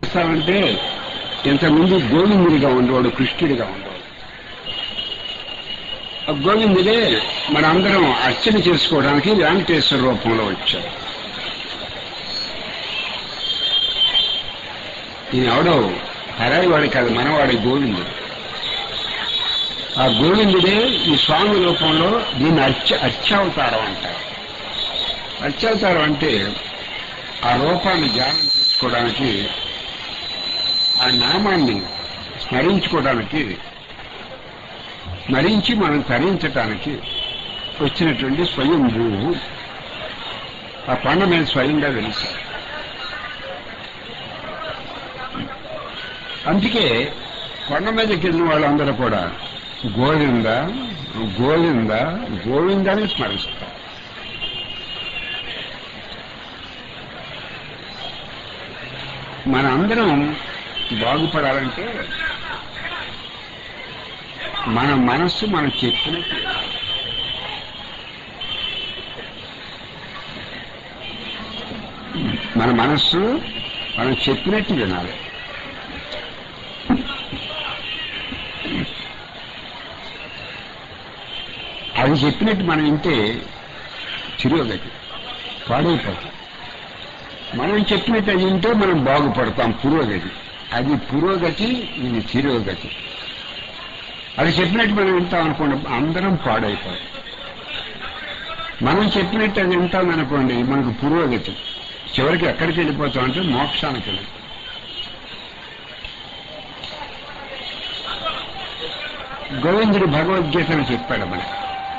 చేస్తామంటే ఇంతకుముందు గోవిందుడిగా ఉండేవాడు కృష్ణుడిగా ఉండేవాడు ఆ గోవిందుడే మనందరం అర్చన చేసుకోవడానికి వెంకటేశ్వర రూపంలో వచ్చాడు ఈయన ఎవడో హరాయివాడి కాదు మనవాడి గోవిందుడు ఆ గోవిందుడే ఈ స్వామి రూపంలో దీన్ని అర్చ అర్చావతారం అంటారు అర్చావతారం అంటే ఆ రూపాన్ని ధ్యానం చేసుకోవడానికి ఆ నామాన్ని స్మరించుకోవడానికి స్మరించి మనం తరించటానికి వచ్చినటువంటి స్వయంభూ ఆ కొండ మీద స్వయంగా వెలిశారు అందుకే కొండ మీదకి వెళ్ళిన వాళ్ళందరూ కూడా గోవింద గోవింద గోవిందని స్మరిస్తారు మన అందరం బాగుపడాలంటే మన మనస్సు మనం చెప్పినట్టు వినాలి. మన మనస్సు మనం చెప్పినట్టు వినాలి అది చెప్పినట్టు మనం వింటే చిరోగతి పాడైపోతాం మనం చెప్పినట్టు అది వింటే మనం బాగుపడతాం పురోగతి అది పురోగతి ఇది చిరోగతి అది చెప్పినట్టు మనం వింటాం అనుకోండి అందరం పాడైపోతాం మనం చెప్పినట్టు అది వింటాం అనుకోండి మనకు పురోగతి చివరికి ఎక్కడికి వెళ్ళిపోతాం అంటే మోక్షానికి వెళ్ళిపోతాం గోవిందుడు భగవద్గీతను చెప్పాడు మనకి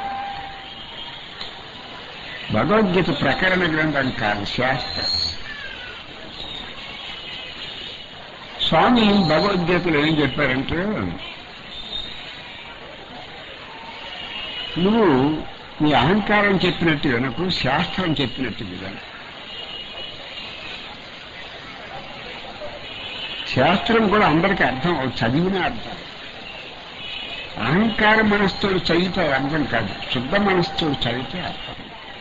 భగవద్గీత ప్రకరణ గ్రంథం కాదు శాస్త్రం స్వామి భగవద్గీతలో ఏం చెప్పారంటే నువ్వు నీ అహంకారం చెప్పినట్టు వినకు శాస్త్రం చెప్పినట్టు వినకు శాస్త్రం కూడా అందరికీ అర్థం అవు- చదివినా అర్థం అహంకార మనస్తో చదివితే అర్థం కాదు శుద్ధ మనస్తో చదివితే అర్థం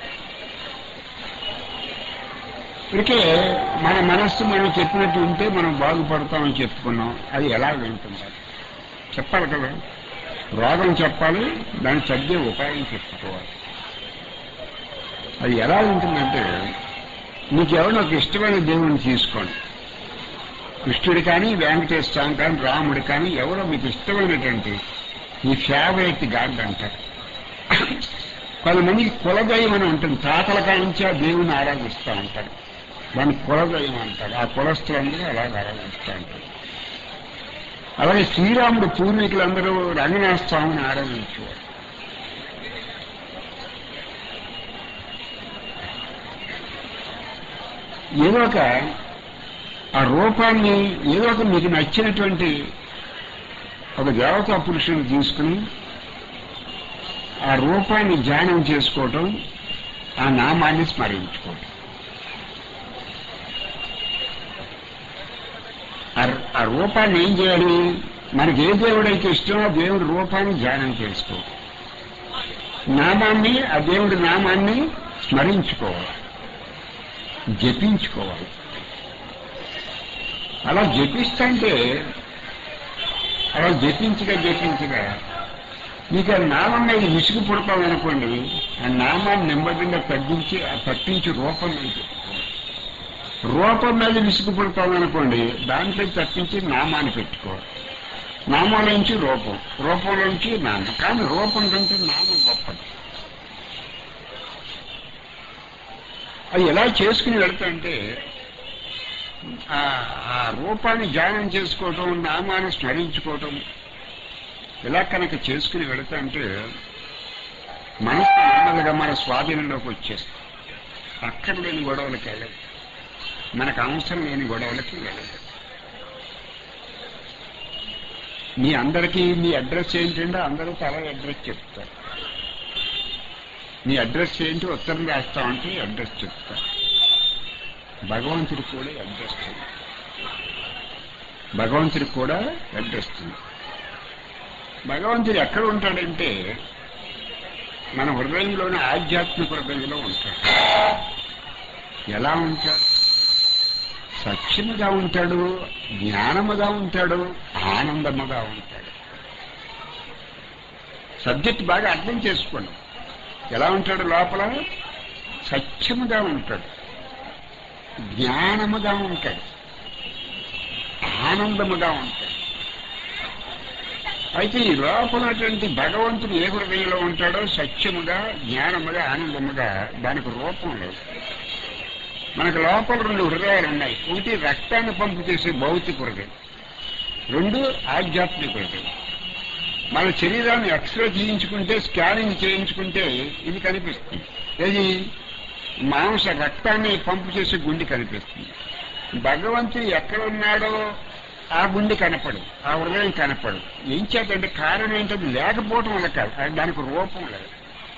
ఇప్పటికే మన మనస్సు మనం చెప్పినట్టు ఉంటే మనం బాగుపడతామని చెప్పుకున్నాం అది ఎలా వింటున్నారు చెప్పాలి కదా రోగం చెప్పాలి దాన్ని తగ్గే ఉపాయం చెప్పుకోవాలి అది ఎలా ఉంటుందంటే మీకు ఎవరినో ఒక ఇష్టమైన దేవుడిని తీసుకోండి కృష్ణుడు కానీ వెంకటేశ్వర స్వామి కానీ రాముడు కానీ ఎవరో మీకు ఇష్టమైనటువంటి మీ ఫేవరెట్ గాడ్ అంటారు కొంతమందికి కులదైవం అని ఉంటుంది తాతల కానించి ఆ దేవుని ఆరాధిస్తూ ఉంటారు దాన్ని కులదైవం అంటారు ఆ కులస్తులందరూ అలాగ ఆరాధిస్తూ ఉంటారు అలాగే శ్రీరాముడు పూర్వీకులందరూ రంగనాథ స్వామిని ఆరాధించేవారు ఏదో ఒక ఆ రూపాన్ని ఏదో ఒక మీకు నచ్చినటువంటి ఒక దేవతా పురుషుని తీసుకుని ఆ రూపాన్ని ధ్యానం చేసుకోవటం ఆ నామాన్ని స్మరించుకోవటం ఆ- ఆ రూపాన్ని ఏం చేయాలి మనకి ఏ దేవుడైతే ఇష్టమో ఆ దేవుడి రూపాన్ని ధ్యానం చేసుకో నామాన్ని ఆ దేవుడి నామాన్ని స్మరించుకోవాలి జపించుకోవాలి అలా జపిస్తుంటే అలా జపించగా జపించగా మీకు ఆ నామం మీద విసుగు పుడతాం అనుకోండి ఆ నామాన్ని నెమ్మదిగా తగ్గించి ఆ తప్పించి రూపం మీద పెట్టుకోవాలి రూపం మీద విసుగు పుడతాం అనుకోండి దాంట్లో తప్పించి నామాన్ని పెట్టుకోవాలి నామంలోంచి రూపం రూపంలోంచి నామం కానీ రూపం కంటే నామం గొప్పది అది ఎలా చేసుకుని వెళ్తాంటే ఆ ఆ రూపాన్ని ధ్యానం చేసుకోవటం నామాన్ని స్మరించుకోవటం ఇలా కనుక చేసుకుని వెళుతుంటే మనసు నెమ్మదిగా మన స్వాధీనంలోకి వచ్చేస్తుంది అక్కడ లేని గొడవలకి వెళ్ళదు మనకు అవసరం లేని గొడవలకి వెళ్ళదు మీ అందరికీ మీ అడ్రస్ ఏంటంటే అందరూ తల అడ్రస్ చెప్తారు మీ అడ్రస్ ఏంటి ఉత్తరం రాస్తామంటే అడ్రస్ చెప్తారు భగవంతుడికి కూడా అడ్రస్ ఉంది భగవంతుడికి కూడా అడ్రస్ ఉంది భగవంతుడు ఎక్కడ ఉంటాడంటే మన హృదయంలోని ఆధ్యాత్మిక హృదయంలో ఉంటాడు ఎలా ఉంటాడు సత్యముగా ఉంటాడు జ్ఞానముగా ఉంటాడు ఆనందముగా ఉంటాడు సబ్జెక్ట్ బాగా అర్థం చేసుకోండి ఎలా ఉంటాడు లోపల సత్యముగా ఉంటాడు జ్ఞానముగా ఉంటాడు ఆనందముగా ఉంటాడు అయితే ఈ లోపలటువంటి భగవంతుడు ఏ హృదయంలో ఉంటాడో సత్యముగా జ్ఞానముగా ఆనందముగా దానికి రూపం లేదు మనకు లోపల రెండు హృదయాలు ఉన్నాయి ఒకటి రక్తాన్ని పంపు చేసే భౌతిక హృదయం రెండు ఆధ్యాత్మిక హృదయం మన శరీరాన్ని ఎక్స్రే చేయించుకుంటే స్కానింగ్ చేయించుకుంటే ఇది కనిపిస్తుంది ఏది మాంస రక్తాన్ని పంపు చేసే గుండె కనిపిస్తుంది భగవంతుడు ఎక్కడ ఉన్నాడో ఆ గుండె కనపడు ఆ హృదయం కనపడు ఏం చేద్దంటే కారణం ఏంటది లేకపోవటం వల్ల కాదు అది దానికి రూపం లేదు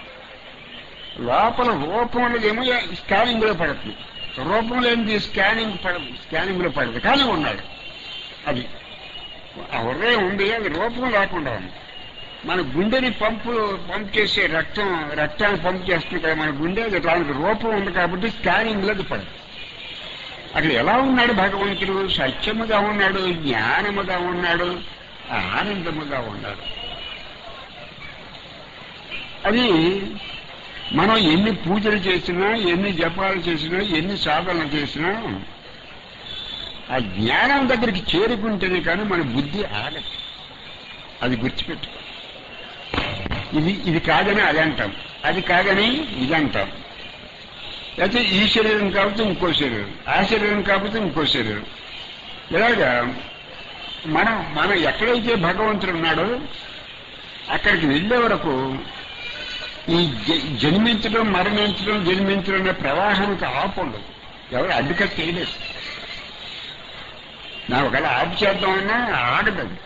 లోపల రూపం లేదేమో స్కానింగ్ లో పడుతుంది రూపం లేనిది స్కానింగ్ పడదు స్కానింగ్ లో పడదు కానీ ఉన్నాడు అది ఆ హృదయం ఉంది అది రూపం లేకుండా ఉంది మన గుండెని పంపు పంప్ చేసే రక్తం రక్తాన్ని పంప్ చేస్తుంది కదా మన గుండె అది దానికి రూపం ఉంది కాబట్టి స్కానింగ్ లో అది పడదు అక్కడ ఎలా ఉన్నాడు భగవంతుడు సత్యముగా ఉన్నాడు జ్ఞానముగా ఉన్నాడు ఆనందముగా ఉన్నాడు అది మనం ఎన్ని పూజలు చేసినా ఎన్ని జపాలు చేసినా ఎన్ని సాధనలు చేసినా ఆ జ్ఞానం దగ్గరికి చేరుకుంటేనే కానీ మన బుద్ధి ఆగదు అది గుర్తుపెట్టు ఇది ఇది కాదని అది అంటాం అది కాదని ఇది అంటాం లేకపోతే ఈ శరీరం కాకపోతే ఇంకో శరీరం ఆ శరీరం కాకపోతే ఇంకో శరీరం ఇలాగా మనం మనం ఎక్కడైతే భగవంతుడు ఉన్నాడో అక్కడికి వెళ్ళే వరకు ఈ జ- జన్మించడం మరణించడం జన్మించడం అనే ప్రవాహానికి ఆపు ఉండదు ఎవరు అడ్డుకట్ చేయలేదు నా ఒకవేళ ఆపు చేద్దామన్నా ఆగదు అది.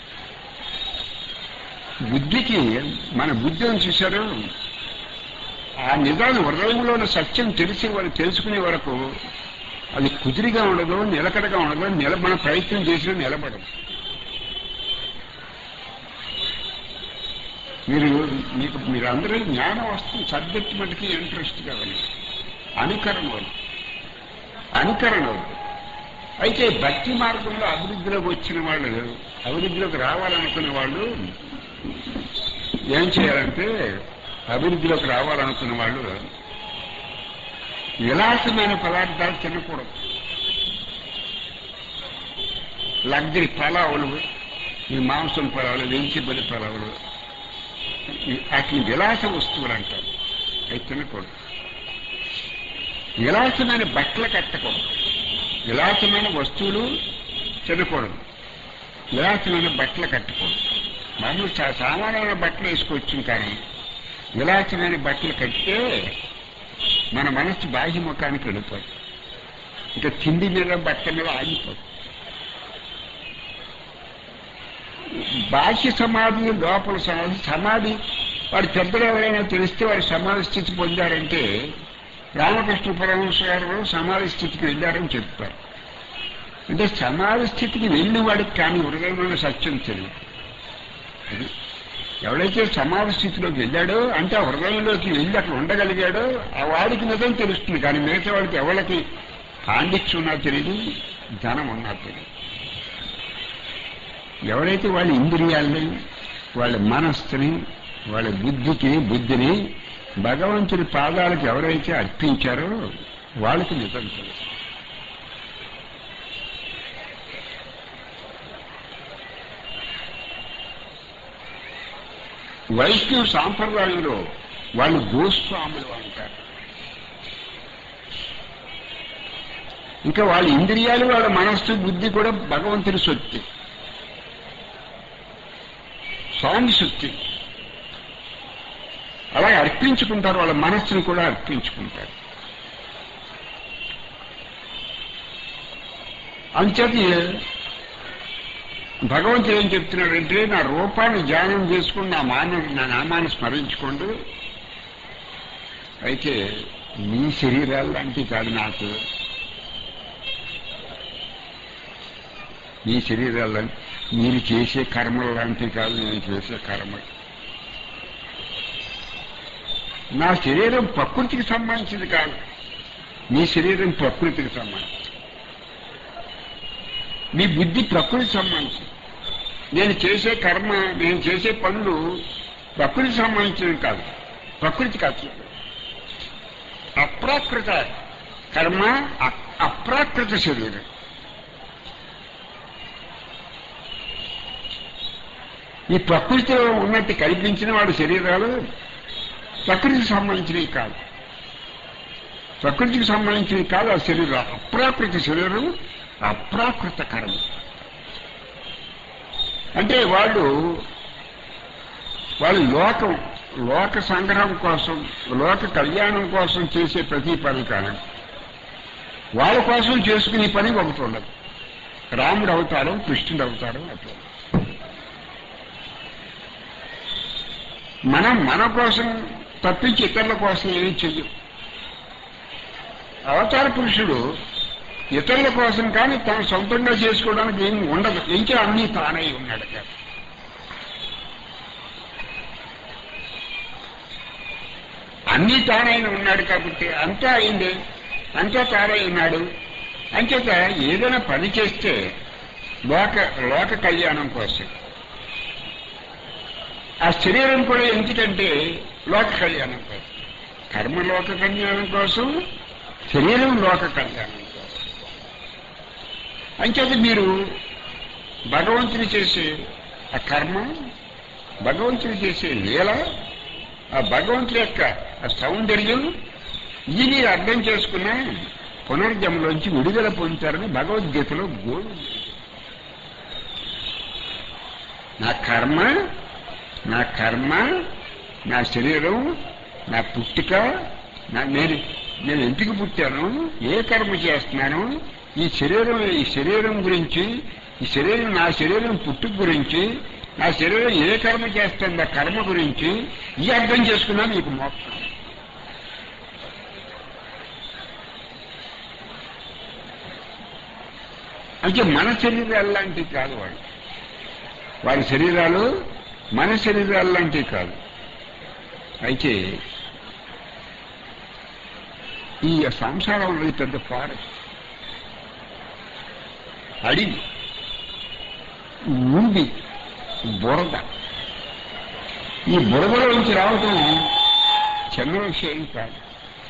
బుద్ధికి మన బుద్ధి అని చూశారు ఆ నిజాన్ని హృదయంలోని సత్యం తెలిసి వాళ్ళు తెలుసుకునే వరకు అది కుదిరిగా ఉండదు నిలకడగా ఉండదు నిల మన ప్రయత్నం చేసినా నిలబడదు మీరు మీకు మీరు అందరూ జ్ఞానం వస్తుంది సబ్జెక్ట్ మటుకి ఇంట్రెస్ట్ కావాలి అనుకరణ వల్ల అనుకరణ వల్ల అయితే భక్తి మార్గంలో అభివృద్ధిలోకి వచ్చిన వాళ్ళు అభివృద్ధిలోకి రావాలనుకునే వాళ్ళు ఏం చేయాలంటే అభివృద్ధిలోకి రావాలనుకున్న వాళ్ళు విలాసమైన పదార్థాలు తినకూడదు లగ్జరీ పలావులు ఈ మాంసం పలావులు వెంచిబడి పలావులు ఈ- వాటిని విలాస వస్తువులు అంటారు అవి తినకూడదు విలాసమైన బట్టలు కట్టకూడదు విలాసమైన వస్తువులు తినకూడదు విలాసమైన బట్టలు కట్టకూడదు మామూలు సా- సామాన్యమైన బట్టలు వేసుకోవచ్చు కానీ విలాసమైన బట్టలు కట్టితే మన మనసు బాహ్య ముఖానికి వెళ్ళిపోతుంది ఇంకా తిండి మీద బట్ట మీద ఆగిపోతుంది బాహ్య సమాధి లోపల సమాధి సమాధి వాడు పెద్దలు ఎవరైనా తెలిస్తే వాడు సమాధి స్థితి పొందారంటే రామకృష్ణ పరమహంస గారు సమాధి స్థితికి వెళ్ళారని చెప్తారు అంటే సమాధి స్థితికి వెళ్ళిన వాడికి కానీ హృదయంలో సత్యం తెలియదు అది ఎవడైతే సమాధి స్థితిలోకి వెళ్ళాడో అంటే ఆ హృదయంలోకి వెళ్ళి అక్కడ ఉండగలిగాడో ఆ వాడికి నిజం తెలుస్తుంది కానీ మిగతా వాడికి ఎవరికి పాండిత్యం ఉన్నా తెలియదు ధనం ఉన్నా తెలియదు ఎవరైతే వాళ్ళ ఇంద్రియాల్ని వాళ్ళ మనస్సుని వాళ్ళ బుద్ధికి బుద్ధిని భగవంతుడి పాదాలకు ఎవరైతే అర్పించారో వాళ్ళకి నిజం తెలుసు వైష్ణవ సాంప్రదాయంలో వాళ్ళు గోస్వాములు అంటారు ఇంకా వాళ్ళ ఇంద్రియాలు వాళ్ళ మనస్సు బుద్ధి కూడా భగవంతుడి సొత్తి స్వామి శక్తి అలాగే అర్పించుకుంటారు వాళ్ళ మనస్సును కూడా అర్పించుకుంటారు అంచేది భగవంతుడు ఏం చెప్తున్నాడంటే నా రూపాన్ని ధ్యానం చేసుకుని నా మాన నా నామాన్ని స్మరించుకోండి అయితే మీ శరీరాలు లాంటివి కాదు నాకు మీ శరీరాలు మీరు చేసే కర్మలు లాంటివి కాదు నేను చేసే కర్మలు నా శరీరం ప్రకృతికి సంబంధించింది కాదు మీ శరీరం ప్రకృతికి సంబంధించింది మీ బుద్ధి ప్రకృతి సంబంధించింది నేను చేసే కర్మ నేను చేసే పనులు ప్రకృతి సంబంధించినవి కాదు ప్రకృతి కాదు అప్రాకృత కర్మ అ- అప్రాకృత శరీరం ఈ ప్రకృతిలో ఉన్నట్టు కల్పించిన వాడి శరీరాలు ప్రకృతికి సంబంధించినవి కాదు ప్రకృతికి సంబంధించినవి కాదు ఆ శరీరం అప్రాకృత శరీరం అప్రాకృత కర్మ అంటే వాళ్ళు వాళ్ళు లోకం లోక సంగ్రహం కోసం లోక కళ్యాణం కోసం చేసే ప్రతి పని కాదు వాళ్ళ కోసం చేసుకునే పని ఒకటి ఉండదు రాముడు అవతారం కృష్ణుడు అవతారం అట్లా మనం మన కోసం తప్పించి ఇతరుల కోసం ఏమీ చెయ్యం అవతార పురుషుడు ఇతరుల కోసం కానీ తను సొంతంగా చేసుకోవడానికి ఏమి ఉండదు ఇంకా అన్నీ తానై ఉన్నాడు కదా అన్నీ తానైన ఉన్నాడు కాబట్టి అంతా అయింది అంతా తానై ఉన్నాడు అంచేత ఏదైనా పని చేస్తే లోక లోక కళ్యాణం కోసం ఆ శరీరం కూడా ఎందుకంటే లోక కళ్యాణం కోసం కర్మ లోక కళ్యాణం కోసం శరీరం లోక కళ్యాణం కోసం అంచేత మీరు భగవంతుని చేసే ఆ కర్మ భగవంతుని చేసే లీల ఆ భగవంతుడి యొక్క ఆ సౌందర్యం ఇది మీరు అర్థం చేసుకున్న పునర్జంలోంచి విడుదల పొందుతారని భగవద్గీతలో గోడు నా కర్మ నా కర్మ నా శరీరం నా పుట్టుక నా నేను నేను ఎందుకు పుట్టాను ఏ కర్మ చేస్తున్నాను ఈ శరీరం ఈ శరీరం గురించి ఈ శరీరం నా శరీరం పుట్టుక గురించి నా శరీరం ఏ కర్మ చేస్తుంది ఆ కర్మ గురించి ఈ అర్థం చేసుకున్నా మీకు మోక్షం అంటే మన శరీరాలు లాంటివి కాదు వాడు వాడి శరీరాలు మన శరీరాలు లాంటివి కాదు అయితే ఈ సంసారంలో ఈ పెద్ద ఫారెస్ట్ అడిగి ఊబి బురద ఈ బురదలోంచి రావటం చిన్న విషయం కాదు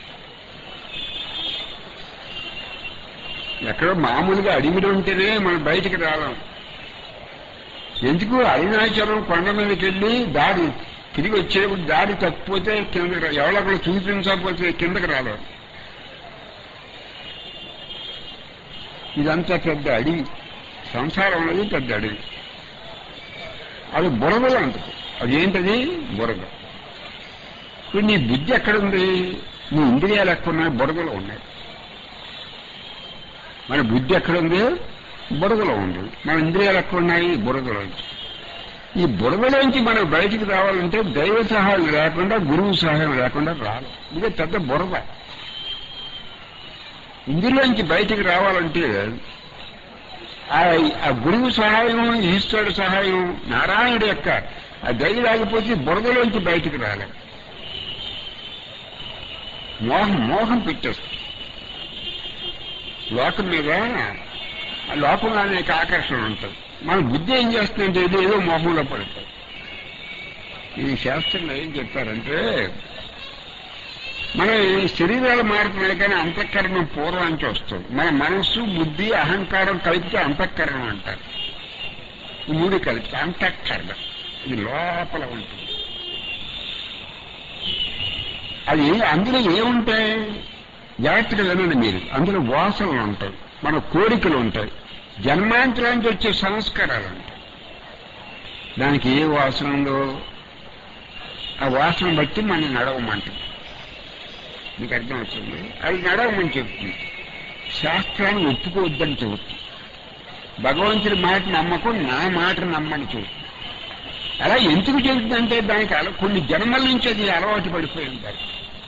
ఎక్కడో మామూలుగా అడిగిలో ఉంటేనే మనం బయటికి రాలేం ఎందుకు అరుణాచలం కొండ మీదకి వెళ్ళి దారి తిరిగి వచ్చేటప్పుడు దారి తప్పిపోతే కిందకి రా- ఎవరొకరు చూపించకపోతే కిందకి రాలేం ఇదంతా పెద్ద అడవి సంసారం అనేది పెద్ద అడవి అది బురదలో ఉంటుంది అది ఏంటది బురద ఇప్పుడు నీ బుద్ధి ఎక్కడుంది నీ ఇంద్రియాలు ఎక్కడున్నాయి బురదలో ఉన్నాయి మన బుద్ధి ఎక్కడుంది బురదలో ఉంది మన ఇంద్రియాలు ఎక్కడున్నాయి బురదలో ఉంది. ఈ బురదలోంచి మనం బయటికి రావాలంటే దైవ సహాయం లేకుండా గురువు సహాయం లేకుండా రాదు ఇదే పెద్ద బురద ఇందులోంచి బయటికి రావాలంటే ఆ ఆ గురువు సహాయం ఈశ్వరుడు సహాయం నారాయణుడు యొక్క ఆ దయ లేకపోతే బురదలోంచి బయటికి రాలేదు మోహం మోహం పెట్టేస్తుంది లోకం మీద ఆ లోకంలో అనేక ఆకర్షణ ఉంటుంది మన బుద్ధి ఏం చేస్తుందంటే ఇది ఏదో మోహంలో పడుతుంది ఈ శాస్త్రంలో ఏం చెప్పారంటే మన ఈ శరీరాలు మారుతున్నాయి కానీ అంతఃకరణం పూర్వానికి వస్తుంది మన మనస్సు బుద్ధి అహంకారం కలిపితే అంతఃకరణం అంటారు ఈ మూడు కలిపితే అంతఃకరణం ఇది లోపల ఉంటుంది అది అందులో ఏముంటాయి జాగ్రత్తగా వినండి మీరు అందులో వాసనలు ఉంటాయి మన కోరికలు ఉంటాయి జన్మాంతరానికి వచ్చే సంస్కారాలు ఉంటాయి దానికి ఏ వాసన ఉందో ఆ వాసన బట్టి మనం నడవమంటుంది మీకు అర్థం అవుతుంది అది నడవమని చెప్తుంది శాస్త్రాన్ని ఒప్పుకోవద్దని చెబుతుంది భగవంతుడి మాట నమ్మకం నా మాట నమ్మని చెబుతుంది అలా ఎందుకు చెబుతుందంటే దానికి అల కొన్ని జన్మల నుంచి అది అలవాటు పడిపోయి ఉంటారు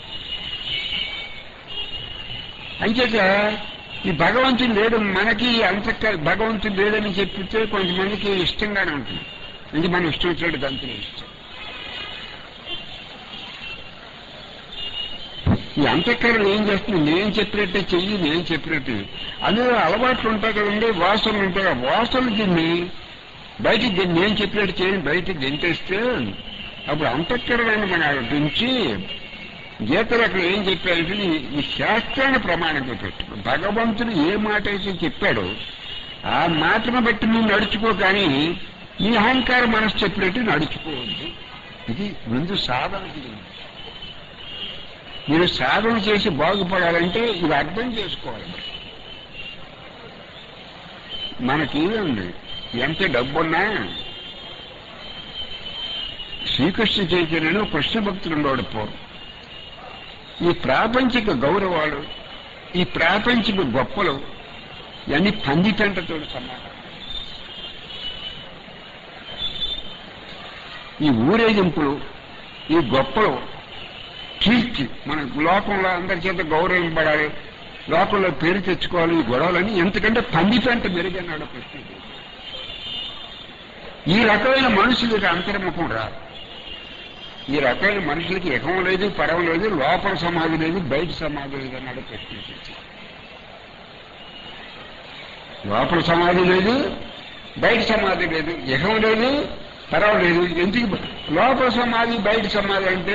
అంచేత ఈ భగవంతుడు లేడు మనకి అంత భగవంతుడు లేడని చెప్పితే కొంతమందికి ఇష్టంగానే ఉంటుంది ఇది మనం ఇష్టం వచ్చినట్టు గంతులు ఇష్టం ఈ అంతఃకరణ ఏం చేస్తుంది నేను చెప్పినట్టే చెయ్యి నేను చెప్పినట్టు అందులో అలవాట్లు ఉంటాయి కదండి వాసనలు ఉంటాయి ఆ వాసనలు దీన్ని బయటికి దీన్ని నేను చెప్పినట్టు చేయని బయటికి గెంటేస్తే అప్పుడు అంతఃకరణాన్ని మన నుంచి గీతలు అక్కడ ఏం చెప్పారంటే నీ- ఈ శాస్త్రాన్ని ప్రమాణంగా పెట్టు భగవంతుడు ఏ మాట అయితే చెప్పాడో ఆ మాటను బట్టి నువ్వు నడుచుకో కానీ నీ అహంకార మనసు చెప్పినట్టు నడుచుకోవద్దు ఇది ముందు సాధన ఇది. మీరు సాధన చేసి బాగుపడాలంటే ఇది అర్థం చేసుకోవాలి మనకి ఉంది ఎంత డబ్బున్నా శ్రీకృష్ణ చైతన్యను కృష్ణ భక్తులు ఉండేవాడు పూర్వం ఈ ప్రాపంచిక గౌరవాలు ఈ ప్రాపంచిక గొప్పలు ఇవన్నీ పందిటంటతో సమానం ఈ ఊరేగింపులు ఈ గొప్పలు కీర్తి మన లోకంలో అందరి చేత గౌరవింపడాలి లోకంలో పేరు తెచ్చుకోవాలి ఈ గొడవలని ఎందుకంటే పందిటంట మెరుగన్నాడు కృష్ణుడు ఈ రకమైన మనుషులకి అంతర్ముఖం రాదు ఈ రకమైన మనుషులకి ఎకం లేదు పరం లేదు లోపల సమాధి లేదు బయట సమాధి లేదు అన్నాడు కృష్ణుడు లోపల సమాధి లేదు బయట సమాధి లేదు ఎకం లేదు పరం లేదు ఎందుకు లోపల సమాధి బయట సమాధి అంటే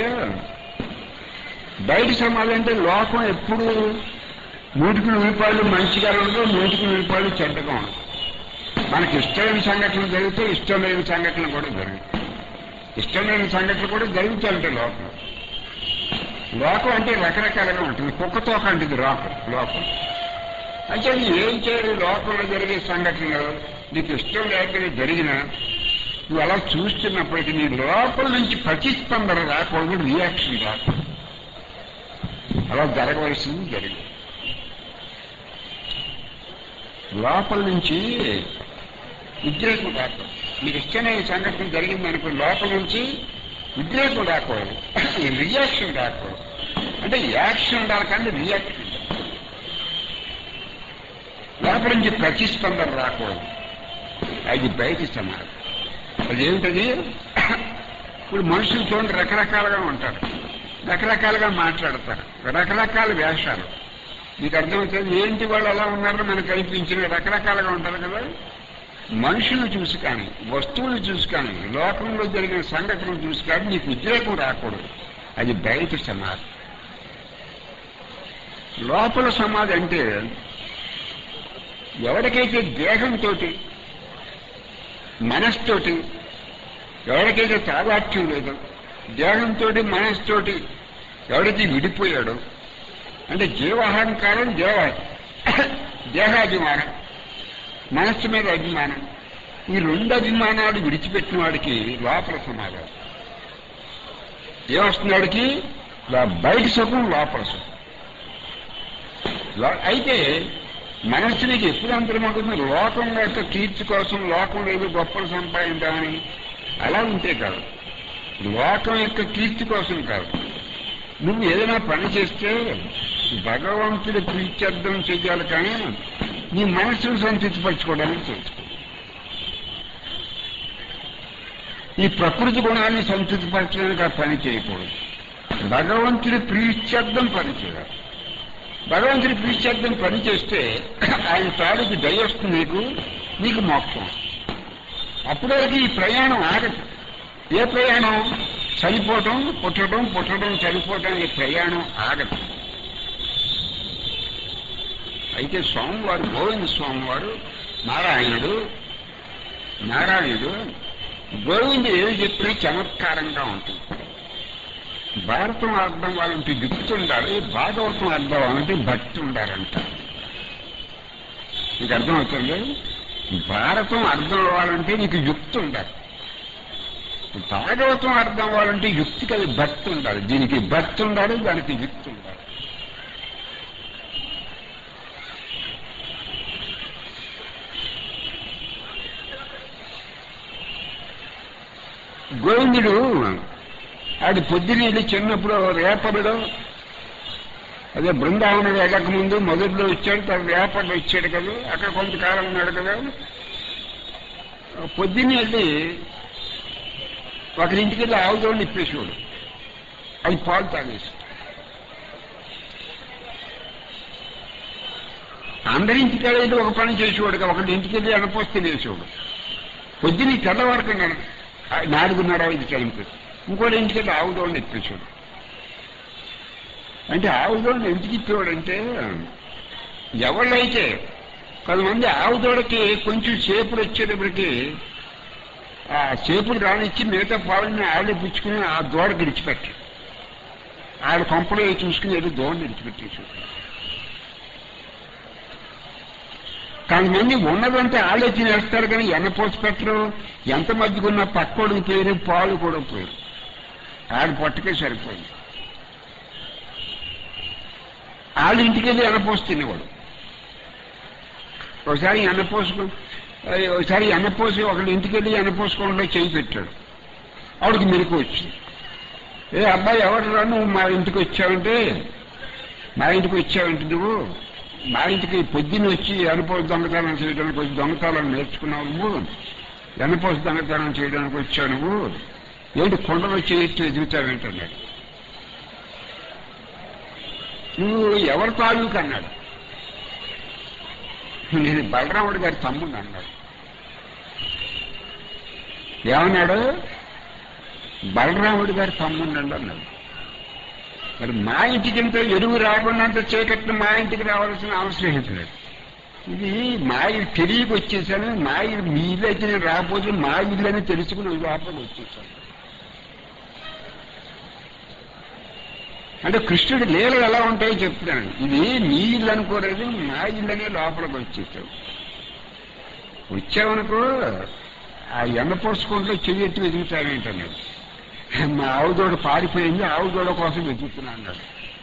బయట సమాధి అంటే లోకం ఎప్పుడు నూటికి నూరిపాళ్ళు మంచిగా ఉండదు నూటికి నూరిపాళ్ళు చెడ్డగా ఉండదు మనకి ఇష్టమైన సంఘటనలు జరిగితే ఇష్టం లేని సంఘటనలు కూడా జరుగుతాయి ఇష్టం లేని సంఘటనలు కూడా జరుగుతూ ఉంటాయి లోకం లోకం అంటే రకరకాలుగా ఉంటుంది కుక్కతోక అంటుంది లోకం లోకం అంటే నువ్వు ఏం చేయాలి లోకంలో జరిగే సంఘటనలు నీకు ఇష్టం లేకపోతే జరిగిన నువ్వు అలా చూస్తున్నప్పటికీ నీ లోపల నుంచి ప్రతిస్పందన రాకూడదు రియాక్షన్ రాకూడదు అలా జరగవలసింది జరిగింది లోపల నుంచి ఉద్రేకం రాకూడదు మీకు ఇష్టమైన సంఘటన జరిగింది అనుకో లోపల నుంచి ఉద్రేకం రాకూడదు రియాక్షన్ రాకూడదు అంటే యాక్షన్ ఉండాలి కానీ రియాక్షన్ ఉండాలి. లోపల నుంచి ప్రతిస్పందన రాకూడదు అది బయట సమాజం అదేమిటది ఇప్పుడు మనుషులు చూడండి రకరకాలుగా ఉంటారు రకరకాలుగా మాట్లాడతారు రకరకాల వేషాలు మీకు అర్థమవుతుంది ఏంటి వాళ్ళు అలా ఉన్నారో మనకు కనిపించిన రకరకాలుగా ఉంటారు కదా మనుషులు చూసి కానీ వస్తువులు చూసి కానీ లోకంలో జరిగిన సంఘటనలు చూసి కానీ నీకు ఉద్రేకం రాకూడదు అది బయట సమాధి లోపల సమాధి అంటే ఎవరికైతే దేహంతో మనస్తోటి ఎవరికైతే తాదాత్యం లేదో దేహంతో మనస్తోటి ఎవరైతే విడిపోయాడో అంటే జీవాహంకారం దేవ దేహాభిమానం మనస్సు మీద అభిమానం ఈ రెండు అభిమానాలు విడిచిపెట్టిన వాడికి లోపల సమాధానం ఏమొస్తుంది వాడికి లా- బయట సుఖం లోపల సుఖం లో- అయితే మనస్సు నీకు ఎప్పుడు అంతర్మవుతుంది లోకం యొక్క కీర్తి కోసం లోకం లేదు గొప్పలు సంపాదించాలని అలా ఉంటే కాదు లోకం యొక్క కీర్తి కోసం కాదు నువ్వు ఏదైనా పని చేస్తే భగవంతుడి ప్రీత్యర్థం చెయ్యాలి కానీ నీ మనస్సును సంతృప్తిపరచుకోవడానికి తెలుసుకో ఈ ప్రకృతి గుణాన్ని సంతృప్తిపరచడానికి ఆ పని చేయకూడదు భగవంతుడి ప్రీత్యర్థం పని చేయాలి భగవంతుడి ప్రీత్యర్థం పని చేస్తే ఆయన తాడుకి దయ వస్తుంది నీకు నీకు మోక్షం అప్పటి వరకు ఈ ప్రయాణం ఆగదు ఏ ప్రయాణం చనిపోవటం పుట్టడం పుట్టడం చనిపోవటం ఈ ప్రయాణం ఆగదు అయితే స్వామివారు గోవింద స్వామివారు నారాయణుడు నారాయణుడు గోవిందుడు ఏమి చెప్పినా చమత్కారంగా ఉంటుంది భారతం అర్థం వాళ్ళంటే యుక్తి ఉండాలి భాగవతం అర్థం వాళ్ళంటే భక్తి ఉండాలంట నీకు అర్థమవుతుంది భారతం అర్థం అవ్వాలంటే నీకు యుక్తి ఉండాలి భాగవతం అర్థం అవ్వాలంటే యుక్తి కలిగి భక్తి ఉండాలి దీనికి భక్తి ఉండాలి దానికి యుక్తి ఉండాలి గోవిందుడు ఆడి పొద్దునీళ్ళు చిన్నప్పుడు రేపడిలో అదే బృందావనం వెళ్ళక ముందు మొదట్లో వచ్చాడు తర్వాత రేపడిలో వచ్చాడు కదా అక్కడ కొంతకాలం ఉన్నాడు కదా పొద్దున్నే వెళ్ళి ఒకరింటికి వెళ్ళి ఆవుదోడిని ఇప్పేసేవాడు అది పాలు తాగేసి అందరి ఇంటికి వెళ్ళి ఒక పని చేసేవాడు ఒకటి ఇంటికి వెళ్ళి అనపోస్తే తినేసేవాడు పొద్దున్న తెల్లవారకుండా నాలుగున్నర ఐదు టైంకి ఇంకోటి ఇంటికి వెళ్ళి ఆవు దోళ్ళని ఎత్తించాడు అంటే ఆవు దోళ్ళని ఎందుకు ఇప్పేవాడంటే ఎవళ్ళైతే కొంతమంది ఆవు దూడకి కొంచెం సేపుడు వచ్చేటప్పటికి ఆ సేపుడు రానిచ్చి మిగతా పాలని ఆళ్ళు పుచ్చుకుని ఆ దూడకి విడిచిపెట్టారు ఆడ కొంపలో చూసుకుని ఏదో దూడని విడిచిపెట్టేసాడు కొంతమంది ఉన్నదంతా ఆళ్ళే తినేస్తారు కానీ ఎన్న పోసి పెట్టరు ఎంత మధ్యకున్న పక్కోడికి పేరు పాలు కూడా పోయారు ఆడ పొట్టకే సరిపోయింది వాళ్ళ ఇంటికి వెళ్ళి ఎన్నపోసి తినేవాడు ఒకసారి ఎన్నపోసుకు ఒకసారి ఎన్నపోసి ఒకళ్ళ ఇంటికి వెళ్ళి ఎన్నపోసుకోవడంలో చేయి పెట్టాడు ఆవిడకి మెరుకు వచ్చింది ఏ అబ్బాయి ఎవరు రా నువ్వు మా ఇంటికి వచ్చావంటే మా ఇంటికి వచ్చావంటే నువ్వు మా ఇంటికి పొద్దున్న వచ్చి ఎనపోసి దొంగతనం చేయడానికి వచ్చి దొంగతనం నేర్చుకున్నావు నువ్వు ఎనపోసి దొంగతనం చేయడానికి వచ్చావు నువ్వు ఏంటి కొండలో చేయొచ్చు ఎదుగుతావేంటన్నాడు నువ్వు ఎవరి తాలూకు అన్నాడు నేను బలరాముడి గారి తమ్ముడు అన్నాడు ఏమన్నాడు బలరాముడి గారి తమ్ముడు అన్నాడు మరి మా ఇంటికి ఇంత ఎరువు రాకుండా అంత చీకట్ని మా ఇంటికి రావాల్సిన అవసరం ఏంటి లేదు ఇది మా ఇల్లు తెలియక వచ్చేసాను మా ఇల్లు మీ ఇల్లు అయితే నేను రాకపోతే మా ఇల్లు అని తెలుసుకుని లోపలికి వచ్చేసాను అంటే కృష్ణుడి లీలలు ఎలా ఉంటాయో చెప్తున్నాను ఇది మీ ఇల్లు అనుకోలేదు మా ఇల్లనే లోపలికి వచ్చేసావు వచ్చావనుకో ఆ ఎన్న పోసుకుంటూ చెయ్యెత్తి వెతుకుతావేంటన్నాడు మా ఆవుదోడ పారిపోయింది ఆవుదోడ కోసం వెతుకుతున్నా అన్నాడు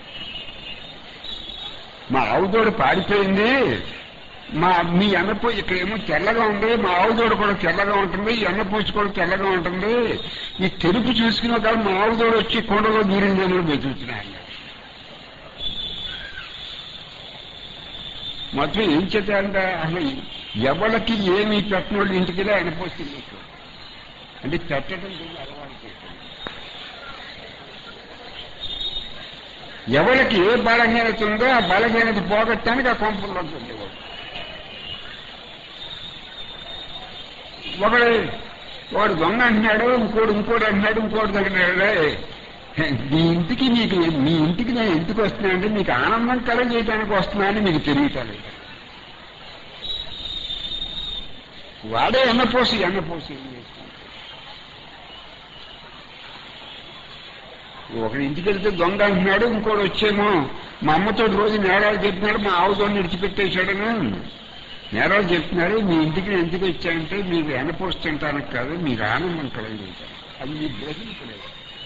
మా ఆవుదోడ పారిపోయింది మా మీ ఎన్నపో ఇక్కడేమో తెల్లగా ఉంది మా ఆవుదోడ కూడా తెల్లగా ఉంటుంది ఈ ఎన్నపోసి కూడా తెల్లగా ఉంటుంది ఈ తెలుపు చూసుకున్న కాదు మా ఆవుదోడ వచ్చి కొండలో దూరిందేమో వెతుకుతున్నా అన్నాడు మొత్తం ఏం చెప్పారంటే అసలు ఎవరికి ఏమి పెట్టినోళ్ళు ఇంటికి ఆయన పోస్తుంది అంటే పెట్టడం దీన్ని అలవాటు చేశాను ఎవరికి ఏ బలహీనత ఉందో ఆ బలహీనత పోగొట్టడానికి ఆ కొంపల్లోకి వెళ్ళేవాడు ఒకడు వాడు దొంగ అంటున్నాడు ఇంకోడు ఇంకోటి అంటున్నాడు ఇంకోటి తగ్గినాడు మీ ఇంటికి మీకు మీ ఇంటికి నేను ఎందుకు వస్తున్నానంటే మీకు ఆనందం కలగజేయడానికి వస్తున్నానని మీకు తెలియటాలి వాడే ఎన్నపోసి ఎన్నపోసి ఏం చేస్తాడు ఒకరి ఇంటికి వెళ్తే దొంగ అంటున్నాడు ఇంకోటి వచ్చేమో మా అమ్మతో రోజు నేరాలు చెప్పినాడు మా ఆవుతో విడిచిపెట్టేశాడను నేరాలు చెప్తున్నారు మీ ఇంటికి నేను ఎందుకు వచ్చానంటే మీకు ఎనపోసి తింటానికి కాదు మీకు ఆనందం కలగజేయటాను అది మీ గ్రహించలేదు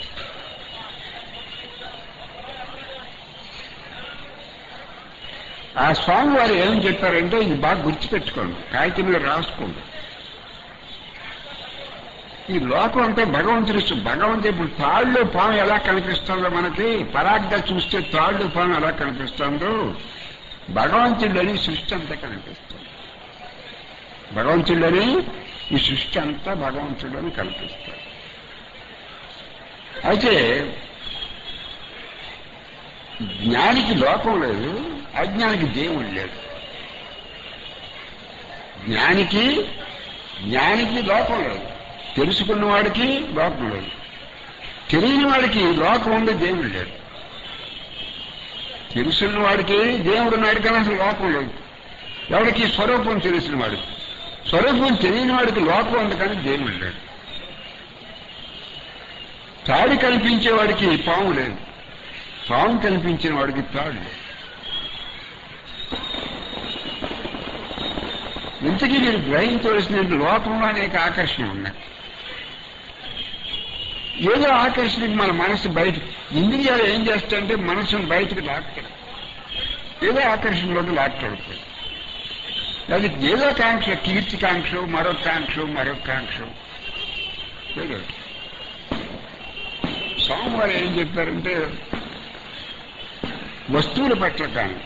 ఆ స్వామి వారు ఏం చెప్పారంటే ఇది బాగా గుర్తుపెట్టుకోండి కాగితం మీద రాసుకోండి ఈ లోకం అంతా భగవంతుడి సు- భగవంతుడు ఇప్పుడు తాళ్ళు పాము ఎలా కనిపిస్తుందో మనకి పరాగ్గా చూస్తే తాళ్ళు పాము ఎలా కనిపిస్తుందో భగవంతుడిని సృష్టి అంతా కనిపిస్తుంది భగవంతుడిని ఈ సృష్టి అంతా భగవంతుడిని కనిపిస్తుంది అయితే జ్ఞానికి లోకం లేదు అజ్ఞానికి దేవుడు లేదు జ్ఞానికి జ్ఞానికి లోకం లేదు తెలుసుకున్న వాడికి లోకం లేదు తెలియని వాడికి లోకం ఉంది దేవుడు లేడు తెలుసున్న వాడికి దేవుడు ఉన్నాడు కానీ అసలు లోకం లేదు ఎవడికి స్వరూపం తెలిసిన వాడికి స్వరూపం తెలియని వాడికి లోకం ఉంది కానీ దేవుడు లేడు తాడి కనిపించే వాడికి పాము లేదు పాము కనిపించిన వాడికి తాడు లేదు ఇంతకీ మీరు గ్రహించవలసిన లోకంలో అనేక ఆకర్షణ ఉన్నాయి ఏదో ఆకర్షణకి మన మనసు బయట ఇంద్రియాలు ఏం చేస్తాయంటే మనసును బయటకు లాక్తాడు ఏదో ఆకర్షణలోకి లాక్తాడు అది ఏదో కాంక్ష కీర్తి కాంక్ష మరొక కాంక్ష మరొక కాంక్ష ఏదో స్వామివారు ఏం చెప్పారంటే వస్తువుల పట్ల కానీ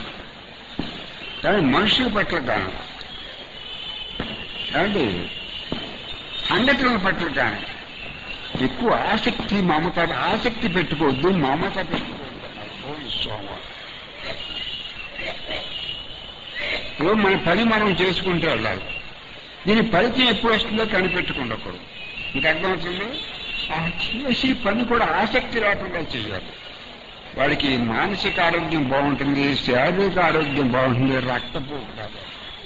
కానీ మనుషుల పట్ల కానీ ఏమండి సంఘటనల పట్ల కానీ ఎక్కువ ఆసక్తి మమత ఆసక్తి పెట్టుకోవద్దు మమత పెట్టుకోవద్దు అన్నారు ఓం స్వామి ఇప్పుడు మన పని మనం చేసుకుంటూ వెళ్ళాలి దీని ఫలితం ఎప్పుడు వస్తుందో కనిపెట్టుకుండకూడదు మీకు అర్థమవుతుందో ఆ చేసి పని కూడా ఆసక్తి లేకుండా చేయాలి వాడికి మానసిక ఆరోగ్యం బాగుంటుంది శారీరక ఆరోగ్యం బాగుంటుంది రక్తపోటు కాదు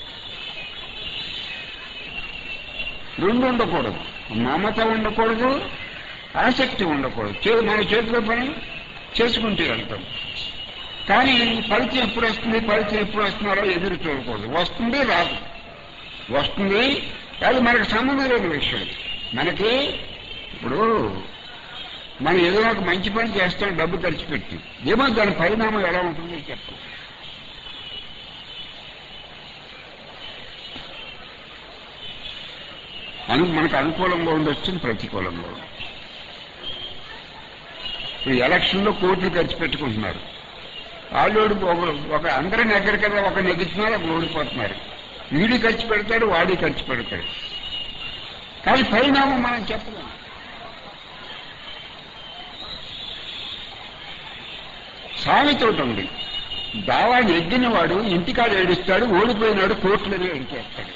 రెండు ఉండకూడదు మమత ఉండకూడదు ఆసక్తి ఉండకూడదు చే మన చేతిలో పని చేసుకుంటూ వెళ్తాం కానీ ఫలితం ఎప్పుడు వస్తుంది ఫలితం ఎప్పుడు వస్తున్నారో ఎదురు చూడకూడదు వస్తుంది రాదు వస్తుంది అది మనకు సంబంధం లేని విషయం మనకి ఇప్పుడు మనం ఏదైనా ఒక మంచి పని చేస్తాం డబ్బు ఖర్చు పెట్టి ఏమో దాని పరిణామం ఎలా ఉంటుందో చెప్పు అను మనకు అనుకూలంగా ఉండొచ్చు ప్రతికూలంగా ఉండొచ్చు ఇప్పుడు ఎలక్షన్లో కోట్లు ఖర్చు పెట్టుకుంటున్నారు వాళ్ళు ఓడి- ఒక ఒక అందరూ నెగ్గరు కదా ఒక నెగ్గుతున్నారు ఒక ఓడిపోతున్నారు వీడి ఖర్చు పెడతాడు వాడి ఖర్చు పెడతాడు కానీ పరిణామం మనం చెప్పలేం సామెత ఒకటి ఉంది దావాన్ని ఎగ్గినవాడు ఇంటికాడ ఏడుస్తాడు ఓడిపోయినాడు కోట్లని ఏడిచేస్తాడు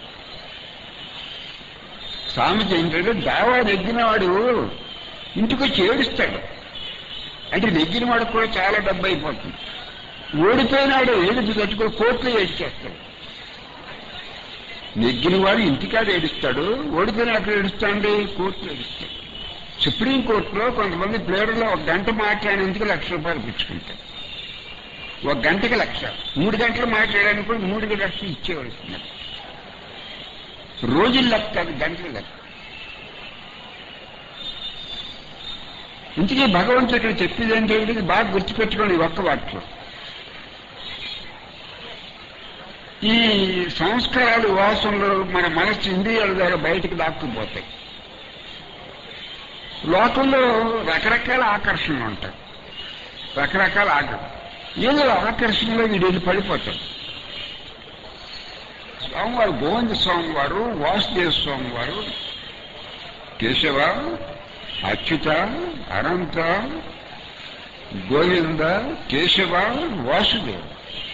సామెత ఏంటంటే దావాన్ని ఎగ్గినవాడు ఇంటికి వచ్చి ఏడుస్తాడు అంటే నెగ్గిన వాడికి కూడా చాలా డబ్బు అయిపోతుంది ఓడిపోయినాడు ఏడుపు తట్టుకొని కోర్టులో ఏడిచేస్తాడు నెగ్గిన వాడు ఇంటికాడ ఏడుస్తాడు ఓడిపోయిన అక్కడ ఏడుస్తాండి కోర్టులో ఏడుస్తాడు సుప్రీంకోర్టులో కొంతమంది ప్లేయర్లో ఒక గంట మాట్లాడేందుకు లక్ష రూపాయలు పుచ్చుకుంటారు ఒక గంటకి లక్ష మూడు గంటలు మాట్లాడడానికి కూడా మూడు లక్షలు ఇచ్చేవలసింది రోజులు లెక్క కాదు గంటల లెక్క ఇంటికి భగవంతుడు ఇక్కడ చెప్పేది ఏంటంటే ఇది బాగా గుర్తుపెట్టుకోండి ఈ ఒక్క వాక్యం ఈ సంస్కారాలు వాసనలు మన మనస్సు ఇంద్రియాల ద్వారా బయటకు దాక్కుపోతాయి లోకంలో రకరకాల ఆకర్షణలు ఉంటాయి రకరకాల ఆకర్షణ ఏదో ఆకర్షణలో వీడు వెళ్ళి పడిపోతాడు స్వామివారు గోవింద స్వామి వారు వాసుదేవ స్వామి వారు కేశవ అచ్యుత అనంత గోవింద కేశవ వాసుదేవ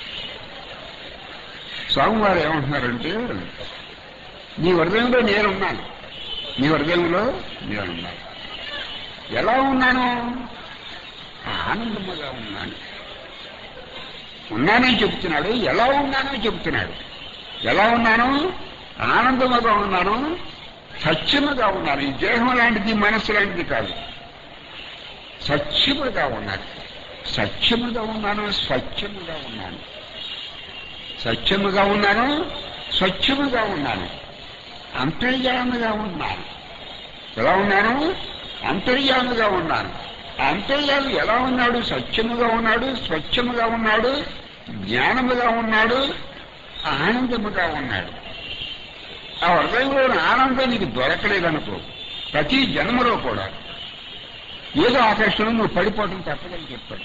స్వామివారు ఏమంటున్నారంటే నీ హృదయంలో నేనున్నాను నీ హృదయంలో నేనున్నాను ఎలా ఉన్నాను ఆనందముగా ఉన్నాను ఉన్నానని చెప్తున్నాడు ఎలా ఉన్నానో చెప్తున్నాడు ఎలా ఉన్నాను ఆనందముగా ఉన్నాను సత్యముగా ఉన్నాను ఈ దేహం లాంటిది మనస్సు లాంటిది కాదు సత్యముగా ఉన్నాను సత్యముగా ఉన్నాను స్వచ్ఛముగా ఉన్నాను సత్యముగా ఉన్నాను స్వచ్ఛముగా ఉన్నాను అంతర్యాముగా ఉన్నాను ఎలా ఉన్నాను అంతర్యాముగా ఉన్నాను ఆ అంతర్యాము ఎలా ఉన్నాడు సత్యముగా ఉన్నాడు స్వచ్ఛముగా ఉన్నాడు జ్ఞానముగా ఉన్నాడు ఆనందముగా ఉన్నాడు ఆ హృదయంలోని ఆనందం నీకు దొరకలేదనుకో ప్రతి జన్మలో కూడా ఏదో ఆకర్షణ నువ్వు పడిపోవటం తప్పదని చెప్పాడు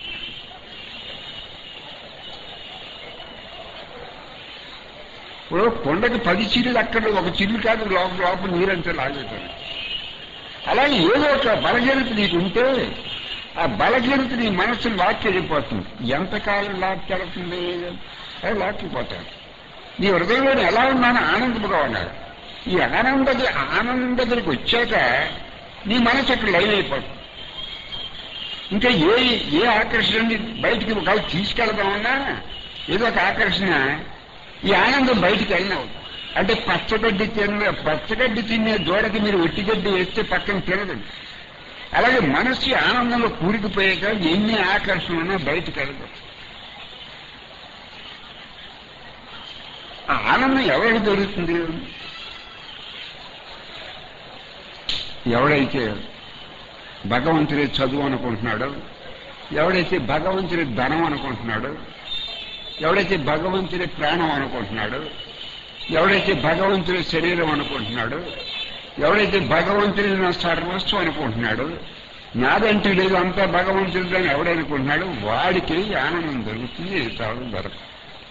ఇప్పుడు కొండకి పది చిల్లులు అక్కడ ఒక చిల్లు కాదు లోపల లోపల నీరంతా లాగేటాడు అలాగే ఏదో ఒక బలహీనత నీకు ఉంటే ఆ బలహీనత నీ మనస్సును లాక్కెళ్ళిపోతుంది ఎంతకాలం లాక్కెళ్తుంది అది లాక్కిపోతాడు నీ హృదయంలో ఎలా ఉన్నాను ఆనందముగా ఉన్నాడు ఈ ఆనంద ఆనంద దగ్గరికి వచ్చాక నీ మనసు అక్కడ లైన్ అయిపోతుంది ఇంకా ఏ ఏ ఆకర్షణని బయటికి ఒకవేళ తీసుకెళ్దామన్నా ఏదో ఒక ఆకర్షణ ఈ ఆనందం బయటికి వెళ్ళినావు అంటే పచ్చగడ్డి తిన్న పచ్చగడ్డి తినే దూడకి మీరు ఒట్టిగడ్డి వేస్తే పక్కన తినదండి అలాగే మనస్సు ఆనందంలో కూరికిపోయాక ఎన్ని ఆకర్షణలు బయటికి వెళ్ళదు ఆ ఆనందం ఎవరికి దొరుకుతుంది ఎవడైతే భగవంతుడి చదువు అనుకుంటున్నాడో ఎవడైతే భగవంతుడి ధనం అనుకుంటున్నాడో ఎవడైతే భగవంతుడి ప్రాణం అనుకుంటున్నాడో ఎవడైతే భగవంతుడి శరీరం అనుకుంటున్నాడో ఎవడైతే భగవంతుడి నా సర్వస్వం అనుకుంటున్నాడో నాదంటూ లేదు అంతా భగవంతుడిది అని ఎవడనుకుంటున్నాడో వాడికి ఆనందం దొరుకుతుంది తాను దొరకదు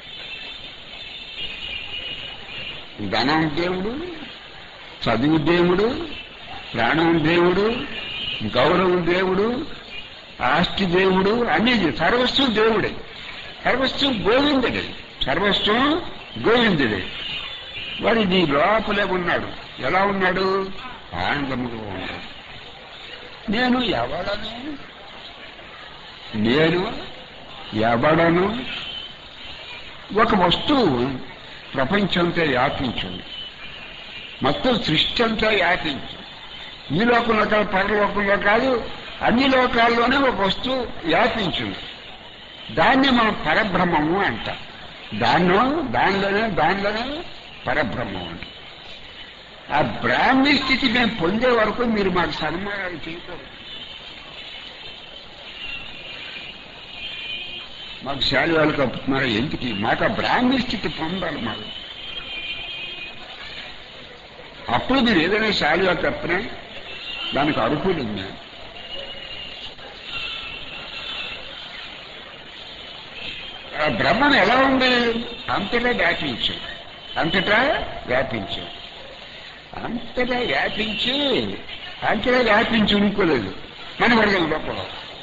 ధనం దేవుడు చదువు దేవుడు ప్రాణం దేవుడు గౌరవం దేవుడు ఆస్తి దేవుడు అన్ని సర్వస్వం దేవుడే సర్వస్వం గోవిందుడే సర్వస్వం గోవిందుడే వాడు నీ లోపలే ఉన్నాడు ఎలా ఉన్నాడు ఆనందముగా ఉన్నాడు నేను ఎవడను నేను ఎవడను ఒక వస్తువు ప్రపంచంతో వ్యాపించింది మొత్తం సృష్టి అంతా వ్యాపించింది ఈ లోకంలో కాదు పరలోకంలో కాదు అన్ని లోకాల్లోనే ఒక వస్తువు వ్యాపించింది దాన్ని మనం పరబ్రహ్మము అంటాం దాన్నో దానిలోనే దానిలోనే పరబ్రహ్మం అంటాం ఆ బ్రాహ్మీ స్థితి మేము పొందే వరకు మీరు మాకు సన్మానాలు చేయకూడదు మాకు శాలువాలు కప్పుతున్నారు ఎందుకు మాకు ఆ బ్రాహ్మీ స్థితి పొందాలి మాకు అప్పుడు మీరు ఏదైనా శాలువా కప్పినా దానికి అరుపులు ఉన్నాయి ఆ బ్రహ్మం ఎలా ఉంది అంతటా వ్యాపించు అంతటా వ్యాపించు అంతటా వ్యాపించి అంతటా వ్యాపించి ఉనుకోలేదు మన వర్గం లోపల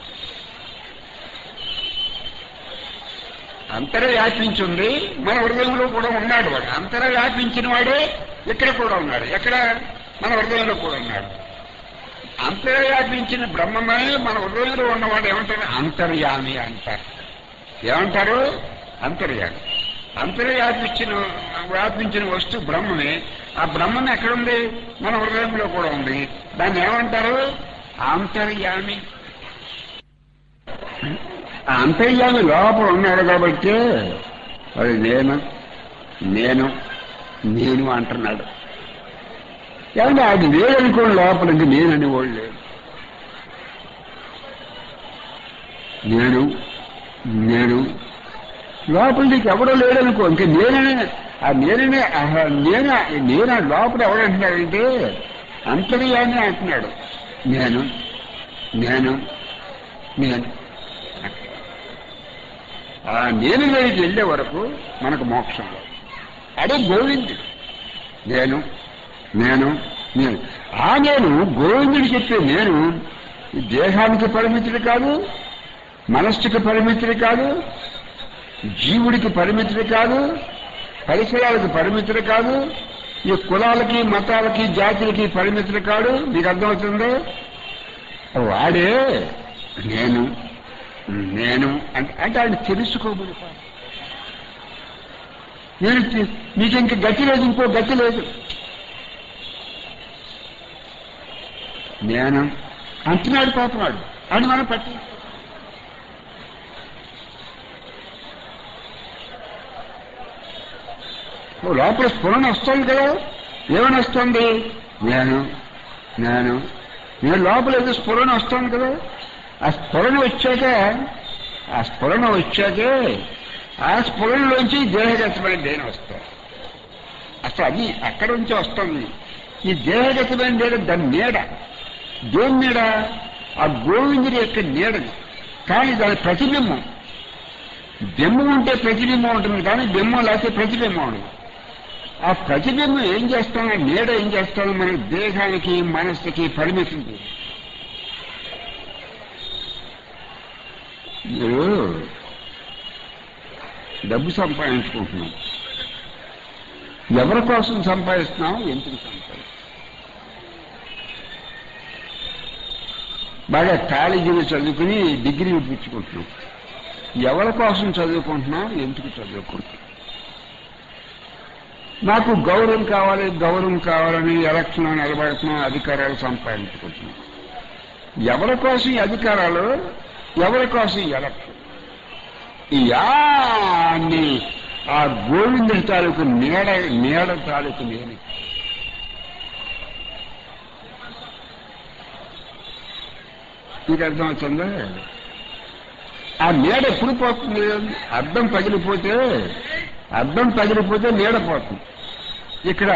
అంతర వ్యాపించింది మన హృదయంలో కూడా ఉన్నాడు వాడు అంతర వ్యాపించిన వాడే ఇక్కడ కూడా ఉన్నాడు ఎక్కడ మన హృదయంలో కూడా ఉన్నాడు అంతర వ్యాపించిన బ్రహ్మమే మన హృదయంలో ఉన్నవాడు ఏమంటారు అంతర్యామి అంటారు ఏమంటారు అంతర్యామి అంతర వ్యాపించిన వ్యాపించిన వస్తువు బ్రహ్మమే ఆ బ్రహ్మం ఎక్కడుంది మన హృదయంలో కూడా ఉంది దాన్ని ఏమంటారు అంతర్యామి ఆ అంతర్యామి లోపల ఉన్నాడు కాబట్టి అది నేను నేను నేను అంటున్నాడు ఏమంటే అది లేదనుకోండి లోపల ఇంక నేనని వాళ్ళు లేడు నేను నేను లోపల నీకు ఎవడో లేడనుకో ఇంక నేననే ఆ నేననే ఆహా, నేను నేను ఆ లోపల ఎవడంటున్నాడంటే అంతర్యామి అంటున్నాడు నేను నేను నేను ఆ నేను దగ్గరికి వెళ్ళే వరకు మనకు మోక్షం లేదు. అదే గోవిందుడు నేను నేను నేను ఆ నేను గోవిందుడు చెప్పే నేను ఈ దేహానికి పరిమితుడు కాదు మనస్సుకి పరిమితుడు కాదు జీవుడికి పరిమితుడు కాదు పరిసరాలకు పరిమితుడు కాదు ఈ కులాలకి మతాలకి జాతులకి పరిమితుడు కాదు మీకు అర్థమవుతుందో వాడే నేను నేను అంటే అంటే ఆయన తెలుసుకోబడతాను నేను తె- నీకు ఇంక గతి లేదు ఇంకో గతి లేదు నేను అంటున్నాడు పాపనాడు అని మనం పట్టి ఓ లోపల స్ఫురణ వస్తుంది కదా ఏమని వస్తుంది నేను నేను నేను లోపల ఏదో స్ఫురణ వస్తుంది కదా ఆ స్ఫురణ వచ్చాక ఆ స్ఫురణ వచ్చాకే ఆ స్ఫురణలోంచి దేహగతమైన దేని వస్తుంది అసలు అది అక్కడ నుంచి వస్తుంది ఈ దేహగతమైన నీడ దాని నీడ దేని నీడ ఆ గోవిందుడి యొక్క నీడది కానీ దాని ప్రతిబింబం బింబం ఉంటే ప్రతిబింబం ఉంటుంది కానీ బింబం లేకపోతే ప్రతిబింబం ఉండదు ఆ ప్రతిబింబం ఏం చేస్తాను నీడ ఏం చేస్తాను మన దేహానికి మనస్సుకి పరిమితం చేస్తుంది. మీరు డబ్బు సంపాదించుకుంటున్నాం ఎవరి కోసం సంపాదిస్తున్నాం ఎందుకు సంపాదిస్తున్నాం బాగా కాలేజీలో చదువుకుని డిగ్రీ పుచ్చుకుంటున్నాం ఎవరి కోసం చదువుకుంటున్నాం ఎందుకు చదువుకుంటున్నాం నాకు గౌరవం కావాలి గౌరవం కావాలని ఎలక్షన్లో నిలబడుతున్నాం అధికారాలు సంపాదించుకుంటున్నాం ఎవరి కోసం ఈ అధికారాలు ఎవరి కోసం ఈ ఎలక్షన్ ఈ యాన్ని ఆ గోవిందుడి తాలూకు నీడ నీడ తాలూకు నేను మీకు అర్థమవుతుందా ఆ నీడ ఎప్పుడు పోతుంది అద్దం పగిలిపోతే అద్దం పగిలిపోతే నీడ పోతుంది ఇక్కడ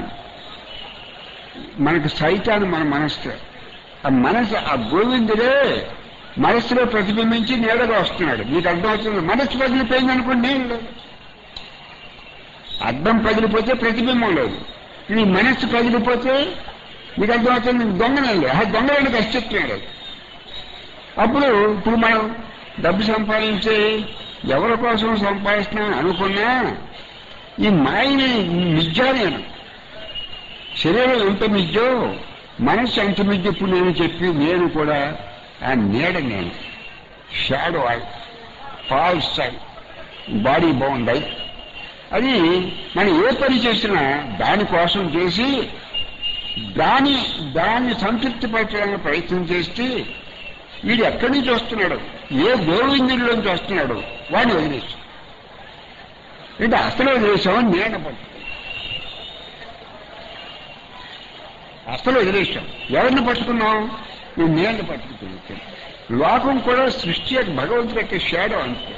మనకి సైతాన్ని మన మనస్సు ఆ మనసు ఆ గోవిందుడే మనస్సులో ప్రతిబింబించి నీడగా వస్తున్నాడు మీకు అర్థమవుతుంది మనస్సు పగిలిపోయింది అనుకోండి నేను లేదు అద్దం పగిలిపోతే ప్రతిబింబం లేదు నీ మనస్సు పగిలిపోతే మీకు అర్థమవుతుంది దొంగనండి ఆ దొంగలానికి అస్తిత్వం లేదు అప్పుడు ఇప్పుడు మనం డబ్బు సంపాదించి ఎవరి కోసం సంపాదిస్తున్నాం అనుకున్నా ఈ మాయని మిథ్యా నేను శరీరం ఎంత మిథ్యో మనస్సు ఎంత మిథ్య ఇప్పుడు నేను చెప్పి నేను కూడా ఆ నీడ నేను shadow I falls I body bound I అది మనం ఏ పని చేసినా దానికోసం చేసి దాని దాన్ని సంతృప్తిపరచడానికి ప్రయత్నం చేస్తే వీడు ఎక్కడి నుంచి వస్తున్నాడు ఏ గోవిందుడిలోంచి వస్తున్నాడు వాడిని వదిలేస్తాం అంటే అసలు వదిలేసాం నేను పట్టు అసలు వదిలేసాం ఎవరిని పట్టుకున్నాం నువ్వు నేను పట్టుకుని లోకం కూడా సృష్టి యొక్క భగవంతుడి యొక్క షేడో అంతే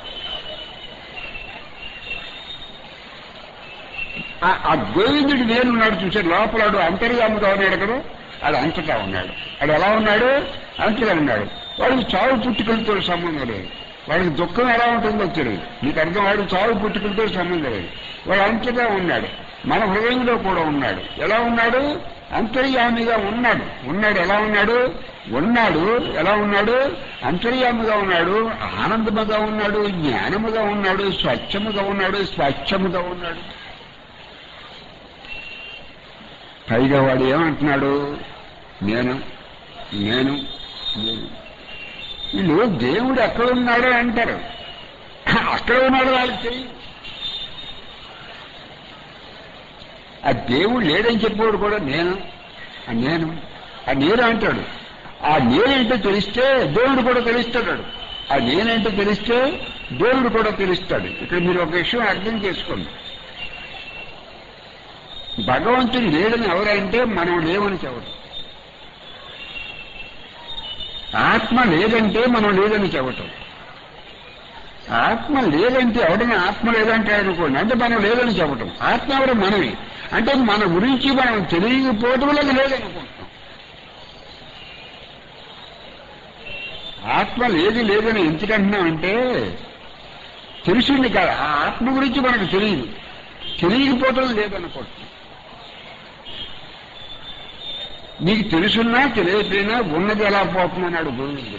ఆ- ఆ గోవిందుడు నేనున్నాడు చూసాడు లోపలాడు అంతర్యాముగా ఉన్నాడు కదా అది అంతటా ఉన్నాడు అది ఎలా ఉన్నాడు అంతటా ఉన్నాడు వాడికి చావు పుట్టుకలతో సంబంధం లేదు వాడికి దుఃఖం ఎలా ఉంటుందో తెలియదు నీకు అర్థం వాడు చావు పుట్టుకలతో సంబంధం లేదు వాడు అంతటా ఉన్నాడు మన హృదయంలో కూడా ఉన్నాడు ఎలా ఉన్నాడు అంతర్యామిగా ఉన్నాడు ఉన్నాడు ఎలా ఉన్నాడు ఉన్నాడు ఎలా ఉన్నాడు అంతర్యామిగా ఉన్నాడు ఆనందముగా ఉన్నాడు జ్ఞానముగా ఉన్నాడు స్వచ్ఛముగా ఉన్నాడు స్వచ్ఛముగా ఉన్నాడు పైగా వాడు ఏమంటున్నాడు నేను నేను నేను వీళ్ళు దేవుడు ఎక్కడ ఉన్నాడో అంటారు అక్కడ ఉన్నాడు వాళ్ళకి తెలియదు ఆ దేవుడు లేడని చెప్పేవాడు కూడా నేను ఆ నేను ఆ నేను అంటాడు ఆ నేనేంటో తెలిస్తే దేవుడు కూడా తెలుస్తాడు వాడు. ఆ నేనేంటో తెలిస్తే దేవుడు కూడా తెలుస్తాడు ఇక్కడ మీరు ఒక విషయం అర్థం చేసుకోండి భగవంతుడు లేడని ఎవరంటే మనం లేవని చెప్పడం ఆత్మ లేదంటే మనం లేదని చెప్పటం ఆత్మ లేదంటే ఎవడైనా ఆత్మ లేదంటే అనుకోండి అంటే మనం లేదని చెప్పటం ఆత్మ ఎవరు మనమే అంటే మన గురించి మనం తెలియకపోవడం వల్ల అది లేదనుకుంటున్నాం ఆత్మ లేదు లేదని ఎందుకంటున్నామంటే తెలిసింది కాదు ఆ ఆత్మ గురించి మనకు తెలియదు తెలియకపోవడం లేదనుకుంటున్నాం నీకు తెలుసున్నా తెలియకపోయినా ఉన్నది ఎలా పోతుందన్నాడు గోవిందుడు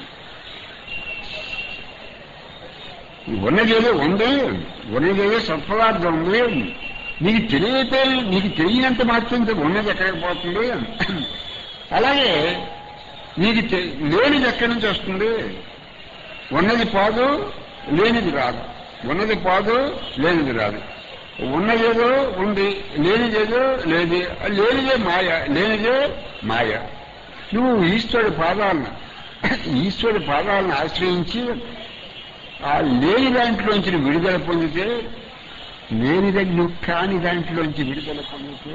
ఉన్నదేదో ఉంది ఉన్నదేదో సత్పదార్థం ఉంది నీకు తెలియకపోయి నీకు తెలియనంత మాత్రం ఉన్నది ఎక్కడికి పోతుంది అలాగే నీకు తె- లేనిది ఎక్కడి నుంచి వస్తుంది ఉన్నది పోదు లేనిది రాదు ఉన్నది పోదు లేనిది రాదు ఉన్నదేదో ఉంది లేనిదేదో లేదు లేనిదే మాయ లేనిదే మాయ నువ్వు ఈశ్వరుడి పాదాలను ఈశ్వరుడి పాదాలను ఆశ్రయించి ఆ లేని దాంట్లోంచి నువ్వు విడుదల పొందితే లేని దగ్గర నువ్వు కాని దాంట్లోంచి విడుదల పొందితే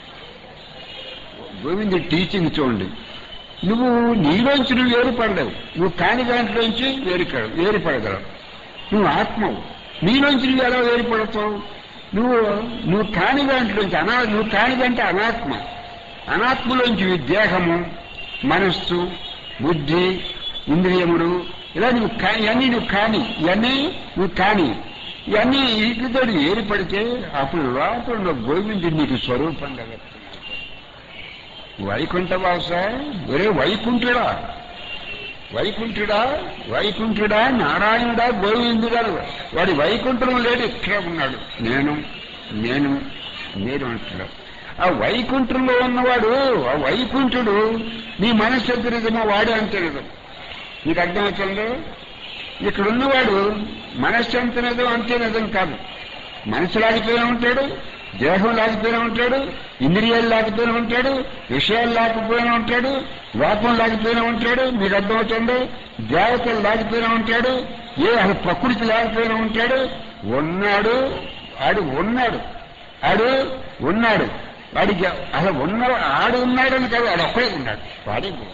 గోవింద టీచింగ్ చూడండి నువ్వు నీలోంచి నువ్వు వేరుపడలేవు నువ్వు కాని దాంట్లోంచి వేరుక వేరుపడగలవు నువ్వు ఆత్మవు నీలోంచి నువ్వు ఎలా వేరుపడతావు నువ్వు నువ్వు కాని దాంట్లోంచి అనా నువ్వు కానిదంటే అనాత్మ అనాత్మలోంచి ఈ దేహము మనస్సు బుద్ధి ఇంద్రియములు ఇలా నువ్వు కాని ఇవన్నీ నువ్వు కాని ఇవన్నీ నువ్వు కాని ఇవన్నీ వీటితో ఏర్పడితే అప్పుడు లోపల ఉన్న గోవిందుడు నీకు స్వరూపంగా వ్యక్తం వైకుంఠవాస ఒరే వైకుంఠుడా వైకుంఠుడా వైకుంఠుడా నారాయణుడా గోవిందుడా వాడి వైకుంఠం లేడు ఇక్కడ ఉన్నాడు నేను నేను నేను అంటున్నాడు ఆ వైకుంఠంలో ఉన్నవాడు ఆ వైకుంఠుడు నీ మనస్సు ఎంత నిజమో వాడే అంతే నిజం నీకు అర్థమవుతుంది ఇక్కడ ఉన్నవాడు మనస్సు ఎంత నిజం అంతే నిజం కాదు మనసు లేకపోయినా ఉంటాడు దేహం లేకపోయినా ఉంటాడు ఇంద్రియాలు లేకపోయినా ఉంటాడు విషయాలు లేకపోయినా ఉంటాడు లోపం లేకపోయినా ఉంటాడు మీకు అర్థమవుతుంది దేవతలు లేకపోయినా ఉంటాడు ఏ అసలు ప్రకృతి లేకపోయినా ఉంటాడు ఉన్నాడు ఆడు ఉన్నాడు ఆడు ఉన్నాడు వాడికి అసలు ఉన్న ఆడు ఉన్నాడని కాదు ఆడు ఒక్కడే ఉన్నాడు వాడే ఉన్నాడు.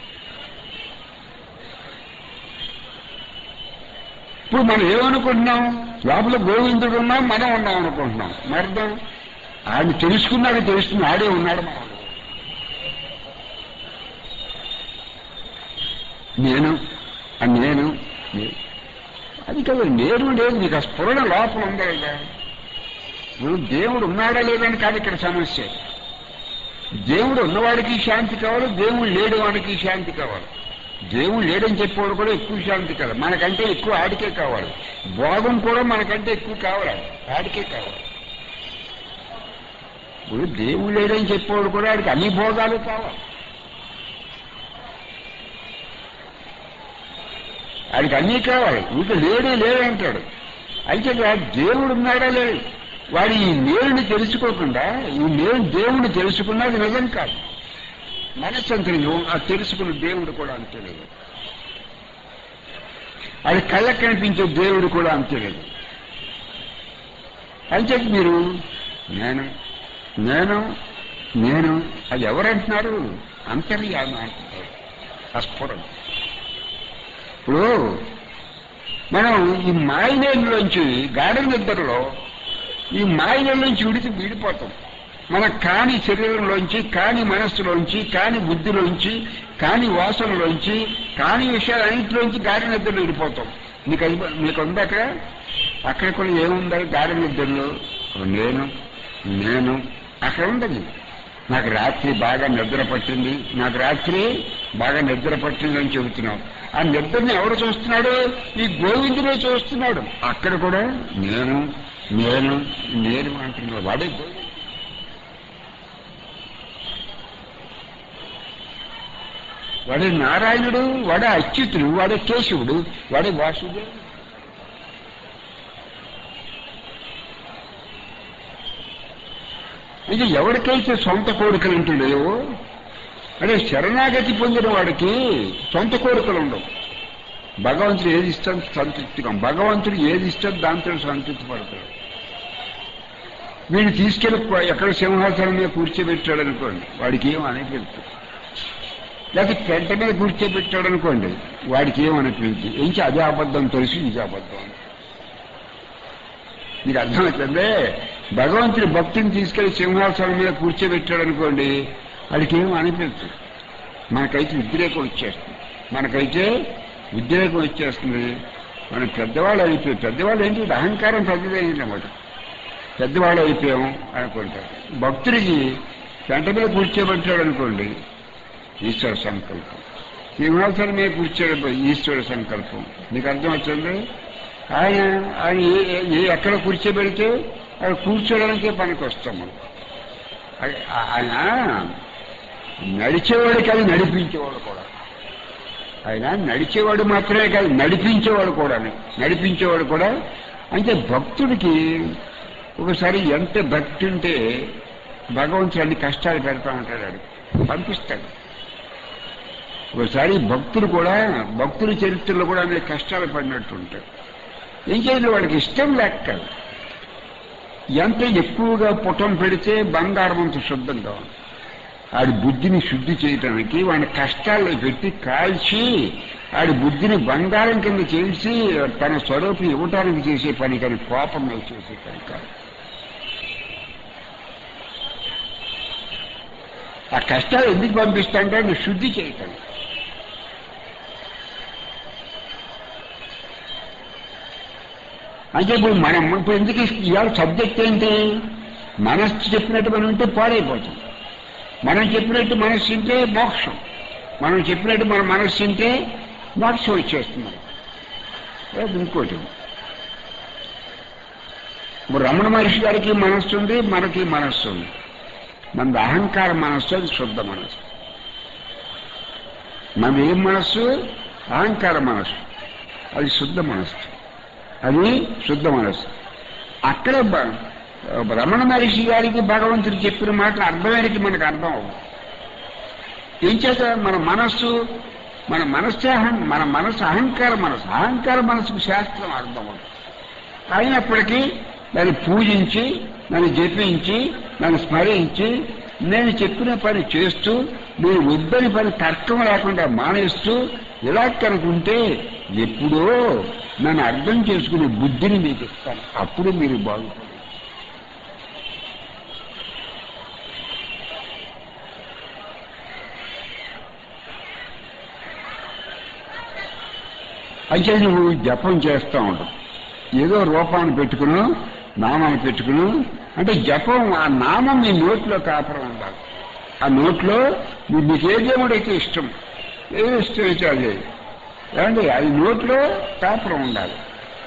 ఇప్పుడు మనం ఏమనుకుంటున్నాం లోపల గోవిందుడు ఉన్నాం మనం ఉన్నాం అనుకుంటున్నాం మర్థం ఆయన తెలుసుకున్నాడు తెలుస్తుంది ఆడే ఉన్నాడు మనం నేను ఆ నేను నేను. అది కదా నేను లేదు నీకు ఆ స్ఫురణ లోపల ఉందా లేదా నువ్వు దేవుడు ఉన్నాడా లేదని కాదు ఇక్కడ సమస్య దేవుడు ఉన్నవాడికి శాంతి కావాలి దేవుడు లేడు వాడికి శాంతి కావాలి దేవుడు లేడని చెప్పేవాడు కూడా ఎక్కువ శాంతి కాదు మనకంటే ఎక్కువ ఆడికే కావాలి భోగం కూడా మనకంటే ఎక్కువ కావాలి ఆడికే కావాలి ఇప్పుడు దేవుడు లేడని చెప్పేవాడు కూడా వాడికి అన్ని భోగాలు కావాలి వాడికి అన్నీ కావాలి ఇంకా లేడే లేడంటాడు అయితే వాడు దేవుడు ఉన్నాడా లేదు వాడు ఈ నేరుని తెలుసుకోకుండా ఈ నేను దేవుడిని తెలుసుకున్నది నిజం కాదు మనస్సు అంతే ఆ తెలుసుకున్న దేవుడు కూడా అంతే లేదు అది కళ్ళకు కనిపించే దేవుడు కూడా అంతే లేదు అని చెప్పి మీరు నేను నేను నేను అది ఎవరంటున్నారు అంతర్యామ అంటున్నారు అస్ఫురం ఇప్పుడు మనం ఈ మాయనేళ్ళలోంచి గాఢ నిద్రలో ఈ మాయనేళ్ళలోంచి విడిచి విడిపోతాం మన కాని శరీరంలోంచి కాని మనస్సులోంచి కాని బుద్ధిలోంచి కాని వాసనలోంచి కాని విషయాలన్నింటిలోంచి గాఢ నిద్రలో విడిపోతాం నీకు అది నీకు ఉంది అక్కడ అక్కడ కూడా ఏముంది గాఢ నిద్రలో నేను నేను అక్కడ ఉండదు నాకు రాత్రి బాగా నిద్ర పట్టింది నాకు రాత్రి బాగా నిద్ర పట్టింది అని చెబుతున్నావు ఆ నిద్రని ఎవరు చూస్తున్నాడు ఈ గోవిందుడే చూస్తున్నాడు అక్కడ కూడా నేను నేను నేను అంటున్నాడు వాడే గోవిందుడు వాడే నారాయణుడు వాడే అచ్యుతుడు వాడే కేశవుడు వాడే వాసుదేవుడు ఇది ఎవరికైతే సొంత కోరికలు అంటూ లేవో అదే శరణాగతి పొందిన వాడికి సొంత కోరికలు ఉండవు భగవంతుడు ఏది ఇస్తాడు సంతృప్తిగా భగవంతుడు ఏది ఇస్తాడు దాంతో సంతృప్తి పడతాడు వీడిని తీసుకెళ్ళి ఎక్కడ సింహాసనం మీద కూర్చోబెట్టాడు అనుకోండి వాడికి ఏం అనిపించదు లేకపోతే పెంట మీద కూర్చోబెట్టాడు అనుకోండి వాడికి ఏం అనిపించదు ఏంచి అదే అబద్ధం తెలిసి ఇది అబద్ధం మీకు అర్థమవుతుందే భగవంతుడి భక్తిని తీసుకెళ్లి సింహాసనం మీద కూర్చోబెట్టాడు అనుకోండి వాడికి ఏం అనిపించదు మనకైతే ఉద్రేకం వచ్చేస్తుంది మనకైతే ఉద్రేకం వచ్చేస్తుంది మనం పెద్దవాళ్ళు అయిపోయి పెద్దవాళ్ళు ఏంటి ఇది అహంకారం పెద్దదైంది అన్నమాట పెద్దవాళ్ళు అయిపోయాం అనుకుంటారు భక్తుడికి పెంట మీద కూర్చోబెట్టాడు అనుకోండి ఈశ్వర సంకల్పం సింహాసనం మీద కూర్చోడు ఈశ్వర సంకల్పం నీకు అర్థం వచ్చింది ఆయన ఆయన ఏ- ఏ- ఎక్కడ కూర్చోబెడితే అక్కడ కూర్చోడానికే పనికి వస్తాం మనం అయ్- ఆయన నడిచేవాడు కాదు నడిపించేవాడు కూడా ఆయన నడిచేవాడు మాత్రమే కాదు నడిపించేవాడు కూడా నడిపించేవాడు కూడా అంటే భక్తుడికి ఒకసారి ఎంత భక్తి ఉంటే భగవంతుడు అన్ని కష్టాలు పెడతా ఉంటాడు వాడు. పంపిస్తాడు ఒకసారి భక్తులు కూడా భక్తుల చరిత్రలో కూడా అనేక కష్టాలు పడినట్టు ఉంటాడు ఏం చేయాలి వాడికి ఇష్టం లేక కాదు. ఎంత ఎక్కువగా పుటం పెడితే బంగారం అంత శుద్ధంగా ఉంది ఆడి బుద్ధిని శుద్ధి చేయటానికి వాడిని కష్టాల్లో పెట్టి కాల్చి ఆడి బుద్ధిని బంగారం కింద చేసి తన స్వరూపం ఇవ్వటానికి చేసే పని కానీ కోపం మీద చేసే పని కాదు ఆ కష్టాలు ఎందుకు పంపిస్తాంటే నువ్వు శుద్ధి చేయటం అంటే ఇప్పుడు మనం ఇప్పుడు ఎందుకు ఇవాళ సబ్జెక్ట్ ఏంటి మనస్సు చెప్పినట్టు మనం ఉంటే పాడైపోతాం మనం చెప్పినట్టు మనస్సు ఉంటే మోక్షం మనం చెప్పినట్టు మన మనస్సు ఉంటే మోక్షం వచ్చేస్తుంది అది ఇంకోటి ఇప్పుడు రమణ మహర్షి గారికి మనస్సు ఉంది మనకి మనస్సు ఉంది మనది అహంకార మనస్సు అది శుద్ధ మనస్సు మనది ఏం మనస్సు అహంకార మనస్సు అది శుద్ధ మనస్సు అది శుద్ధ మనస్సు అక్కడ బ- రమణ మహర్షి గారికి భగవంతుడు చెప్పిన మాటలు అర్థమయ్యేకి మనకు అర్థం అవ్వదు ఏం చేత మన మనస్సు మన మనస్సు అహం మన మనస్సు అహంకార మనస్సు అహంకార మనస్సుకు శాస్త్రం అర్థం అవుతుంది అయినప్పటికీ దాన్ని పూజించి దాన్ని జపించి దాన్ని స్మరించి నేను చెప్పిన పని చేస్తూ నేను వద్దని పని తర్కం లేకుండా మానేస్తూ ఇలా కనుకుంటే ఎప్పుడో నన్ను అర్థం చేసుకునే బుద్ధిని మీకు ఇస్తాను అప్పుడు మీరు బాగుపడతారు అయితే నువ్వు జపం చేస్తూ ఉంటావు ఏదో రూపాన్ని పెట్టుకును నామాన్ని పెట్టుకును అంటే జపం ఆ నామం మీ నోట్లో కాపురం ఉండాలి ఆ నోట్లో మీ- మీకు ఏ దేవుడైతే ఇష్టం ఏది ఇష్టం అయితే అదే ఏమండి అది నోట్లో కాపురం ఉండాలి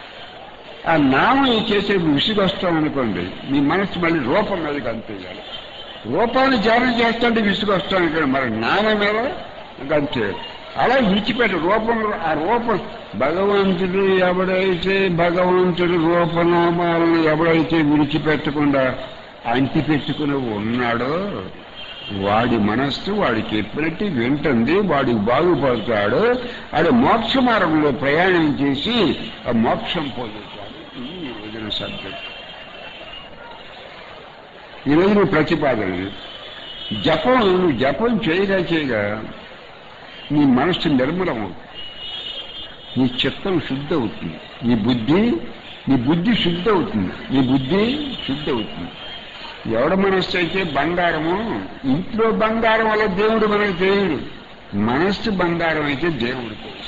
ఆ నామం చేసే విసుగు వస్తాం అనుకోండి మీ మనసు మళ్ళీ రూపం మీదకి అంతేయాలి రూపాన్ని ధ్యానం చేస్తుంటే విసుగు వస్తాను ఇక్కడ మరి నాన్న మీద ఇంకా అంతే అలా విడిచిపెట్ట రూపం ఆ రూపం భగవంతుడు ఎవడైతే భగవంతుడు రూపనామాలను ఎవడైతే విడిచిపెట్టకుండా అంటి పెట్టుకుని ఉన్నాడో వాడి మనస్సు వాడికి చెప్పినట్టు వింటుంది వాడికి బాగుపడతాడు వాడు మోక్ష మార్గంలో ప్రయాణం చేసి ఆ మోక్షం పొందుతాడు ఇది ఈ రోజున సబ్జెక్ట్ ఈ రోజున ప్రతిపాదన జపం నువ్వు జపం చేయగా చేయగా నీ మనస్సు నిర్మలం అవుతుంది నీ చిత్తం శుద్ధి అవుతుంది నీ బుద్ధి నీ బుద్ధి శుద్ధి అవుతుంది నీ బుద్ధి శుద్ధి అవుతుంది ఎవడ మనస్సు అయితే బంగారము ఇంట్లో బంగారం వల్ల దేవుడు మనకు తెలియడు మనస్సు బంగారం అయితే దేవుడు తెలుసు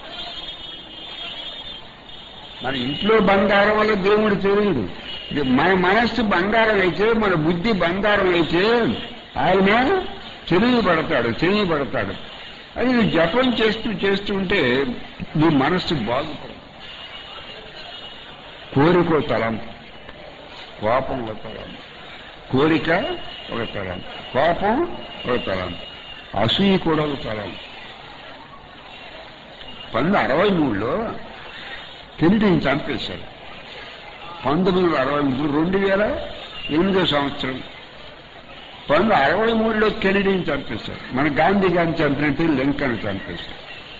మన ఇంట్లో బంగారం వల్ల దేవుడు తెలియడు ఇది మన మనస్సు బంగారం అయితే మన బుద్ధి బంగారం అయితే ఆయన తెలియబడతాడు తెలియబడతాడు అది నువ్వు జపం చేస్తూ చేస్తుంటే నీ మనస్సు బాగుపడు కోరికో తలం కోపం ఒక తలం కోరిక ఒక తలం కోపం ఒక తలం అసూయ కూడా ఒక తలం పంతొమ్మిది అరవై మూడులో కెనడీని చంపేశారు పంతొమ్మిది వందల అరవై మూడు రెండు వేల ఎనిమిదో సంవత్సరం పంతొమ్మిది అరవై మూడులో కెనడీని చంపేశారు మన గాంధీ గారిని చంపినట్టు లింకన్ చంపేశారు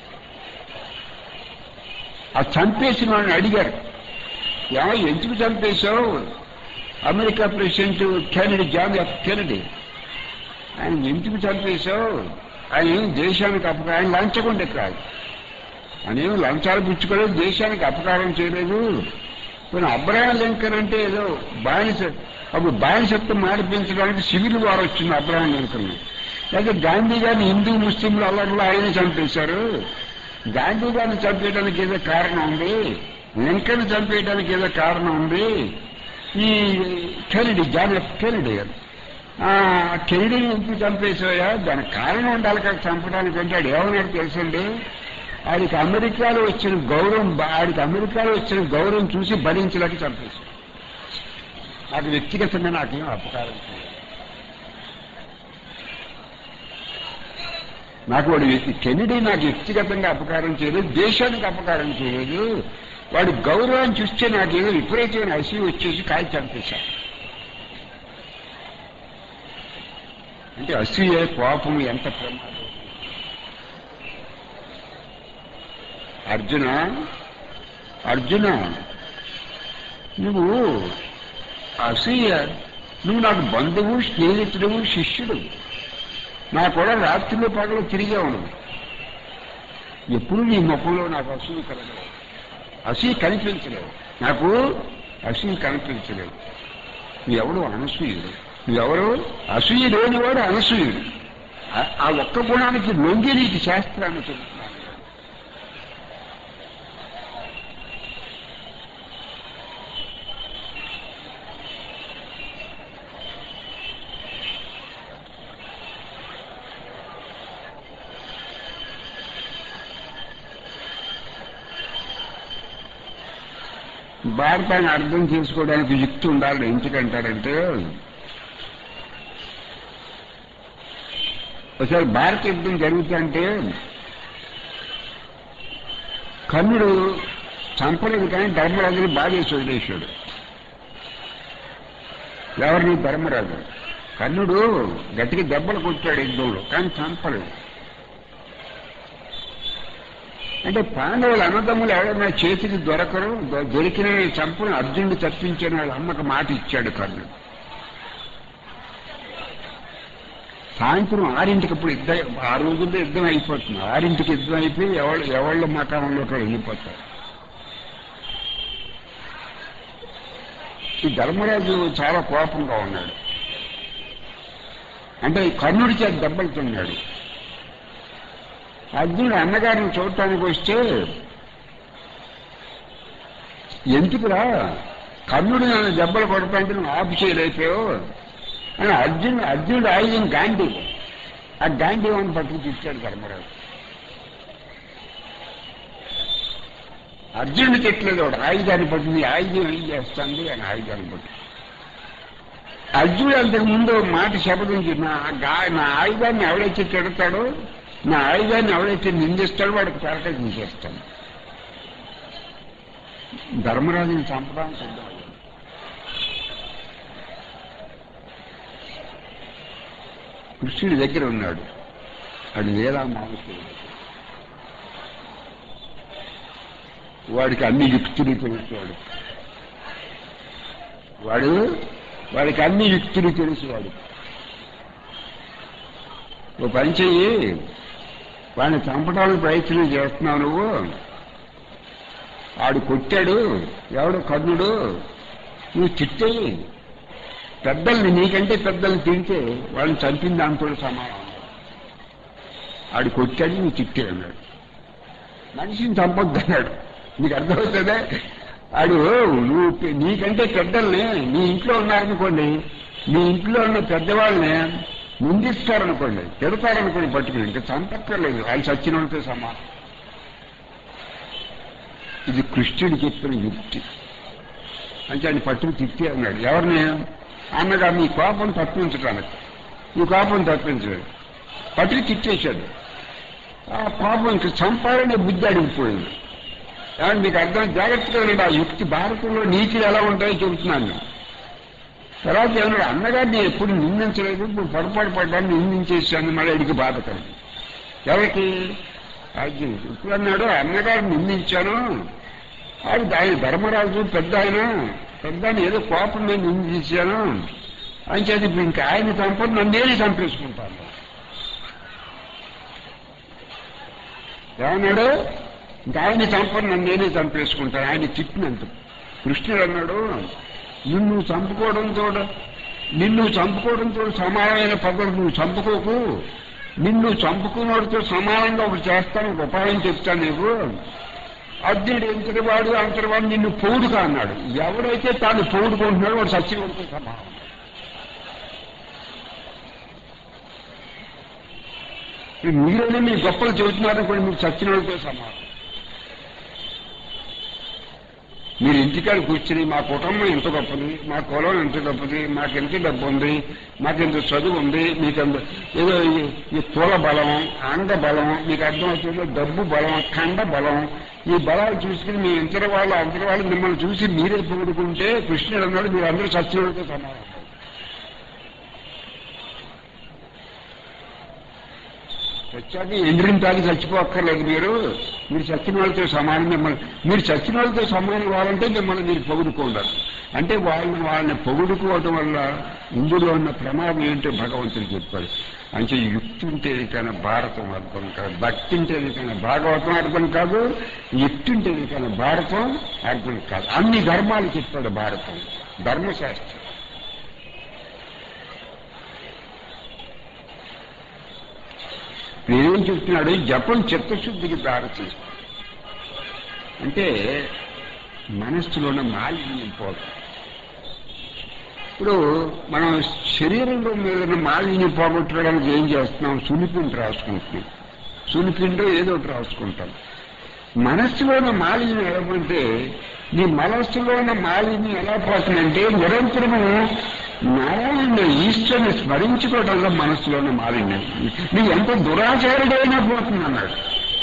ఆ చంపేసిన వాళ్ళని అడిగారు ఏమో ఎందుకు చంపేశావు America president Kennedy John F Kennedy ఆయన ఎందుకు చంపేశావు ఆయన ఏం దేశానికి అపకారం ఆయన లంచకుండా కాదు ఆయన ఏం లంచాలు పుచ్చుకోలేదు దేశానికి అపకారం చేయలేదు కొన్ని అబ్రహాం లింకన్ అంటే ఏదో బానిస అప్పుడు బానిసత్వం మాడిపించడానికి సివిల్ వార్ వచ్చింది అబ్రహాం లింకన్ అయితే గాంధీ గారిని హిందూ ముస్లింలు అల్లర్లో ఆయన చంపేశారు గాంధీ గారిని చంపేయడానికి ఏదో కారణం ఉంది లింకన్ చంపేయడానికి ఏదో కారణం ఉంది ఈ Kennedy John F Kennedy garu Kennedy ఎందుకు చంపేసాయా దానికి కారణం ఉండాలి కదా చంపడానికి అంటే ఆడు ఏమన్నాడు తెలుసండి ఆడికి అమెరికాలో వచ్చిన గౌరవం ఆడికి అమెరికాలో వచ్చిన గౌరవం చూసి భరించలేక చంపేశాడు నాకు వ్యక్తిగతంగా నాకేం అపకారం చేయలేదు నాకు వాడు వ్యక్తి కెనడీ నాకు వ్యక్తిగతంగా అపకారం చేయలేదు దేశానికి అపకారం చేయలేదు వాడి గౌరవాన్ని చూస్తే నాకేదో విపరీతమైన ఐసీయూ వచ్చేసి కాయ చంపేశాడు అంటే అసూయ కోపం ఎంత ప్రమాదం అర్జున అర్జున నువ్వు అసూయ నువ్వు నాకు బంధువు స్నేహితుడు శిష్యుడు నా కూడా రాత్రిలో పగలు తిరిగే ఉండదు ఎప్పుడు నీ ముఖంలో నాకు అసూయ కలగలేదు అసూయ కనిపించలేదు నాకు అసూయ కనిపించలేదు నువ్వెవడు అనసూయుడు నువ్వెవరు అసూయ లేనివాడు అనసూయుడు ఆ- ఆ ఒక్క గుణానికి లొంగి నీకు శాస్త్రాన్ని చెబుతున్నాను భారతాన్ని అర్థం చేసుకోవడానికి యుక్తి ఉండాలి ఎందుకంటారంటే ఒకసారి భారత యుద్ధం జరుగుతుంటే కర్ణుడు చంపలేదు కానీ ధర్మరాజుని బాధేసి వదిలేశాడు ఎవరిని ధర్మరాజు కర్ణుడు గట్టిగా దెబ్బలు కొట్టాడు యుద్ధంలో కానీ చంపలేదు అంటే పాండవుల అన్నదమ్ములు ఎవరైనా చేతికి దొరకరు దొ- దొరికిన చంపుని అర్జునుడు తప్పించిన వాళ్ళ అమ్మకు మాట ఇచ్చాడు కర్ణుడు సాయంత్రం ఆరింటికి ఇప్పుడు యుద్ధం ఆ రోజుల్లో యుద్ధం అయిపోతుంది ఆరింటికి యుద్ధం అయిపోయి ఎవరు ఎవళ్ళ మకానంలోకి వెళ్ళిపోతారు ఈ ధర్మరాజు చాలా కోపంగా ఉన్నాడు అంటే ఈ కర్ణుడి చేత దెబ్బలు తిన్నాడు అర్జునుడు అన్నగారిని చూడటానికి వస్తే ఎందుకురా కర్ణుడు నన్ను దెబ్బలు కొడతాంటే నువ్వు ఆపు చేయలేకపోయావు అని అర్జున్ అర్జునుడు ఆయుధం గాంధీ ఆ గాంధీవాన్ని పట్టుకు ఇచ్చాడు ధర్మరాజు అర్జునుడు తిట్టలేదు వాడు ఆయుధాన్ని పట్టింది ఆయుధం ఏం చేస్తుంది అని ఆయుధాన్ని పట్టు అర్జునుడు అంతకు ముందు మాట శపథించి నా గా నా ఆయుధాన్ని ఎవడైతే తిడతాడో నా ఆయుధాన్ని ఎవడైతే నిందిస్తాడో వాడికి పెరక తీసేస్తాను ధర్మరాజుని చంపడానికి సిద్ధమయ్యాడు కృష్ణుడి దగ్గర ఉన్నాడు అది లేదా మానసుడు వాడికి అన్ని యుక్తులు తెలుసువాడు వాడు వాడికి అన్ని యుక్తులు తెలుసు వాడు ఓ పని చెయ్యి వాడిని చంపడానికి ప్రయత్నం చేస్తున్నావు నువ్వు ఆడు కొట్టాడు ఎవడు కర్ణుడు నువ్వు తిట్టేయి పెద్దల్ని నీకంటే పెద్దల్ని తింటే వాళ్ళని చంపిన దాంతో సమానం ఆడు కొట్టాడు నువ్వు తిట్టే అన్నాడు మనిషిని చంపొద్దన్నాడు నీకు అర్థమవుతుందా ఆడు నువ్వు పె- నీకంటే పెద్దల్ని నీ ఇంట్లో ఉన్నారనుకోండి మీ ఇంట్లో ఉన్న పెద్దవాళ్ళని నిందిస్తారనుకోండి తిడతారనుకోండి పట్టుకుని ఇంకా చంపక్కర్లేదు వాళ్ళు చచ్చిన వాళ్ళతో సమానం ఇది కృష్ణుడు చెప్పిన యుక్తి అంటే ఆయన పట్టుకు తిట్టి అన్నాడు ఎవరిని అన్నగా మీ కోపం తప్పించడానికి ఈ కోపం తప్పించలేదు పట్టుకు తిట్టేశాడు ఆ కోపం ఇంక చంపాలనే బుద్ధి అడిగిపోయింది ఏమంటే మీకు అర్థం జాగ్రత్తగా ఉండండి ఆ యుక్తి భారతంలో నీతిలు ఎలా ఉంటాయో చెబుతున్నాను నేను. తర్వాత ఏమన్నాడు అన్నగారిని ఎప్పుడు నిందించలేదు ఇప్పుడు పొరపాటు పడ్డాను నిందించేసాను మళ్ళీ ఇడికి బాధ కలిగి ఎవరికి అర్జునుడు ఇప్పుడు అన్నాడు అన్నగారిని నిందించాను అది ఆయన ధర్మరాజు పెద్ద ఆయన పెద్ద ఆయన ఏదో కోపం నేను నిందించాను అని చేతి ఇప్పుడు ఇంకా ఆయన చంపని నన్నేది చంపేసుకుంటాను ఏమన్నాడు ఇంకా ఆయన చంపని నన్నేనే చంపేసుకుంటాను ఆయన తిట్టినంత కృష్ణుడు అన్నాడు నిన్ను చంపుకోవడంతో నిన్ను చంపుకోవడంతో సమానమైన పద్ధతి నువ్వు చంపుకోకు నిన్ను చంపుకున్నవాడితో సమానంగా ఒకటి చేస్తాను ఒక ఉపాయం చెప్తాను నీకు అర్జునుడు ఎంతటి వాడు అంతటి వాడు నిన్ను పౌడుగా అన్నాడు ఎవడైతే తాను పౌడుకుంటున్నాడో వాడు సత్యవంతుడు సమానం ఇప్పుడు మీరైనా మీ గొప్పలు చెబుతున్నారనుకోండి మీరు చచ్చిన వాళ్ళతో సమానం మీరు ఇంటికాడ కూర్చుని మా కుటుంబం ఎంత గొప్పది మా కులం ఎంత గొప్పది మాకెంత డబ్బు ఉంది మాకెంత చదువు ఉంది మీకెంత ఏదో ఈ- ఈ కుల బలం అంగ బలం మీకు అర్థమవుతుందో డబ్బు బలం ఖండ బలం ఈ బలాలు చూసుకుని మీ ఇంతటి వాళ్ళు అంతటి వాళ్ళు మిమ్మల్ని చూసి మీరే పొగుడుకుంటే కృష్ణుడు అన్నాడు మీరు అందరూ సత్యుడితో సమానం చచ్చాక ఎండ్రిని తాగి చచ్చిపోక్కర్లేదు మీరు మీరు చచ్చిన వాళ్ళతో సమానం మిమ్మల్ని మీరు చచ్చిన వాళ్ళతో సమానం కావాలంటే మిమ్మల్ని మీరు పొగుడుకోండాలి అంటే వాళ్ళని వాళ్ళని పొగుడుకోవటం వల్ల ఇందులో ఉన్న ప్రమాదం ఏంటో భగవంతుడు చెప్పాడు అంటే యుక్తి ఉంటేది కానీ భారతం అర్థం కాదు భక్తి ఉంటేది కానీ భాగవతం అర్థం కాదు యుక్తి ఉంటేది కానీ భారతం అర్థం కాదు అన్ని ధర్మాలు చెప్పాడు భారతం ధర్మశాస్త్రం నేనేం చెప్తున్నాడు జపం చిత్తశుద్ధికి దారితీస్తుంది అంటే మనస్సులో ఉన్న మాలిన్యం పోదు ఇప్పుడు మనం శరీరంలో మీద ఉన్న మాలిన్యం పోగొట్టడానికి ఏం చేస్తున్నాం సునిపిండి రాసుకుంటున్నాం సునిపిండి ఏదో ఒకటి రాసుకుంటాం మనస్సులో ఉన్న మాలిన్యం ఎలాగంటే నీ మనస్సులో ఉన్న మాలిన్యం ఎలా పోతుందంటే నిరంతరము నారాయణ ఈశ్వరుని స్మరించుకోవడంలో మనస్సులో ఉన్న మాలిన్యం నీ ఎంత దురాచారుడైనా పోతుంది అన్నాడు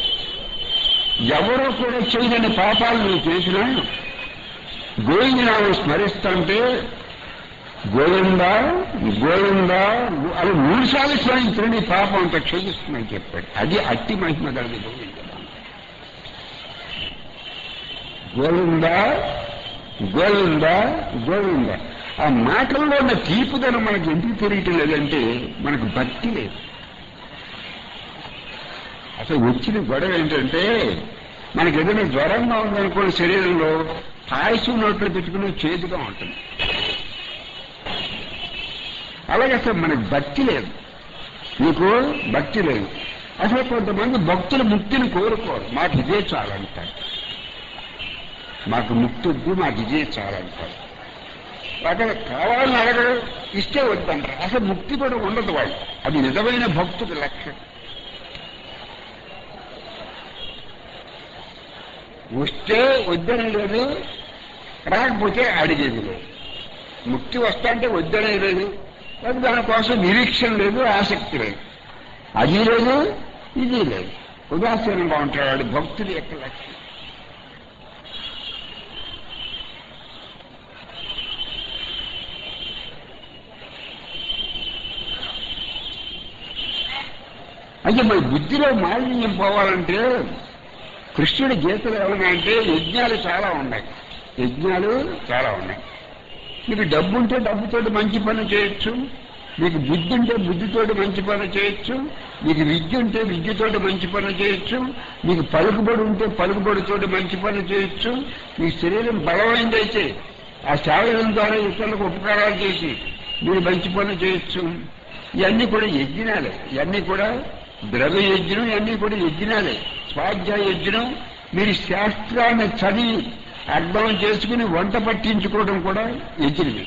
ఎవరో కూడా చేయని పాపాలు నువ్వు చేసినా గోవిందనామం స్మరిస్తుంటే గోవింద గోవింద అది మూడు సార్లు స్మరించిన నీ పాపం అంత క్షమిస్తుందని చెప్పాడు అది అట్టి మహిమ కలిగి గోవిందనామం గోవింద గోవింద గోవింద ఆ మాటల్లో ఉన్న తీపుదనం మనకు ఎందుకు తెలియటం లేదంటే మనకు భక్తి లేదు అసలు వచ్చిన గొడవ ఏంటంటే మనకి ఏదైనా జ్వరంగా ఉందనుకోండి శరీరంలో పాయసం నోట్లో పెట్టుకుని చేదుగా ఉంటుంది అలాగే అసలు మనకు భక్తి లేదు నీకు భక్తి లేదు అసలు కొంతమంది భక్తులు ముక్తిని కోరుకోరు మాకు ఇదే చాలంటారు మాకు ముక్తి వద్దు మాకు ఇదే చాలంటారు అక్కడ కావాలని అడగడం ఇస్తే వద్దంటారు అసలు ముక్తి కూడా ఉండదు వాళ్ళు అది నిజమైన భక్తుడి లక్షణం వస్తే వద్దని లేదు రాకపోతే అడిగేది లేదు ముక్తి వస్తా అంటే వద్దనే లేదు అది దానికోసం నిరీక్షణ లేదు ఆసక్తి లేదు అది లేదు ఇది లేదు ఉదాసీనంగా ఉంటాడు వాడు భక్తుడి యొక్క లక్ష్యం అయితే మరి బుద్ధిలో మాలిన్యం పోవాలంటే కృష్ణుడి గీతలు ఏమన్నా అంటే యజ్ఞాలు చాలా ఉన్నాయి యజ్ఞాలు చాలా ఉన్నాయి మీకు డబ్బు ఉంటే డబ్బుతోటి మంచి పని చేయొచ్చు మీకు బుద్ధి ఉంటే బుద్ధితోటి మంచి పని చేయొచ్చు మీకు విద్య ఉంటే విద్యతోటి మంచి పని చేయొచ్చు మీకు పలుకుబడి ఉంటే పలుకుబడితోటి మంచి పని చేయొచ్చు మీ శరీరం బలమైందైతే ఆ శారీరం ద్వారా ఇతరులకు ఉపకారాలు చేసి మీరు మంచి పనులు చేయొచ్చు ఇవన్నీ కూడా యజ్ఞాలే ఇవన్నీ కూడా ద్రవ్య యజ్ఞం ఇవన్నీ కూడా యజ్ఞాలే స్వాధ్యాయ యజ్ఞం మీరు శాస్త్రాన్ని చదివి అర్థం చేసుకుని వంట పట్టించుకోవడం కూడా యజ్ఞమే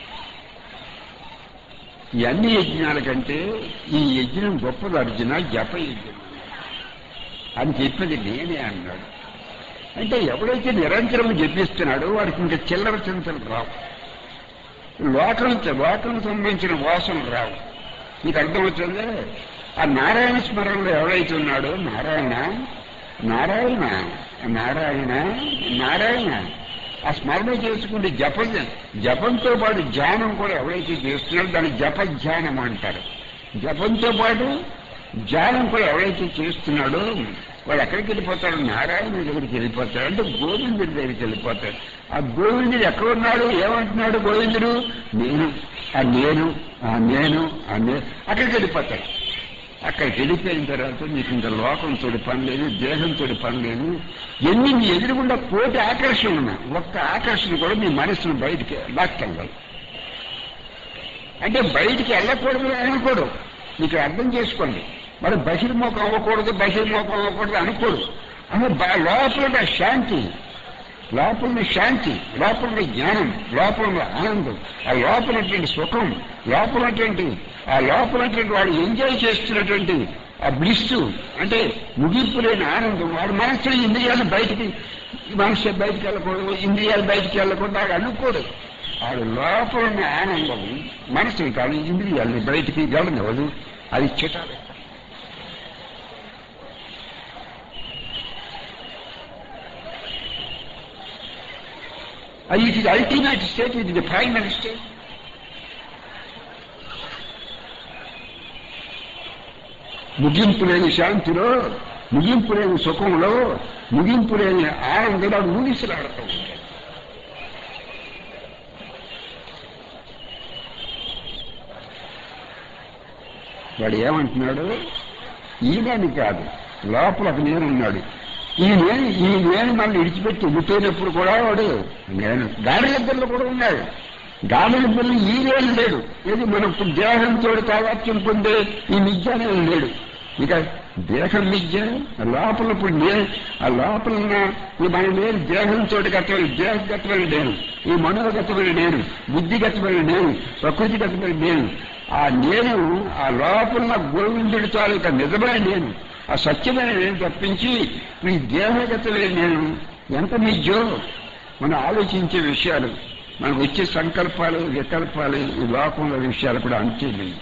ఇవన్నీ యజ్ఞాల కంటే ఈ యజ్ఞం గొప్పది అర్జున జప యజ్ఞం అని చెప్పేది నేనే అన్నాడు అంటే ఎవడైతే నిరంతరం జపిస్తున్నాడో వాడికి ఇంకా చిల్లర చింతలు రావు లోకం లోకం సంబంధించిన వాసనలు రావు మీకు అర్థమవుతుందే ఆ నారాయణ స్మరణలో ఎవరైతే ఉన్నాడో నారాయణ నారాయణ నారాయణ నారాయణ ఆ స్మరణ చేసుకుంటే జప జపంతో పాటు ధ్యానం కూడా ఎవరైతే చేస్తున్నాడో దాన్ని జప ధ్యానం అంటారు జపంతో పాటు ధ్యానం కూడా ఎవరైతే చేస్తున్నాడో వాడు ఎక్కడికి వెళ్ళిపోతాడు నారాయణ దగ్గరికి వెళ్ళిపోతాడు అంటే గోవిందుడి దగ్గరికి వెళ్ళిపోతాడు ఆ గోవిందుడు ఎక్కడ ఉన్నాడు ఏమంటున్నాడు గోవిందుడు నేను ఆ నేను ఆ నేను ఆ నేను అక్కడికి వెళ్ళిపోతాడు అక్కడికి వెళ్ళిపోయిన తర్వాత నీకు ఇంకా లోకంతో పని లేదు దేహంతో పని లేదు ఎన్ని నీ ఎదురుగుండా కోటి ఆకర్షణ ఉన్నా ఒక్క ఆకర్షణ కూడా మీ మనసును బయటికి లాక్కెళ్ళాలి అంటే బయటికి వెళ్ళకూడదు అనకూడదు మీకు అర్థం చేసుకోండి మరి బహిర్ముఖం అవ్వకూడదు బహిర్ముఖం అవ్వకూడదు అనుకోడు అంటే బ- లోపల ఉన్న శాంతి లోపల ఉన్న శాంతి లోపల ఉన్న జ్ఞానం లోపల ఉన్న ఆనందం ఆ లోపల ఉన్నటువంటి సుఖం లోపల ఉన్నటువంటి ఆ లోపల ఉన్నటువంటి వాడు ఎంజాయ్ చేస్తున్నటువంటి ఆ బ్లిస్ అంటే ముగింపు లేని ఆనందం వాడు మనసులో ఇంద్రియాలు బయటికి మనసు బయటికి వెళ్ళకూడదు ఇంద్రియాలు బయటికి వెళ్ళకూడదు వాడు అనుకోడు వాడు లోపల ఉన్న ఆనందం మనసుని కానీ ఇంద్రియాలని బయటికి వెళ్ళనివ్వదు అది చిటాలి it is ultimate state, it is the final state. ముగింపు లేని శాంతిలో ముగింపు లేని సుఖంలో ముగింపు లేని ఆనందంలో ఊగిసలాడుతూ ఉంటాడు వాడు ఏమంటున్నాడు ఈయనని కాదు లోపల ఒక నేను ఉన్నాడు ఈ నేను ఈ నేను మళ్ళీ విడిచిపెట్టి వెళ్ళిపోయినప్పుడు కూడా వాడు నేను గాడిలిద్దరిలో కూడా ఉన్నాడు గాడిలిద్దరిలో ఈ నేను లేడు ఏది మనం ఇప్పుడు దేహంతో తావాత్యం పొందే ఈ మిథ్య అనేది లేడు ఇక దేహం మిథ్య లోపల ఇప్పుడు నేను ఆ లోపల ఉన్న ఈ మన నేను దేహంతో గతమైన దేహగతమైన నేను ఈ మనోగతమైన నేను బుద్ధిగతమైన నేను ప్రకృతిగతమైన నేను ఆ నేను ఆ లోపల ఉన్న గోవిందుడి తాలూకా నిజమైన నేను ఆ సత్యమైన నేను తప్పించి ఈ దేహగతమైన నేను ఎంత నిజో మనం ఆలోచించే విషయాలు మనకు వచ్చే సంకల్పాలు వికల్పాలు ఈ లోకంలో విషయాలు కూడా అంతే లేదు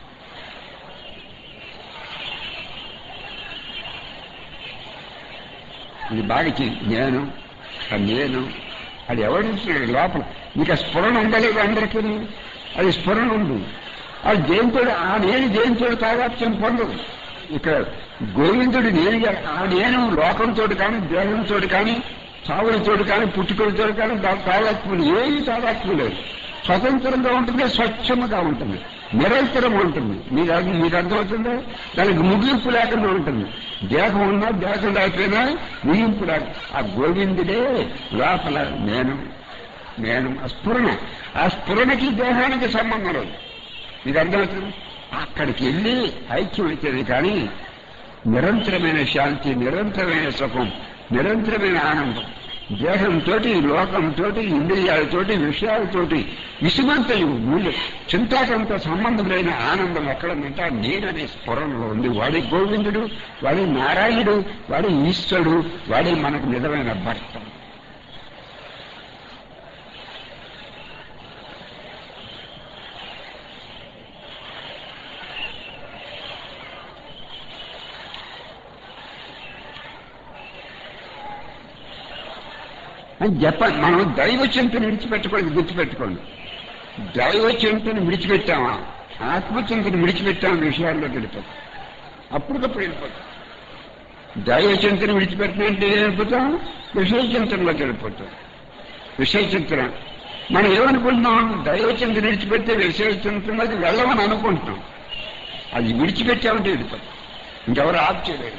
ఇది బాగా చెయ్యి. నేను ఆ నేను అది ఎవరిస్తున్నాడు లోపల మీకు ఆ స్ఫురణ ఉండలేదు అందరికీ అది స్ఫురణ ఉంది అది దేంతో ఆ నేను దేంతో తాగాత్యం పొందదు ఇక్కడ గోవిందుడు నేను ఆ నేను లోకంతో కానీ దేహంతో కానీ చావులతో కానీ పుట్టుకలతో కానీ తాదాత్మ్యం ఏది తాదాత్మ్యం లేదు స్వతంత్రంగా ఉంటుంది స్వచ్ఛంగా ఉంటుంది నిరంతరం ఉంటుంది మీకు అర్థం- మీకు అర్థమవుతుందా దానికి ముగింపు లేకుండా ఉంటుంది దేహం ఉన్నా దేహం లేకపోయినా ముగింపు లేక ఆ గోవిందుడే లోపల నేను నేను ఆ స్ఫురణ ఆ స్ఫురణకి దేహానికి సంబంధం లేదు మీకు అర్థమవుతుంది అక్కడికి వెళ్ళి ఐక్యం అవుతుంది కానీ నిరంతరమైన శాంతి నిరంతరమైన సుఖం నిరంతరమైన ఆనందం దేహంతో లోకంతో ఇంద్రియాలతోటి విషయాలతోటి విసుమంతయు వీళ్ళు చింతాకంత సంబంధం లేని ఆనందం ఎక్కడంటే ఆ నేననే స్ఫురణలో ఉంది వాడి గోవిందుడు వాడి నారాయణుడు వాడి ఈశ్వరుడు వాడి మనకు నిజమైన భర్త అని జప మనం దైవ చింతను విడిచిపెట్టుకోండి గుర్తుపెట్టుకోండి దైవ చింతను విడిచిపెట్టామా ఆత్మచింతను విడిచిపెట్టామా విషయాల్లోకి వెళ్ళిపోతాం అప్పటికప్పుడు వెళ్ళిపోతాం దైవ చింతన విడిచిపెట్టినంటే వెళ్ళిపోతాం విషయ చింతనలోకి వెళ్ళిపోతాం విషయ చింతన మనం ఏమనుకుంటున్నాం దైవ చింతన విడిచిపెడితే విషయ చింతనలోకి వెళ్ళమని అనుకుంటున్నాం అది విడిచిపెట్టామంటే వెళ్ళిపోతాం ఇంకెవరు ఆప్ చేయలేరు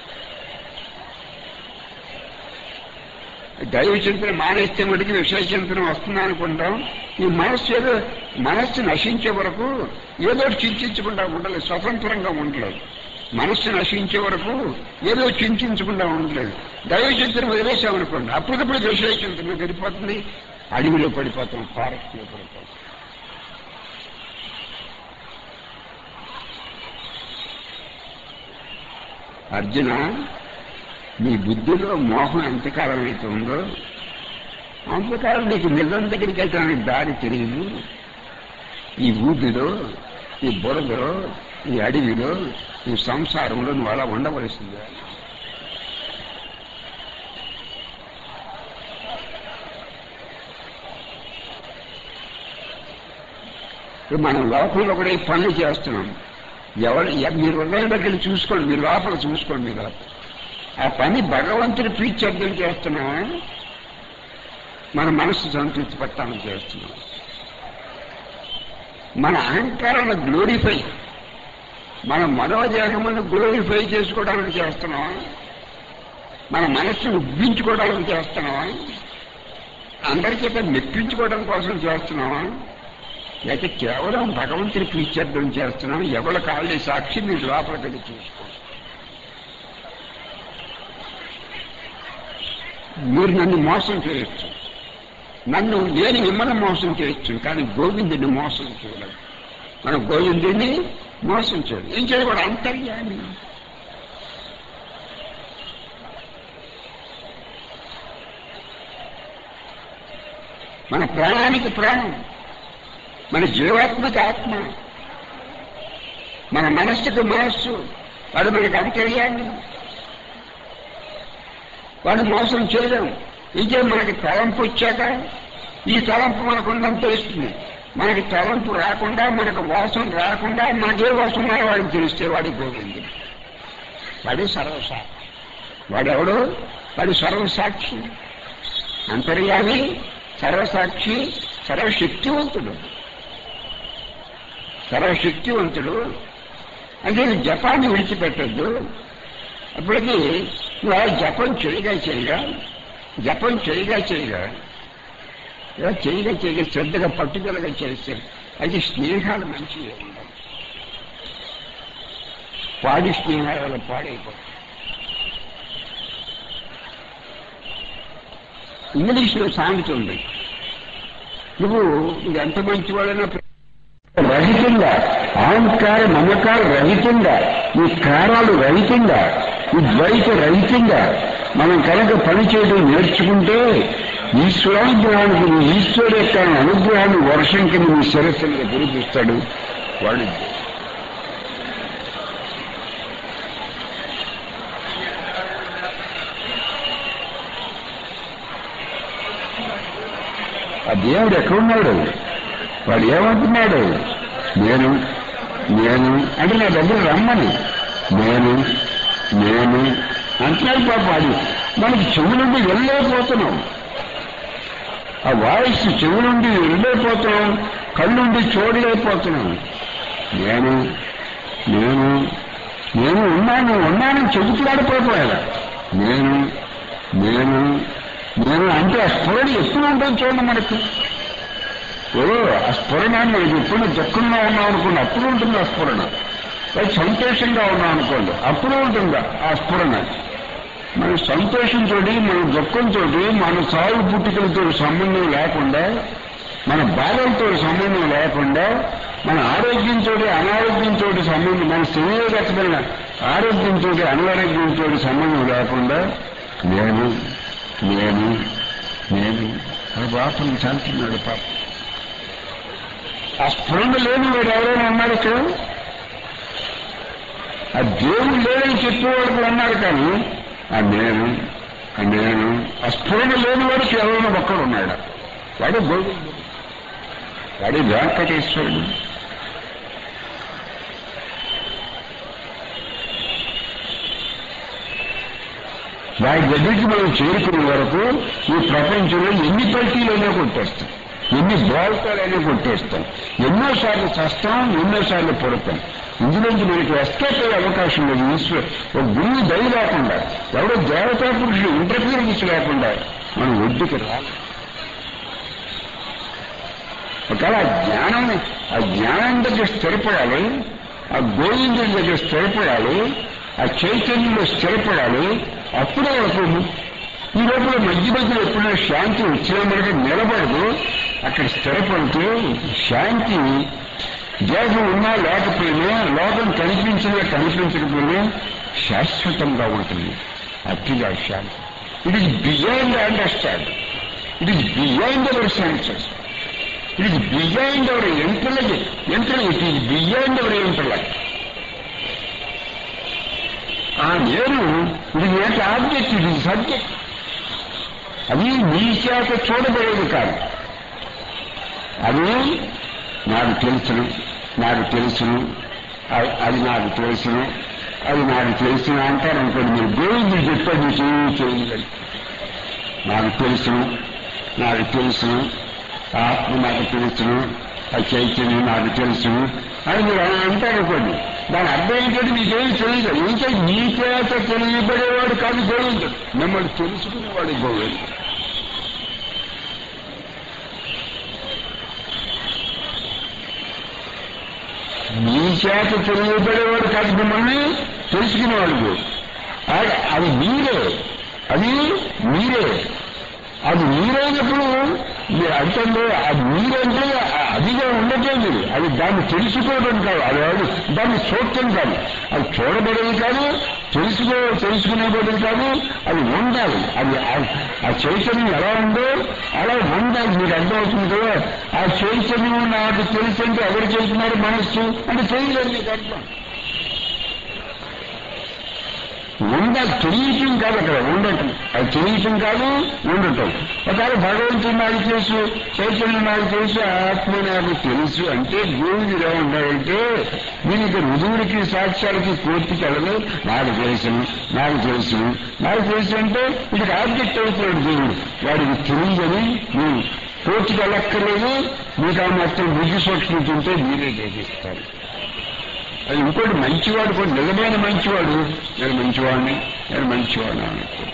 దైవ చింతన మానేస్తే మటుకు విషయ చింతన వస్తుందా అనుకుంటాం ఈ మనస్సు ఏదో మనస్సు నశించే వరకు ఏదో ఒకటి చింతించకుండా ఉండలేదు స్వతంత్రంగా ఉండలేదు మనస్సు నశించే వరకు ఏదో చింతించకుండా ఉండలేదు దైవ చింతన వదిలేసామనుకోండి అప్పటికప్పుడు విషయ చింతన వెళ్ళిపోతుంది అడవిలో పడిపోతాం ఫారెస్ట్ లో పడిపోతాం అర్జున నీ బుద్ధిలో మోహం ఎంతకాలం అయితే ఉందో అంతకాలం నీకు నిజం దగ్గరికి వెళ్ళడానికి దారి తెలియదు ఈ ఊపిలో ఈ బురదలో ఈ అడవిలో ఈ సంసారంలో నువ్వు అలా ఉండవలసిందే ఇప్పుడు మనం లోపల కూడా ఈ పనులు చేస్తున్నాం ఎవరు ఎ- మీరు హృదయం దగ్గర చూసుకోండి మీరు లోపల చూసుకోండి మీరు లోపల. ఆ పని భగవంతుడి ప్రీత్యర్థం చేస్తున్నామా మన మనస్సు సంతృప్తి పట్టాలని చేస్తున్నాం మన అహంకారాన్ని గ్లోరిఫై మన మనోదేహములను గ్లోరిఫై చేసుకోవడానికి చేస్తున్నామా మన మనస్సును ఉబ్బించుకోవడానికి చేస్తున్నామా అందరి చేత మెప్పించుకోవడం కోసం చేస్తున్నామా లేక కేవలం భగవంతుని ప్రీత్యర్థం చేస్తున్నాం ఎవరి కాళ్ళే సాక్షి మీరు లోపలికి వెళ్ళి చూసుకోండి మీరు నన్ను మోసం చేయొచ్చు నన్ను నేను మిమ్మల్ని మోసం చేయొచ్చు కానీ గోవిందుని మోసం చేయలేదు మనం గోవిందుని మోసం చేయదు ఏం చేయకూడదు అంతర్యామి మన ప్రాణానికి ప్రాణం మన జీవాత్మకి ఆత్మ మన మనస్సుకి మనస్సు వాడు మనకి అంతర్యామి వాడు మోసం చేయలేం ఇదే మనకి తలంపు వచ్చాక ఈ తలంపు మనకు ఉందని తెలుస్తుంది మనకి తలంపు రాకుండా మనకు వాసన రాకుండా మనకే వాసన ఉన్నాయో వాడికి తెలిస్తే వాడి గోవింది వాడు సర్వసా వాడెవడు వాడు సర్వసాక్షి అంతర్యామి సర్వసాక్షి సర్వశక్తివంతుడు సర్వశక్తివంతుడు అంటే జపాన్ని విడిచిపెట్టద్దు అప్పటికి నువ్వు ఆ జపం చేయగా చేయగా జపం చేయగా చేయగా ఇలా చేయగా చేయగా శ్రద్ధగా పట్టుదలగా చేస్తే అది స్నేహాలు మంచిగా ఉండాలి పాడి స్నేహాల వల్ల పాడైపోతుంది ఇంగ్లీష్లో సామెత ఉంది నువ్వు నువ్వు ఎంత మంచివాడైనా రహితంగా అహంకార మమకార రహితంగా ఈ కారాలు రహితంగా ఈ ద్వైత రహితంగా మనం కనుక పని చేయడం నేర్చుకుంటే ఈశ్వరానుగ్రహానికి నీ ఈశ్వరు యొక్క అనుగ్రహాన్ని వర్షం కింద నీ శిరస్సు మీద కురిపిస్తాడు వాడు ఆ దేవుడు ఎక్కడున్నాడు వాడు ఏమంటున్నాడు నేను నేను అంటే నా దగ్గర రమ్మని నేను నేను అంటున్నాడు పాప అది మనకి చెవు నుండి వెళ్ళలేకపోతున్నాం ఆ వాయిస్ చెవు నుండి వెళ్ళలేకపోతున్నాం కళ్ళుండి చూడలేకపోతున్నాం నేను నేను నేను ఉన్నాను ఉన్నానని చెబుతున్నాడు పోయిపోయాడు నేను నేను నేను అంటే ఆ స్ఫురణ ఎప్పుడు ఉంటుంది చూడండి మనకి ఓ ఆ స్ఫురణ మనకి ఎప్పుడు దుఃఖంగా ఉన్నాం అనుకోండి అప్పుడు ఉంటుంది ఆ స్ఫురణ లేదా సంతోషంగా ఉన్నాం అనుకోండి అప్పుడు ఉంటుంది ఆ స్ఫురణ మన సంతోషంతో మన దుఃఖంతో మన సాగు పుట్టుకలతో సంబంధం లేకుండా మన బాధలతో సంబంధం లేకుండా మన ఆరోగ్యంతో అనారోగ్యంతో సంబంధం మన శరీరగతమైన ఆరోగ్యంతో అనారోగ్యంతో సంబంధం లేకుండా నేను నేను నేను ఆ పాపం చంపుతున్నాడు పాప ఆ స్ఫురణ లేని వాడు ఎవరైనా ఉన్నారు ఇక్కడ ఆ దేవుడు లేదని చెప్పేవాడు ఉన్నారు కానీ ఆ నేను నేను ఆ స్ఫురణ లేని వాడు కేవలం ఒక్కడు ఉన్నాడు వాడు గోవిందుడు వాడి వెంకటేశ్వరుడు వాడి దగ్గరికి మనం చేరుకునే వరకు ఈ ప్రపంచంలో ఎన్ని పల్టీలైనా కొట్టేస్తాం ఎన్ని బోల్తాలైనా కొట్టేస్తాం ఎన్నోసార్లు చస్తాం ఎన్నోసార్లు పుడతాం ఇందులోంచి మనకి ఎస్కేప్ అయ్యే అవకాశం లేదు ఈశ్వర్ ఒక గురువు దయ లేకుండా ఎవడో దేవతా పురుషుడు ఇంటర్ఫీరెన్స్ లేకుండా మనం ఒడ్డుకి రాలి ఒకవేళ ఆ జ్ఞానం ఆ జ్ఞానం దగ్గర స్థిరపడాలి ఆ గోవిందుడి దగ్గర స్థిరపడాలి ఆ చైతన్యంలో స్థిరపడాలి అప్పుడే వరకు ఈ లోపల మధ్య మధ్యలో ఎప్పుడైనా శాంతి వచ్చినా మనకి నిలబడదు అక్కడ స్థిరపడుతూ శాంతి దేహం ఉన్నా లేకపోయినా లోకం కనిపించినా కనిపించకపోయినా శాశ్వతంగా ఉంటుంది అతిగా శాంతి it is beyond understand it is beyond our senses it is beyond our intelligent intelligent it is beyond our intellect ఆ నేను ఇది ఏంటి ఆబ్జెక్ట్ ఇది సబ్జెక్ట్ అది నీ చేత చూడబడేది కాదు అది నాకు తెలుసును నాకు తెలుసును అ- అది నాకు తెలుసును అది నాకు తెలుసును అంటారు అనుకోండి మీరు గోవిందుడు చెప్పాడు మీకు ఏమీ తెలియదు నాకు తెలుసును నాకు తెలుసును ఆత్మ నాకు తెలుసును ఆ చైతన్యం నాకు తెలుసును అని మీరు అలా అంటారు అనుకోండి దాని అర్థం ఏంటంటే మీకేమి తెలియదు ఇంకా మీ చేత తెలియబడేవాడు కాదు గోవిందుడు మిమ్మల్ని తెలుసుకునేవాడు గోవిందుడు మీ చేత తెలియబడేవాడు కాదు మిమ్మల్ని తెలుసుకునేవాడు ఆ- అది మీరే అది మీరే అది మీరైనప్పుడు మీరు అంటే అది మీరంటే అదిగా ఉండటం అది దాన్ని తెలుసుకోవడం కాదు అది అది దాన్ని చూడటం కాదు అది చూడబడేది కాదు తెలుసుకో తెలుసుకునేబడేది కాదు అది ఉండాలి అది ఆ- ఆ చైతన్యం ఎలా ఉందో అలా ఉండాలి మీకు అర్థమవుతుంది కదా ఆ చైతన్యం నాకు తెలుసు అంటే ఎవరు చేస్తున్నారు మనస్సు అంటే చేయలేదు మీకు అర్థం ఉండాలి తెలియటం కాదు అక్కడ ఉండటం అది తెలియటం కాదు ఉండటం ఒకవేళ భగవంతుడు నాకు తెలుసు చైతన్యం నాకు తెలుసు ఆత్మ నాకు తెలుసు అంటే గోవిందుడు ఎలా ఉండాలంటే దీనికి రుజువుడికి సాక్ష్యాలకి కోర్టుకి వెళ్ళదు నాకు తెలుసు నాకు తెలుసు నాకు తెలుసు అంటే ఇది ఆబ్జెక్ట్ అవుతున్నాడు దేవుడు వాడికి తెలియదని నువ్వు కోర్టుకి వెళ్ళక్కర్లేదు మీకు ఆ మొత్తం బుద్ధి సూక్ష్మత ఉంటే మీరే గ్రహిస్తారు అది ఇంకోటి మంచివాడు కూడా నిజమైన మంచివాడు నేను మంచివాడిని నేను మంచివాడిని అనుకో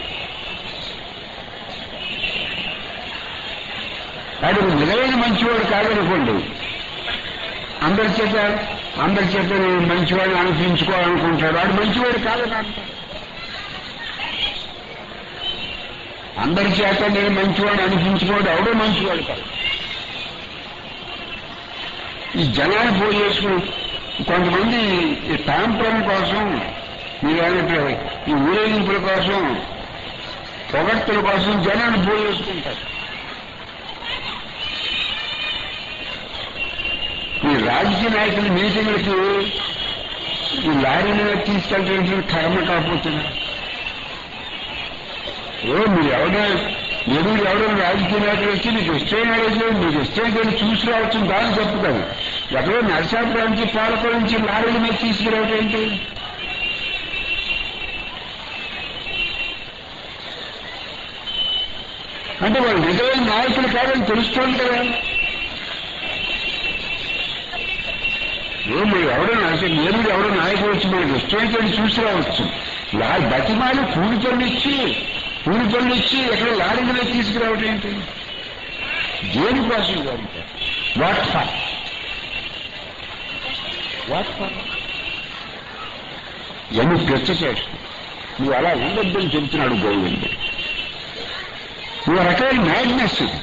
వాడు నిజమైన మంచివాడు కాదనుకోండి అందరి చేత అందరి చేత నేను మంచివాడిని అనిపించుకోవాలనుకుంటాడు వాడు మంచివాడు కాదని అంటాడు అందరి చేత నేను మంచివాడిని అనిపించుకోవడం ఎవడో మంచివాడు కాదు ఈ జనాన్ని పోయి చేసుకుని కొంతమంది ఈ తాంత్రం కోసం మీరు అన్నట్టు ఈ ఊరేగింపుల కోసం పొగడ్తల కోసం జనాన్ని పోయి చేసుకుంటారు ఈ రాజకీయ నాయకుల మీటింగ్లకి ఈ లారీ మీద తీసుకెళ్ళడానికి కర్మ కాకపోతున్నా ఓ మీరు ఎవరైనా ఎదురు ఎవరైనా రాజకీయ నాయకులు వచ్చి మీకు ఇష్టమైన రోజు మీకు ఇష్టమైన చూసి రావచ్చు దాని చెప్పు కదా ఎక్కడో నరసాపురం నుంచి పాలకొల నుంచి లారీల మీద తీసుకురావటం ఏంటి అంటే వాళ్ళు నిజమైన నాయకులు కాదని తెలుస్తోంది కదా ఏ మీరు ఎవరైనా అసలు మీరు ఎవరో నాయకులు వచ్చి మనకి ఇష్టమైతే చూసి రావచ్చు లా బతిమాలి కూలి పనులు ఇచ్చి కూలి పనులు ఇచ్చి ఎక్కడ లారీ మీద తీసుకురావటం ఏంటి దేనికోసం గారికి వాట్ ఫర్ వాట్ ఫర్ ఎన్ని పెద్ద చేస్తాం నువ్వు అలా ఉండొద్దని చెబుతున్నాడు గోవిందుడు నువ్వు రకమైన మ్యాడ్నెస్ ఇది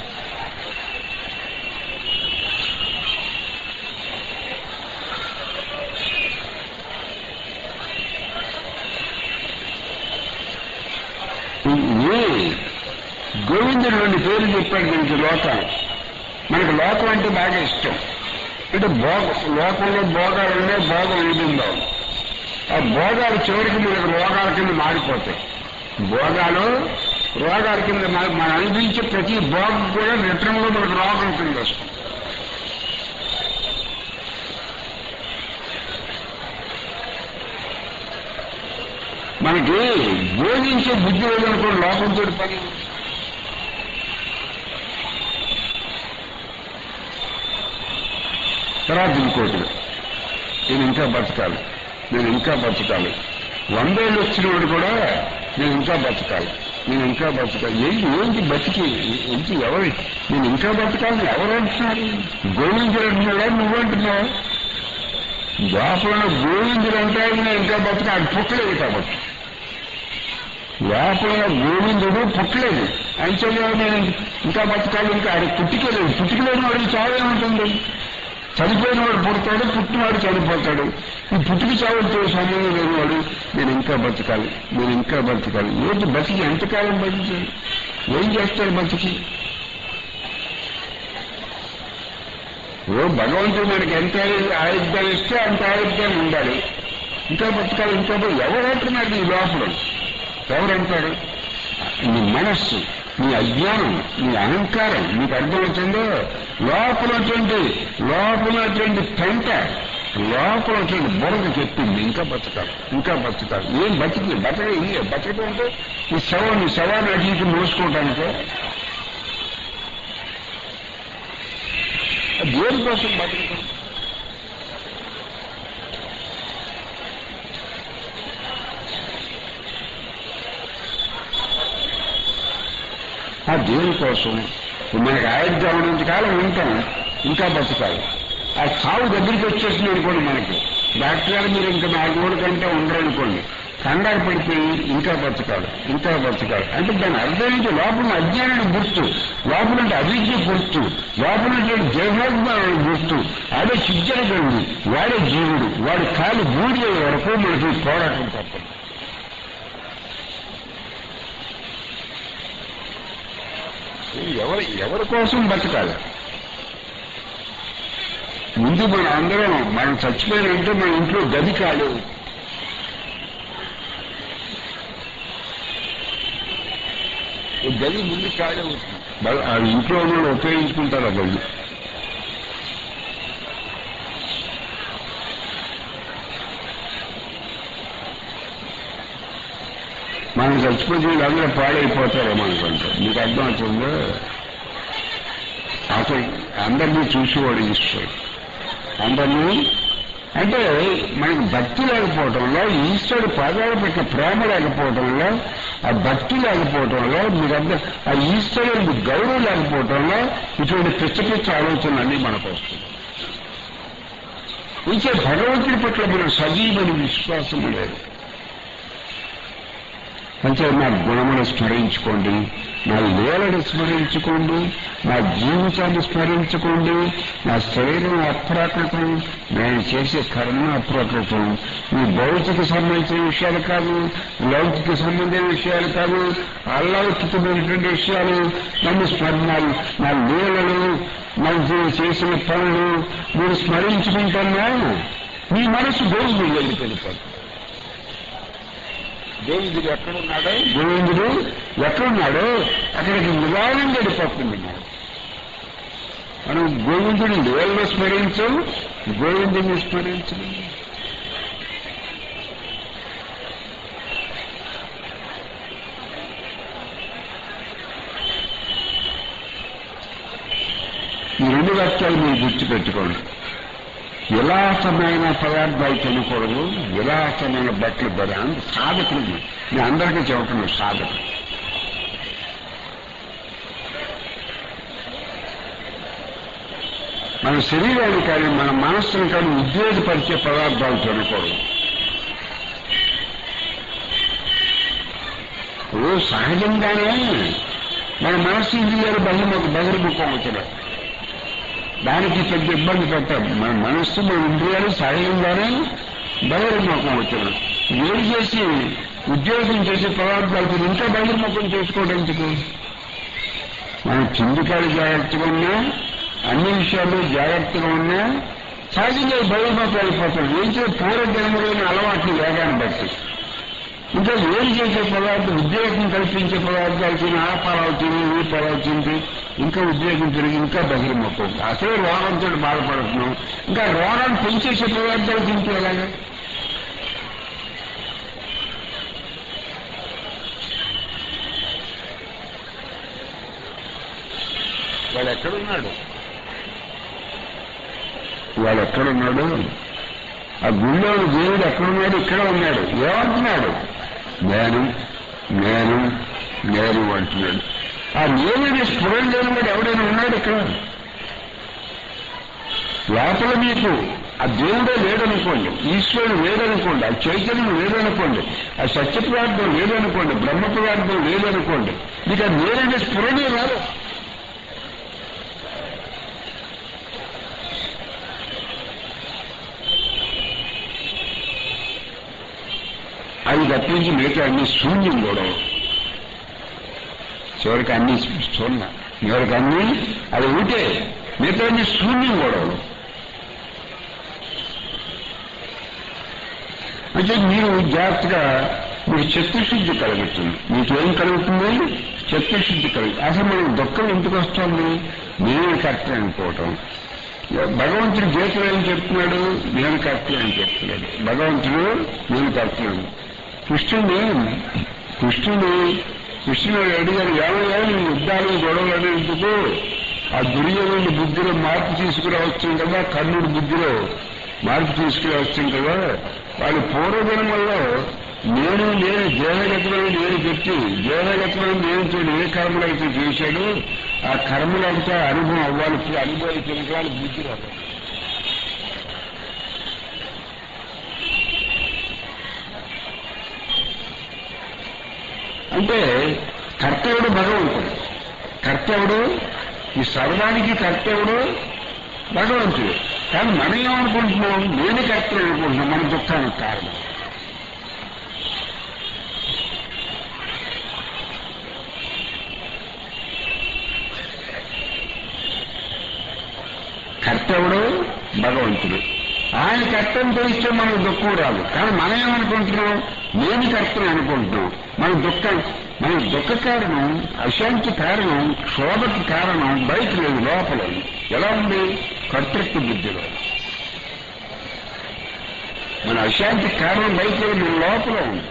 ఈ గోవిందుడు రెండు పేర్లు చెప్పాడు మనకి లోకం మనకి లోకం అంటే బాగా ఇష్టం అంటే భోగ లోకంలో భోగాలు ఉన్నాయి భోగం ఏదుందో ఆ భోగాలు చివరికి మనకు రోగాల కింద మారిపోతాయి భోగాలు రోగాల కింద మన- మనం అనిపించే ప్రతి బాగు కూడా రిటర్న్లో మనకు రోగం కింద వస్తుంది మనకి బోధించే బుద్ధి లేదనుకోండి లోకంతో పని తర్వాత ఇంకోటి నేను ఇంకా బతకాలి నేను ఇంకా బతకాలి వందేళ్ళు వచ్చిన వాడు కూడా నేను ఇంకా బతకాలి నేను ఇంకా బతకాలి ఏంటి ఏంటి బతికి ఏంటి ఎవరు నేను ఇంకా బతకాలని ఎవరు అంటున్నారు గోవిందుడు అంటున్నాడా నువ్వు అంటున్నావు లోపల గోవిందుడు అంటే నేను ఇంకా బతకాలి పుట్టలేదు కాబట్టి లోపల గోవిందుడు పుట్టలేదు అంచేగా నేను ఇంకా బతకాలి ఇంకా అది పుట్టికలేదు పుట్టికలేని వాడికి చావే ఉంటుంది చనిపోయిన వాడు పుడతాడు పుట్టినవాడు చనిపోతాడు ఈ పుట్టుక చావులతో సంబంధం లేనివాడు నేను ఇంకా బతకాలి నేను ఇంకా బతకాలి ఏంటి బతికి ఎంతకాలం బతికాలి ఏం చేస్తాడు బతికి ఓ భగవంతుడు మనకి ఎంత ఆయుద్ధాలు ఇస్తే అంత ఆయుద్ధాలు ఉండాలి ఇంకా బతకాలి ఇంకా బతకాలి. ఎవరు అంటున్నారు నీ లోపల ఎవరంటారు నీ మనస్సు నీ అజ్ఞానం నీ అహంకారం నీకు అర్థమవుతుందో లోపలటువంటి లోపలటువంటి పెంట లోపలటువంటి బురద చెప్పింది ఇంకా బతకాలి ఇంకా బతకాలి ఏం బతికి బతక ఇయ్య బతకడం అంటే ఈ శవాన్ని శవాన్ని అటు ఇటు మోసుకోవటానికే దేనికోసం బతకటం ఆ దేనికోసం మనకి ఆయుర్దాం ఉన్నంత కాలం ఉంటాం ఇంకా బతకాలి ఆ చావు దగ్గరికి వచ్చేసింది అనుకోండి మనకి డాక్టర్ గారు మీరు ఇంకా నాలుగు రోజుల కంటే ఉండరు అనుకోండి కంగారు పడిపోయి ఇంకా బతకాలి ఇంకా బతకాలి అంటే దాని అర్థం ఏంటి లోపల అజ్ఞానాన్ని గుర్తు లోపల అంటే అవిద్య గుర్తు లోపల దేహాజ్ఞానాన్ని గుర్తు అదే చిజ్జన గండి వాడే జీవుడు వాడి కాలు బూడిద వరకు మనకి పోరాటం తప్పదు ఎవరి ఎవరి కోసం బతకాలి ముందు మనం అందరం మనం చచ్చిపోయినంటే మన ఇంట్లో గది కాదు ఈ గది ముందు ఖాళీ అవుతుంది బల- ఆ ఇంట్లో ఉన్న వాళ్ళు ఉపయోగించుకుంటారు ఆ గది మనం చచ్చిపోతే వీళ్ళందరూ పాడైపోతారు మనకంటే మీకు అర్థం అవుతుందో అసలు అందరినీ చూసేవాడు ఈశ్వరుడు అందరినీ అంటే మనకి భక్తి లేకపోవటంలో ఈశ్వరుడు పాదాల పట్ల ప్రేమ లేకపోవటంలో ఆ భక్తి లేకపోవటంలో మీరందరూ ఆ ఈశ్వరుడికి గౌరవం లేకపోవటంలో ఇటువంటి పిచ్చ పిచ్చ ఆలోచనలన్నీ మనకు వస్తుంది ఇంకే భగవంతుడి పట్ల మన సజీవని విశ్వాసం లేదు అంటే నా గుణమును స్మరించుకోండి నా లీలను స్మరించుకోండి నా జీవితాన్ని స్మరించుకోండి నా శరీరం అప్రాకృతం నేను చేసే కర్మ అప్రాకృతం ఈ భౌతిక సంబంధించిన విషయాలు కాదు లౌకిక సంబంధించిన విషయాలు కాదు అలౌకికమైనటువంటి విషయాలు నన్ను స్మరణాలు నా లీలలు నాకు చేసిన పనులు మీరు స్మరించుకుంటున్నా మీ మనసు గోవిందుడు వెళ్ళి వెళ్ళిపోతుంది గోవిందుడు ఎక్కడున్నాడో గోవిందుడు ఎక్కడున్నాడో అక్కడికి నిదానం గడిపోతుంది మనం మనం గోవిందుని లేవల్లో స్మరించు గోవిందుని స్మరించు ఈ రెండు వాక్యాలు మీరు గుర్తుపెట్టుకోండి విలాసమైన పదార్థాలు తినకూడదు విలాసమైన బట్టలు బడి అంత సాధకులు నేను అందరికీ చెప్పకుండా సాధకులు మన శరీరాన్ని కానీ మన మనస్సును కానీ ఉద్వేగపరిచే పదార్థాలు తినకూడదు ఇప్పుడు సహజంగానే మన మనస్సు ఇంద్రియాలు బహిర్ముఖ బహిర్ముఖం అవుతున్నాయి దానికి పెద్ద ఇబ్బంది పెట్టాం మన మనస్సు మన ఇంద్రియాలు సహజంగానే బహిర్ముఖం అవుతున్నాయి వేడి చేసి ఉద్యోగం చేసే పదార్థాలు ఇంకా బహిర్ముఖం చేసుకోవడం ఎందుకు మనం కిందికాడు జాగ్రత్తగా ఉన్నా అన్ని విషయాల్లో జాగ్రత్తగా ఉన్నా సహజంగా బహిర్ముఖం అయిపోతాం ఏం చేసి పూర్వ జన్మలోని అలవాట్లు వేగాన్ని బట్టి ఇంకా వేరు చేసే పదార్థం ఉద్రేకం కల్పించే పదార్థాలు తిని ఆ పొలాలు తిని ఈ పొలాలు తింటే ఇంకా ఉద్రేకం పెరిగి ఇంకా బహిర్ముఖం అసలే రోగంతో బాధపడుతున్నాం ఇంకా రోగాన్ని పెంచేసే పదార్థాలు తింటే ఎలాగా వాడు ఎక్కడున్నాడు వాడు ఎక్కడున్నాడు ఆ గుళ్ళోని దేవుడు ఎక్కడున్నాడు ఇక్కడ ఉన్నాడు ఏమంటున్నాడు నేను నేను నేను అంటున్నాడు ఆ నేను స్ఫురణ లేని వాడు ఎవడైనా ఉన్నాడు ఇక్కడ లోపల మీకు ఆ దేవుడే లేడనుకోండి ఈశ్వరుడు లేదనుకోండి ఆ చైతన్యం లేదనుకోండి ఆ సత్య పదార్థం లేదనుకోండి బ్రహ్మ పదార్థం లేదనుకోండి మీకు ఆ నేరనే స్ఫురణే రాదు అది తప్పించి మిగతా అన్ని శూన్యం కూడా చివరికి అన్ని శూన్య చివరికి అన్ని అది ఉంటే మిగతా అన్ని శూన్యం గొడవలు అంటే మీరు జాగ్రత్తగా మీకు చిత్తశుద్ధి కలుగుతుంది మీకేం కలుగుతుంది చిత్తశుద్ధి కలుగుతుంది అసలు మనకు దుఃఖం ఎందుకు వస్తుంది నేను కరెక్ట్ అనుకోవటం భగవంతుడు గీతలు ఏం చెప్తున్నాడు నేను కరెక్ట్ అని చెప్తున్నాడు భగవంతుడు నేను కరెక్ట్ కృష్ణుని కృష్ణుడు కృష్ణుడు అడిగారు ఏమయ్యా నీ యుద్ధాలు గొడవలు అనేందుకు ఆ దుర్యోధనుడి బుద్ధిలో మార్పు తీసుకురావచ్చు కదా కర్ణుడి బుద్ధిలో మార్పు తీసుకురావచ్చు కదా వాళ్ళు పూర్వజన్మల్లో నేను నేను దేహగతులను నేను పెట్టి దేహగతులను నేనుతో ఏ కర్మలైతే చేశాడు ఆ కర్మలంతా అనుభవం అవ్వాలి అనుభవం తిరగాలి బుద్ధి రావాలి అంటే కర్తవుడు భగవంతుడు కర్తవుడు ఈ సర్వానికి కర్తవుడు భగవంతుడు కానీ మనం ఏమనుకుంటున్నాం నేను కర్తలు అనుకుంటున్నాం మన దుఃఖానికి కారణం కర్తవుడు భగవంతుడు ఆయన కర్తను తెలిస్తే మనకు దుఃఖం రాదు కానీ మనం ఏమనుకుంటున్నాం నేను కర్తను అనుకుంటున్నాం మన దుఃఖం మన దుఃఖ కారణం అశాంతి కారణం క్షోభకి కారణం బయట లేదు లోపల ఉంది. ఎలా ఉంది కర్తృత్వ బుద్ధిలో మన అశాంతి కారణం బయట లేదు, మన లోపల ఉంది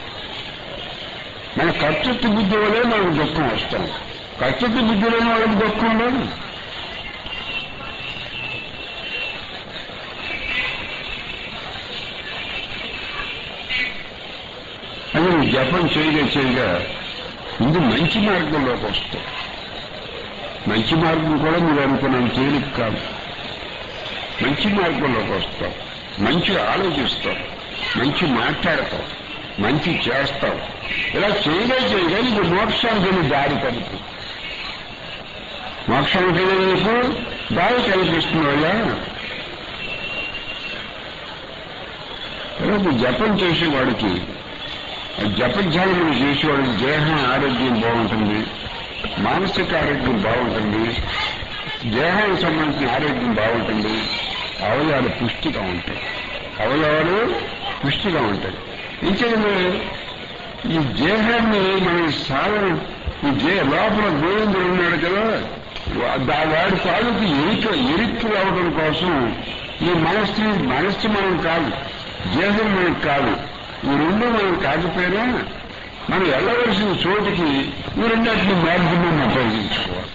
మన కర్తృత్వ బుద్ధి వల్లే మనకు దుఃఖం వస్తాం కర్తృత్వ బుద్ధి లేని వాళ్ళకి దుఃఖం లేదు అది నువ్వు జపం చేయగా చేయగా ముందు మంచి మార్గంలోకి వస్తావు మంచి మార్గం కూడా మీరు అనుకున్నాను తేలిక కాదు మంచి మార్గంలోకి వస్తావు మంచి ఆలోచిస్తావు మంచి మాట్లాడతావు మంచి చేస్తావు ఇలా చేయగా చేయగా నీకు మోక్షానికి వెళ్ళి దారి కలుపు మోక్షానికి వెళ్ళి నీకు దారి కల్పిస్తున్నావా ఇలా నువ్వు జపం చేసేవాడికి జపధ్యానం చేసేవాడికి దేహం ఆరోగ్యం బాగుంటుంది మానసిక ఆరోగ్యం బాగుంటుంది దేహానికి సంబంధించిన ఆరోగ్యం బాగుంటుంది అవయవాలు పుష్టిగా ఉంటాయి అవయవాలు పుష్టిగా ఉంటాయి ఇంకేంటే ఈ దేహాన్ని మనం సాధన ఈ దే లోపల గోవిందుడు ఉన్నాడు కదా దా- వాడి తాలూకు ఎరిక ఎరిక్కు రావడం కోసం ఈ మనస్సు మనస్సు మనం కాదు దేహం మనకు కాదు ఈ రెండు మనం కాకపోయినా మనం వెళ్ళవలసిన చోటికి ఈ రెండింటిని మాధ్యమం ఉపయోగించుకోవాలి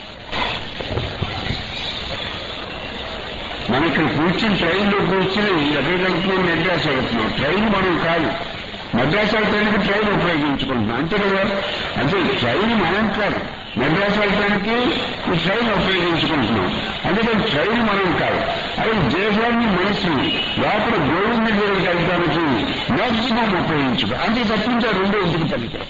మనం ఇక్కడ కూర్చుని ట్రైన్లో కూర్చుని ఎక్కడికి వెళ్తున్నాం మెడ్రాస్ వెళ్తున్నాం ట్రైన్ మనం కాదు మెడ్రాస్ వెళ్ళడానికి ట్రైన్ ఉపయోగించుకుంటున్నాం అంతే కదా అంటే ట్రైన్ మనం కాదు మెడ్రాస్ వెళ్ళడానికి ఈ ట్రైన్ ఉపయోగించుకుంటున్నాం అందుకని ట్రైన్ మనం కాదు అది దేశాన్ని మనసుని లోపల గోవింద దగ్గరికి వెళ్ళడానికి మ్యాక్సిమం ఉపయోగించుకో అంతే తప్పించే రెండు ఎందుకు పనికిరావు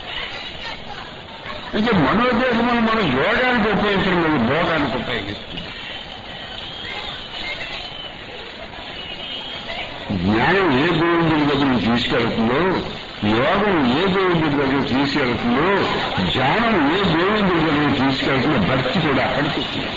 అంటే మనోదేశములు మనం యోగానికి ఉపయోగించడం లేదు భోగానికి ఉపయోగిస్తుంది జ్ఞానం ఏ గోవిందుడి దగ్గర తీసుకెళ్తుందో యోగం ఏ గోవిందుడి దగ్గర తీసుకెళ్తుందో ధ్యానం ఏ గోవిందుడి దగ్గర తీసుకెళ్తుందో భక్తి కూడా అక్కడికి వస్తుంది.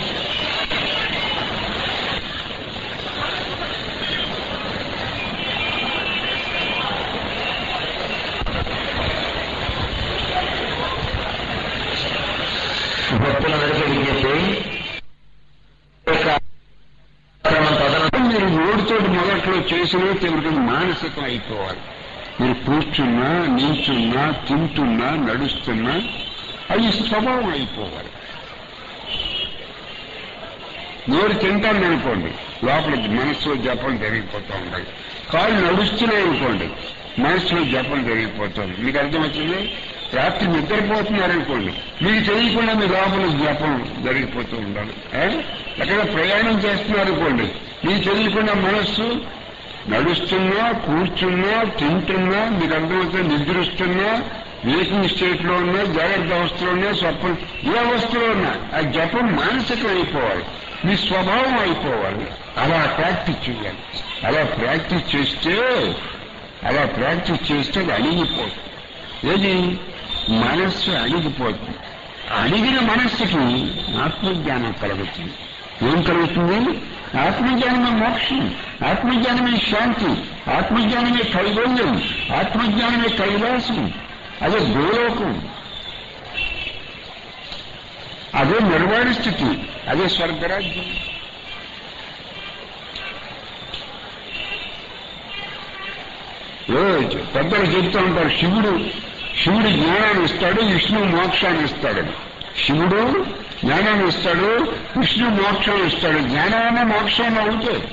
చేసినా చివరికి మానసికం అయిపోవాలి మీరు కూర్చున్నా నిల్చున్నా తింటున్నా నడుస్తున్నా అది స్వభావం అయిపోవాలి నోరు తింటాను అనుకోండి లోపల మనసులో జపం జరిగిపోతూ ఉండాలి కాళ్ళు నడుస్తున్నాయి అనుకోండి మనసులో జపం జరిగిపోతుంది మీకు అర్థమవుతుంది రాత్రి నిద్రపోతున్నారనుకోండి మీకు తెలియకుండా మీ లోపల జపం జరిగిపోతూ ఉండాలి ఏ? ఎక్కడ ప్రయాణం చేస్తున్నారనుకోండి మీకు తెలియకుండా మనస్సు నడుస్తున్నా కూర్చున్నా తింటున్నా మీకు అర్థమవుతుంది నిద్రిస్తున్నా వేకింగ్ స్టేట్ లో ఉన్నా జాగ్రత్త అవస్థలో ఉన్నా స్వప్న ఏ అవస్థలో ఉన్నా ఆ జపం మానసికం అయిపోవాలి మీ స్వభావం అయిపోవాలి అలా ప్రాక్టీస్ చేయాలి అలా ప్రాక్టీస్ చేస్తే అలా ప్రాక్టీస్ చేస్తే అది అణిగిపోతుంది ఏది మనస్సు అణిగిపోతుంది అణిగిన మనస్సుకి ఆత్మజ్ఞానం కలుగుతుంది ఏం కలుగుతుంది ఆత్మజ్ఞానమే మోక్షం ఆత్మజ్ఞానమే శాంతి ఆత్మజ్ఞానమే కైవల్యం ఆత్మజ్ఞానమే కైలాసం అదే గోలోకం అదే నిర్వాణ స్థితి అదే స్వర్గరాజ్యం ఏ పెద్దలు చెప్తూ ఉంటారు శివుడు శివుడు జ్ఞానాన్ని ఇస్తాడు విష్ణువు మోక్షాన్ని ఇస్తాడు శివుడు జ్ఞానాన్ని ఇస్తాడు విష్ణు మోక్షం ఇస్తాడు జ్ఞానాన్ని మోక్షాన్ని అవుతాయి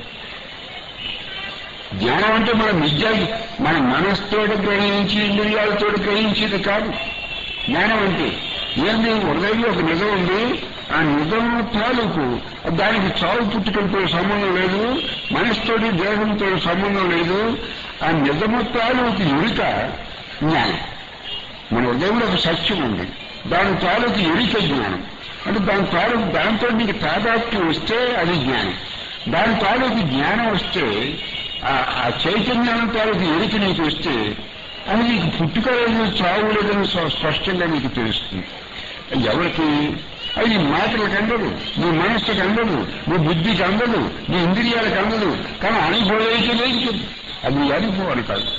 జ్ఞానం అంటే మన విద్య మన మనస్తోటి గ్రహించి ఇంద్రియాలతో గ్రహించేది కాదు జ్ఞానం అంటే ఏంది హృదయంలో ఒక నిజం ఉంది ఆ నిజం తాలూకు దానికి చావు పుట్టుకలతో సంబంధం లేదు మనసుతోటి దేహంతో సంబంధం లేదు ఆ నిజము తాలూకు ఎరుక జ్ఞానం మన హృదయంలో ఒక సత్యం ఉంది దాని తాలూకు ఎరిక జ్ఞానం అంటే దాని తాలూకు దాంతో నీకు తాదాత్మ్యం వస్తే అది జ్ఞానం దాని తాలూకు జ్ఞానం వస్తే ఆ- ఆ చైతన్యం తాలూకు ఎరిక నీకు వస్తే అది నీకు పుట్టుక లేదు చావు లేదని స్వ- స్పష్టంగా నీకు తెలుస్తుంది ఎవరికి అది నీ మాటలకు అందదు నీ మనస్సుకు అందదు నీ బుద్ధికి అందదు నీ ఇంద్రియాలకు అందదు కానీ అనుభవానికి లేదు అది నీ అనుభవాన్ని కాదు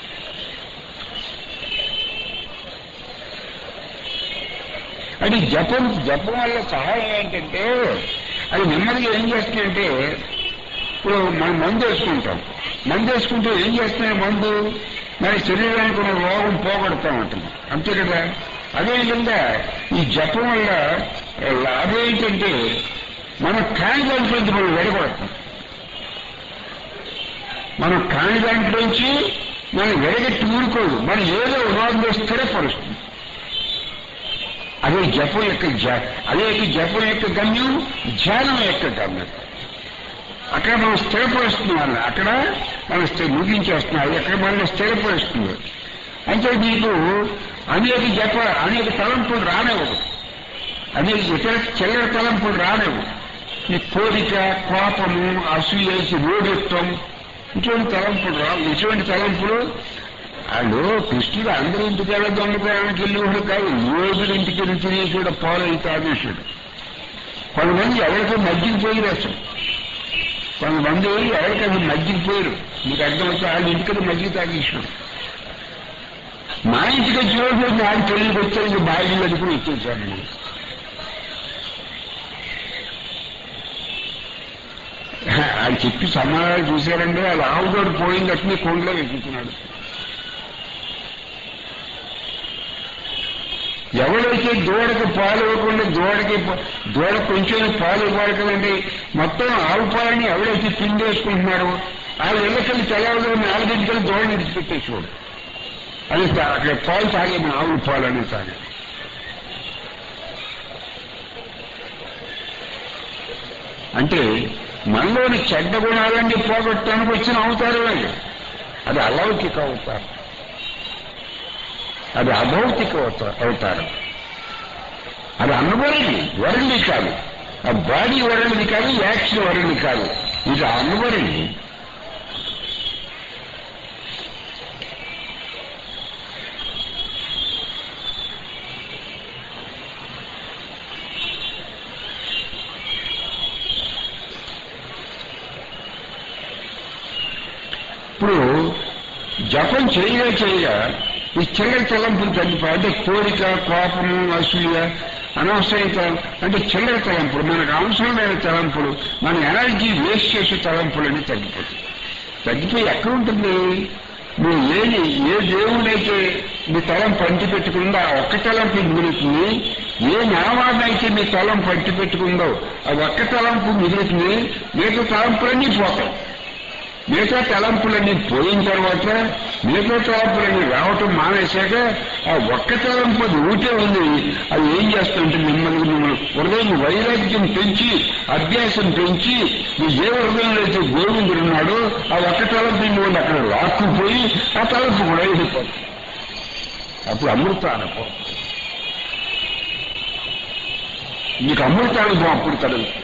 అది జపం జపం వల్ల సహాయం ఏంటంటే అది నెమ్మదిగా ఏం చేస్తుందంటే ఇప్పుడు మనం మందు వేసుకుంటాం మందు వేసుకుంటే ఏం చేస్తున్నాయి మందు మన శరీరానికి ఉన్న రోగం పోగొడతా ఉంటుంది అంతే కదా అదేవిధంగా ఈ జపం వల్ల లాభం ఏంటంటే మనం కాని దాంట్లోంచి మనం వెడగొడతాం మనం కాని దాంట్లోంచి మనం వెడగట్టి ఊరుకోదు మనం ఏదో రోగంలో స్థిరపరుస్తుంది అదే జపం యొక్క జ- అదే జపం యొక్క గమ్యం ధ్యానం యొక్క గమ్యం అక్కడ మనం స్థిరపరుస్తున్నాం అక్కడ మనం స్థి- ముగించేస్తున్నాం అక్కడ మనం స్థిరపరుస్తుంది అంటే నీకు అనేక జప అనేక తలంపులు రానివ్వదు అనేక ఇతర చిల్లర తలంపులు రానివ్వు ఈ కోరిక కోపము అసూయేసి రోగిత్వం ఇటువంటి తలంపులు రావు ఇటువంటి తలంపులు వాళ్ళు కృష్ణుడు అందరి ఇంటికి వెళ్ళ దొంగతనానికి వెళ్ళేవాడు కాదు యోగుల ఇంటికి వెళ్ళి తిరిగి కూడా పాలై తాగేశాడు కొంతమంది ఎవరికి మగ్గిపోయి అసలు కొంతమంది ఎవరికైనా మగ్గిపోయారు మీకు అర్థమవుతా వాళ్ళ ఇంటికి మగ్గి తాగేశాడు మా ఇంటికి వచ్చిన రోజు నాకు పెళ్లికి వచ్చాను బాగా కూడా వచ్చేసాను నేను ఆయన చెప్పి సమాధానం చూశారంటే వాళ్ళ ఆవుగోడు పోయింది అట్నే కొండలో వెతుకుతున్నాడు ఎవరైతే దూడకి పాలు ఇవ్వకుండా దూడకి ప- దూడ కొంచెం పాలు ఇవ్వాలి కదండి మొత్తం ఆవు పాలని ఎవరైతే పిండేసుకుంటున్నారో వాళ్ళ ఇళ్ళకెళ్ళి తెల్లవారు నాలుగింటికెళ్ళి దూడ విడిచిపెట్టేసుకోడు అది తా- అక్కడ పాలు తాగే మన ఆవుల పాలు అనేది తాగే అంటే మనలోని చెడ్డ గుణాలన్నీ పోగొట్టడానికి వచ్చిన అవతారం అది అది అలౌకిక అవతారం అది అభౌతిక అవత- అవతారం అది అనుభవది వరల్డ్ కాదు ఆ బాడీ వరల్డ్ కాదు యాక్షన్ వరల్డ్ కాదు ఇది అనుభవది ఇప్పుడు జపం చేయగా చేయగా ఈ చిల్లర తలంపులు తగ్గిపో అంటే కోరిక కోపము అసూయ అనవసరమైన తలం- అంటే చిల్లర తలంపులు మనకు అవసరమైన తలంపులు మన ఎనర్జీ వేస్ట్ చేసే తలంపులు అని తగ్గిపోతాయి తగ్గిపోయి ఎక్కడ ఉంటుంది నువ్వు ఏది ఏ దేవుడైతే మీ తలం పంచి పెట్టుకుందో ఆ ఒక్క తలంపు మిగులుతుంది ఏ నామాన్నైతే మీ తలం పంచి పెట్టుకుందో ఆ ఒక్క తలంపు మిగులుతుంది మిగతా తలంపులన్నీ పోతాయి మిగతా తలంపులన్నీ పోయిన తర్వాత మిగతా తలంపులన్నీ రావటం మానేశాక ఆ ఒక్క తలంపు అది ఊటే ఉంది అది ఏం చేస్తుంటే మిమ్మల్ని మిమ్మల్ని హృదయం వైరాగ్యం పెంచి అభ్యాసం పెంచి మీ ఏ హృదయంలో అయితే గోవిందుడు ఉన్నాడో ఆ ఒక్క తలంపు మిమ్మల్ని అక్కడ లాక్కుపోయి ఆ తలంపు కూడా వెళ్ళిపోతుంది అప్పుడు అమృత అనుభవం మీకు అమృత అనుభవం అప్పుడు కలుగుతుంది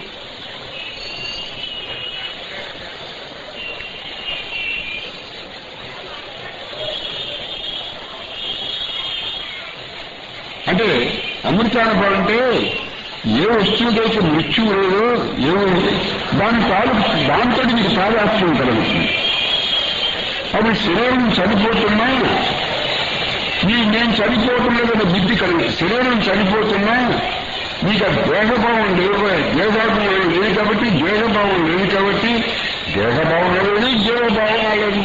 అంటే అమృతానుభవం అంటే ఏ వస్తువుకైతే మృత్యువు లేదో ఏమో దాని తాలూ దాంతో మీకు తాదాత్మ్యం కలుగుతుంది అప్పుడు శరీరం చనిపోతున్నా నీ నేను చనిపోవటం లేదన్న బుద్ధి కలుగుతుంది శరీరం చనిపోతున్నా నీకు ఆ దేహభావం లేదు దేహాభిమానం లేదు కాబట్టి దేహభావం లేదు కాబట్టి దేహభావం లేదు జీవభావం లేదు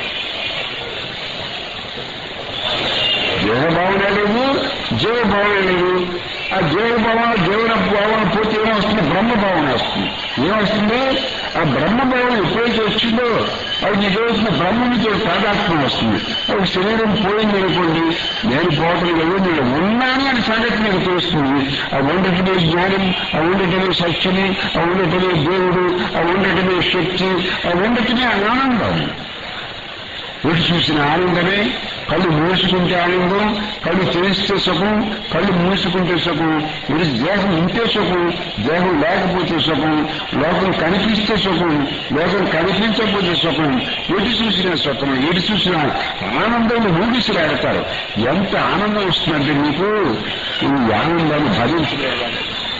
దేహభావన లేదు జీవభావన లేదు ఆ జీవభావన జీవన భావన పోతే ఏమొస్తుంది బ్రహ్మభావన వస్తుంది ఏమొస్తుంది ఆ బ్రహ్మభావన ఎప్పుడైతే వచ్చిందో అది నీకు ఏమవుతుంది బ్రహ్మనితో తాదాత్మ్యం వస్తుంది అది శరీరం పోయింది అనుకోండి నేను పోవటం లేదు నేను ఉన్నాను అని సంగతి నీకు తెలుస్తుంది ఆ ఉండటమే జ్ఞానం ఆ ఉండటమే సత్యము ఆ ఉండటమే దేవుడు ఆ ఉండటమే శక్తి ఆ ఉండటమే ఆనందం ఎటు చూసిన ఆనందమే కళ్ళు మూసుకుంటే ఆనందం కళ్ళు తెరిస్తే సుఖం కళ్ళు మూసుకుంటే సుఖం ఇది దేహం ఉంటే సుఖం దేహం లేకపోతే సుఖం లోకం కనిపిస్తే సుఖం లోకం కనిపించకపోతే సుఖం ఎటు చూసినా సుఖం ఎటు చూసినా ఆనందం ఊగిసిలాడతారు ఎంత ఆనందం వస్తుందంటే మీకు ఈ ఆనందాన్ని భరించలేదు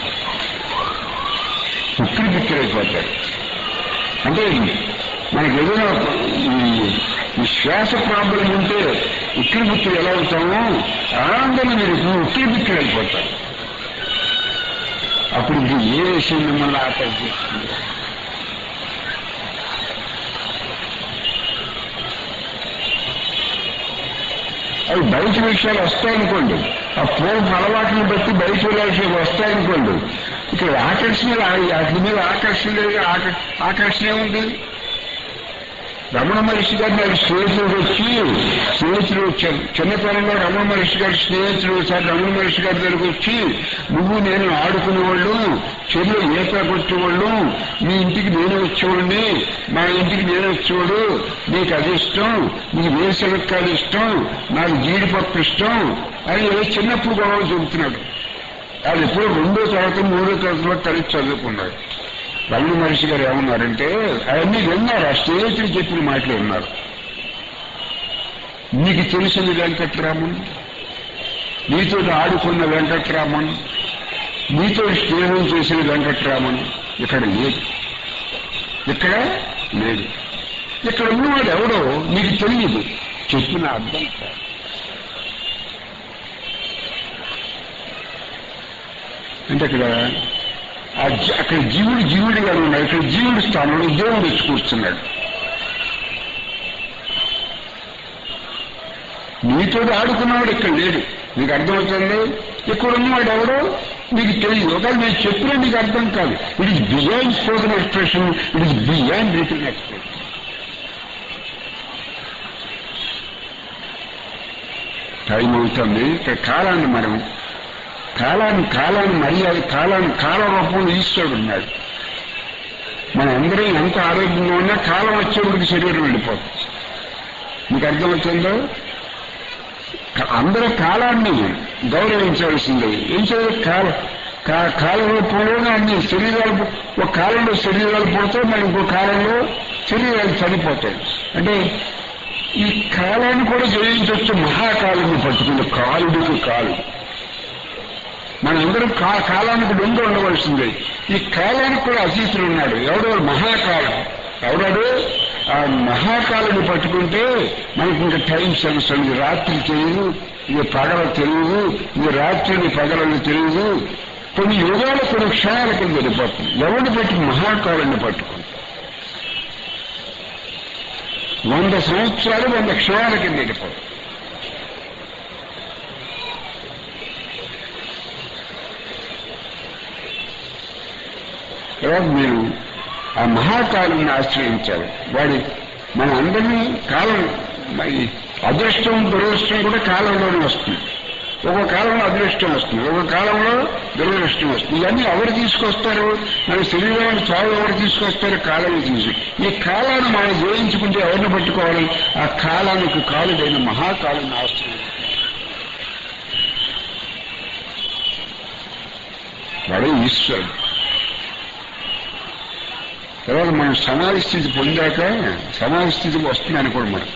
ఉక్కిరి బిక్కిరైపోతారు అంటే మనకి ఏదైనా ఈ- ఈ శ్వాస ప్రాబ్లం ఉంటే ఉక్కిరి బిక్కిరి ఎలా అవుతామో ఆనందం మీరు ఉక్కిరి బిక్కిరి అయిపోతారు అప్పుడు ఇది ఏ విషయం మిమ్మల్ని ఆకర్షిస్తుంది అవి బయట విషయాలు వస్తాయనుకోండి ఆ పూర్వ అలవాట్లను బట్టి బయట విషయాలు వస్తాయనుకోండి ఇక్కడ ఆకర్షణ వాటి మీద ఆకర్షణ లేదు ఆక- ఆకర్షణ ఏముంది రమణ మహర్షి గారు నాకు స్నేహితుడు వచ్చి స్నేహితుడు చి- చిన్నతనంలో రమణ మహర్షి గారి స్నేహితుడు సార్ రమణ మహర్షి గారి దగ్గరకు వచ్చి నువ్వు నేను ఆడుకునేవాళ్ళు చెరువు ఈత కొట్టేవాళ్ళు మీ ఇంటికి నేను వచ్చేవాడిని మా ఇంటికి నేను వచ్చేవాడు నీకు అది ఇష్టం నీకు వేసవిక్కాలు ఇష్టం నాకు జీడిపప్పు ఇష్టం అని ఏదో చిన్నప్పుడు గొడవ చెబుతున్నాడు అది ఎప్పుడు రెండో తరగతి మూడో తరగతిలో కలిసి చదువుకున్నాడు రమణ మహర్షి గారు ఏమన్నారంటే అవన్నీ విన్నారు ఆ స్నేహితుడు చెప్పిన మాటలు విన్నారు నీకు తెలిసిన వెంకట్రామన్ నీతో ఆడుకున్న వెంకట్రామన్ నీతో స్నేహం చేసిన వెంకట్రామన్ ఇక్కడ లేదు ఇక్కడ లేదు ఇక్కడ ఉన్నవాడు ఎవడో నీకు తెలియదు చెప్పిన అర్థం కాదు అంటే అక్కడ ఆ జీ- అక్కడ జీవుడు జీవుడిగా ఉన్నాడు ఇక్కడ జీవుడి స్థానంలో దేవుడు వచ్చి కూర్చున్నాడు నీతో ఆడుకున్నవాడు ఇక్కడ లేడు నీకు అర్థమవుతుంది ఇక్కడ ఉన్నవాడు ఎవడో నీకు తెలియదు ఒకవేళ నేను చెప్పినా నీకు అర్థం కాదు it is beyond spoken expression it is beyond return expression time అవుతుంది ఇక్కడ కాలాన్ని మనం కాలాన్ని కాలాన్ని మర్యాద కాలాన్ని కాల రూపంలో ఈశ్వరుడు ఉన్నాడు మనం అందరం ఎంత ఆరోగ్యంగా ఉన్నా కాలం వచ్చేప్పటికి శరీరం వెళ్ళిపోతుంది మీకు అర్థమవుతుందో క- అందరూ కాలాన్ని గౌరవించాల్సిందే ఏం చేయాలి కాల కా- కాల రూపంలోనే అన్ని శరీరాలు పు- ఒక కాలంలో శరీరాలు పుడతాయి మరి ఇంకో కాలంలో శరీరాలు చనిపోతాయి అంటే ఈ కాలాన్ని కూడా జయించవచ్చు మహాకాలాన్ని పట్టుకుని కాలుడికి కాలు మనందరం కా కాలానికి ముందు ఉండవలసిందే ఈ కాలానికి కూడా అతీతులు ఉన్నాడు ఎవడో మహాకాలం ఎవడాడు ఆ మహాకాలాన్ని పట్టుకుంటే మనకి ఇంకా టైం సెన్స్ ఇది రాత్రి తెలియదు ఇది పగల తెలియదు ఇది రాత్రిని పగలని తెలియదు కొన్ని యుగాలు కొన్ని క్షణాల కింద వెళ్ళిపోతుంది ఎవరిని పట్టి మహాకాలాన్ని పట్టుకుంటాం వంద సంవత్సరాలు వంద క్షణాల కింద వెళ్ళిపోతాయి తర్వాత మీరు ఆ మహాకాలుని ఆశ్రయించాలి వాడి మన అందరినీ కాలం మరి అదృష్టం దురదృష్టం కూడా కాలంలోనే వస్తుంది ఒక కాలంలో అదృష్టం వస్తుంది ఒక కాలంలో దురదృష్టం వస్తుంది ఇవన్నీ ఎవరు తీసుకొస్తారు మన శరీరాన్ని చావు ఎవరు తీసుకొస్తారు కాలమే తీసి ఈ కాలాన్ని మనం జయించుకుంటే ఎవరిని పట్టుకోవాలి ఆ కాలానికి కాలుడైన మహాకాలాన్ని ఆశ్రయించాలి వాడే ఈశ్వరుడు తర్వాత మనం సమాధి స్థితి పొందాక సమాధి స్థితికి వస్తుంది అనుకోండి మనం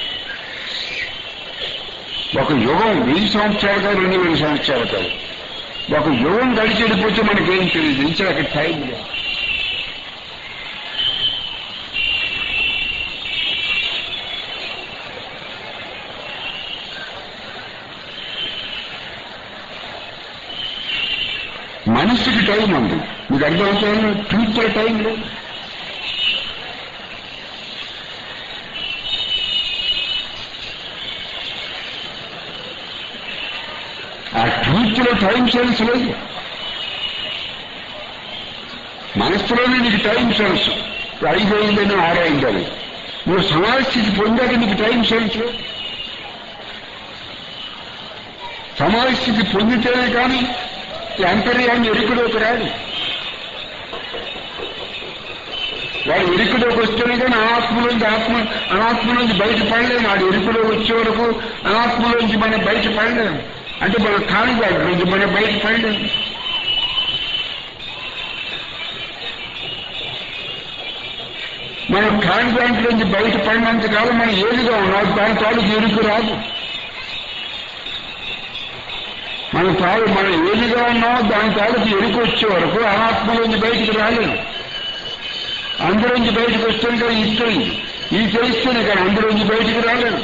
ఒక యుగం వెయ్యి సంవత్సరాలు కాదు రెండు వేల సంవత్సరాలు కాదు ఒక యుగం గడిచి వెళ్ళిపోతే మనకేం తెలియదు ఇంకా అక్కడ టైం లేదు మనసుకి టైం ఉంది మీకు అర్థమవుతుంది ఫ్యూచర్ టైం లేదు ఆ ట్రూత్లో టైం సెన్స్ లేదు మనస్సులోనే నీకు టైం సెన్స్ ఐదు అయిందని ఆరు అయిందని నువ్వు సమాజ స్థితి పొందాక నీకు టైం సెన్స్ లేదు సమాజ స్థితి పొందితేనే కానీ ఈ అంతర్యాన్ని ఎరుకులోకి రాడు వాడు ఎరుకులోకి వస్తేనే కానీ అనాత్మలోంచి ఆత్మ అనాత్మలోంచి బయట పడలేము వాడు ఎరుకులో వచ్చే వరకు అనాత్మలోంచి మనం బయట పడలేము అంటే మన కాలుగాడు నుంచి మనం బయట పడలేము మనం కాని దాంట్లోంచి బయట పడినంత కాలం మనం ఏదిగా ఉన్నాం దాని తాలూకు ఎరుకు రాదు మన తాలు మనం ఏదిగా ఉన్నామో దాని తాలూకు ఎరుకు వచ్చే వరకు అనాత్మలోంచి బయటికి రాలేదు అందులోంచి బయటకు వస్తే కదా ఇష్టం ఇది తెలిస్తేనే కానీ అందులోంచి బయటికి రాలేదు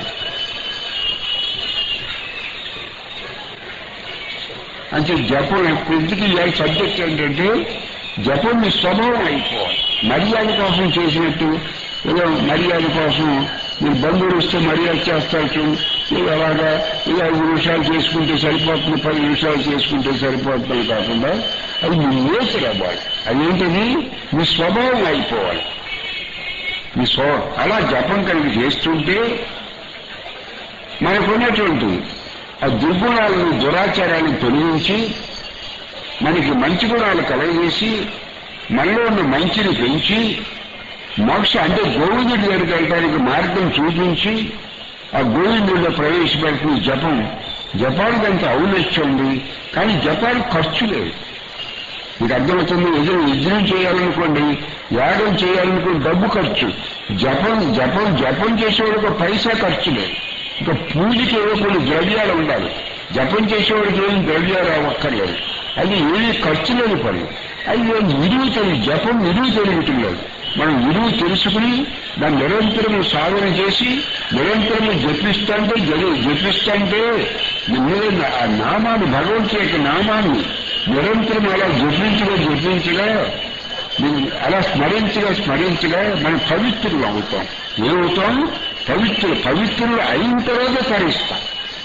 అంటే జపం ఎందుకు ఇవాళ సబ్జెక్ట్ ఏంటంటే జపం మీ స్వభావం అయిపోవాలి మర్యాద కోసం చేసినట్టు ఏదో మర్యాద కోసం మీరు బంధువులు వస్తే మర్యాద చేస్తారు చూడు ఇది అలాగా ఇది ఐదు నిమిషాలు చేసుకుంటే సరిపోతుంది పది నిమిషాలు చేసుకుంటే సరిపోతుంది కాకుండా అది మీ నేచర్ అవ్వాలి అదేంటిది మీ స్వభావం అయిపోవాలి మీ స్వ అలా జపం కలిగి చేస్తుంటే మనకున్నటువంటి ఆ దుర్గుణాలను దురాచారాలను తొలగించి మనకి మంచి గుణాలు కలగజేసి మనలో ఉన్న మంచిని పెంచి మోక్ష అంటే గోవిందుడి దగ్గరికి వెళ్ళడానికి మార్గం చూపించి ఆ గోవిందుడిలో ప్రవేశపెడుతున్న జపం జపానికి అంత ఔన్నత్యం ఉంది కానీ జపానికి ఖర్చు లేదు మీకు అర్థమవుతుంది ఎదురు యజ్ఞం చేయాలనుకోండి యాగం చేయాలనుకోండి డబ్బు ఖర్చు జపం జపం జపం చేసేవాడికి ఒక పైసా ఖర్చు లేదు ఇంకా పూజకి ఏవో కొన్ని ద్రవ్యాలు ఉండాలి జపం చేసేవాడికి ఏం ద్రవ్యాలు అవ్వక్కర్లేదు అది ఏమీ ఖర్చు లేని పని అది విలువ తెలియదు జపం విలువ తెలియటం లేదు మనం విలువ తెలుసుకుని దాన్ని నిరంతరం సాధన చేసి నిరంతరం జపిస్తుంటే జరి జపిస్తుంటే మీరు ఆ నామాన్ని భగవంతుడి యొక్క నామాన్ని నిరంతరం అలా జపించగా జపించగా మీరు అలా స్మరించగా స్మరించగా మనం పవిత్రులు అవుతాం ఏమవుతాం పవిత్రులు పవిత్రులు అయిన తర్వాత తరిస్తాం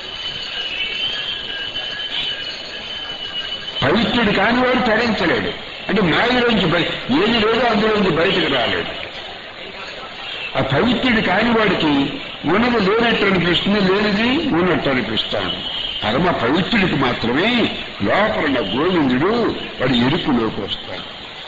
పవిత్రుడు కాని వాడు తరించలేడు అంటే మాయలోంచి బయ ఏది లేదో అందులోంచి బయటకు రాలేడు ఆ పవిత్రుడు కాని వాడికి ఉన్నది లేనట్టు అనిపిస్తుంది లేనిది ఉన్నట్టు అనిపిస్తాను పరమ పవిత్రుడికి మాత్రమే లోపల గోవిందుడు వాడి ఎరుపులోకి వస్తాడు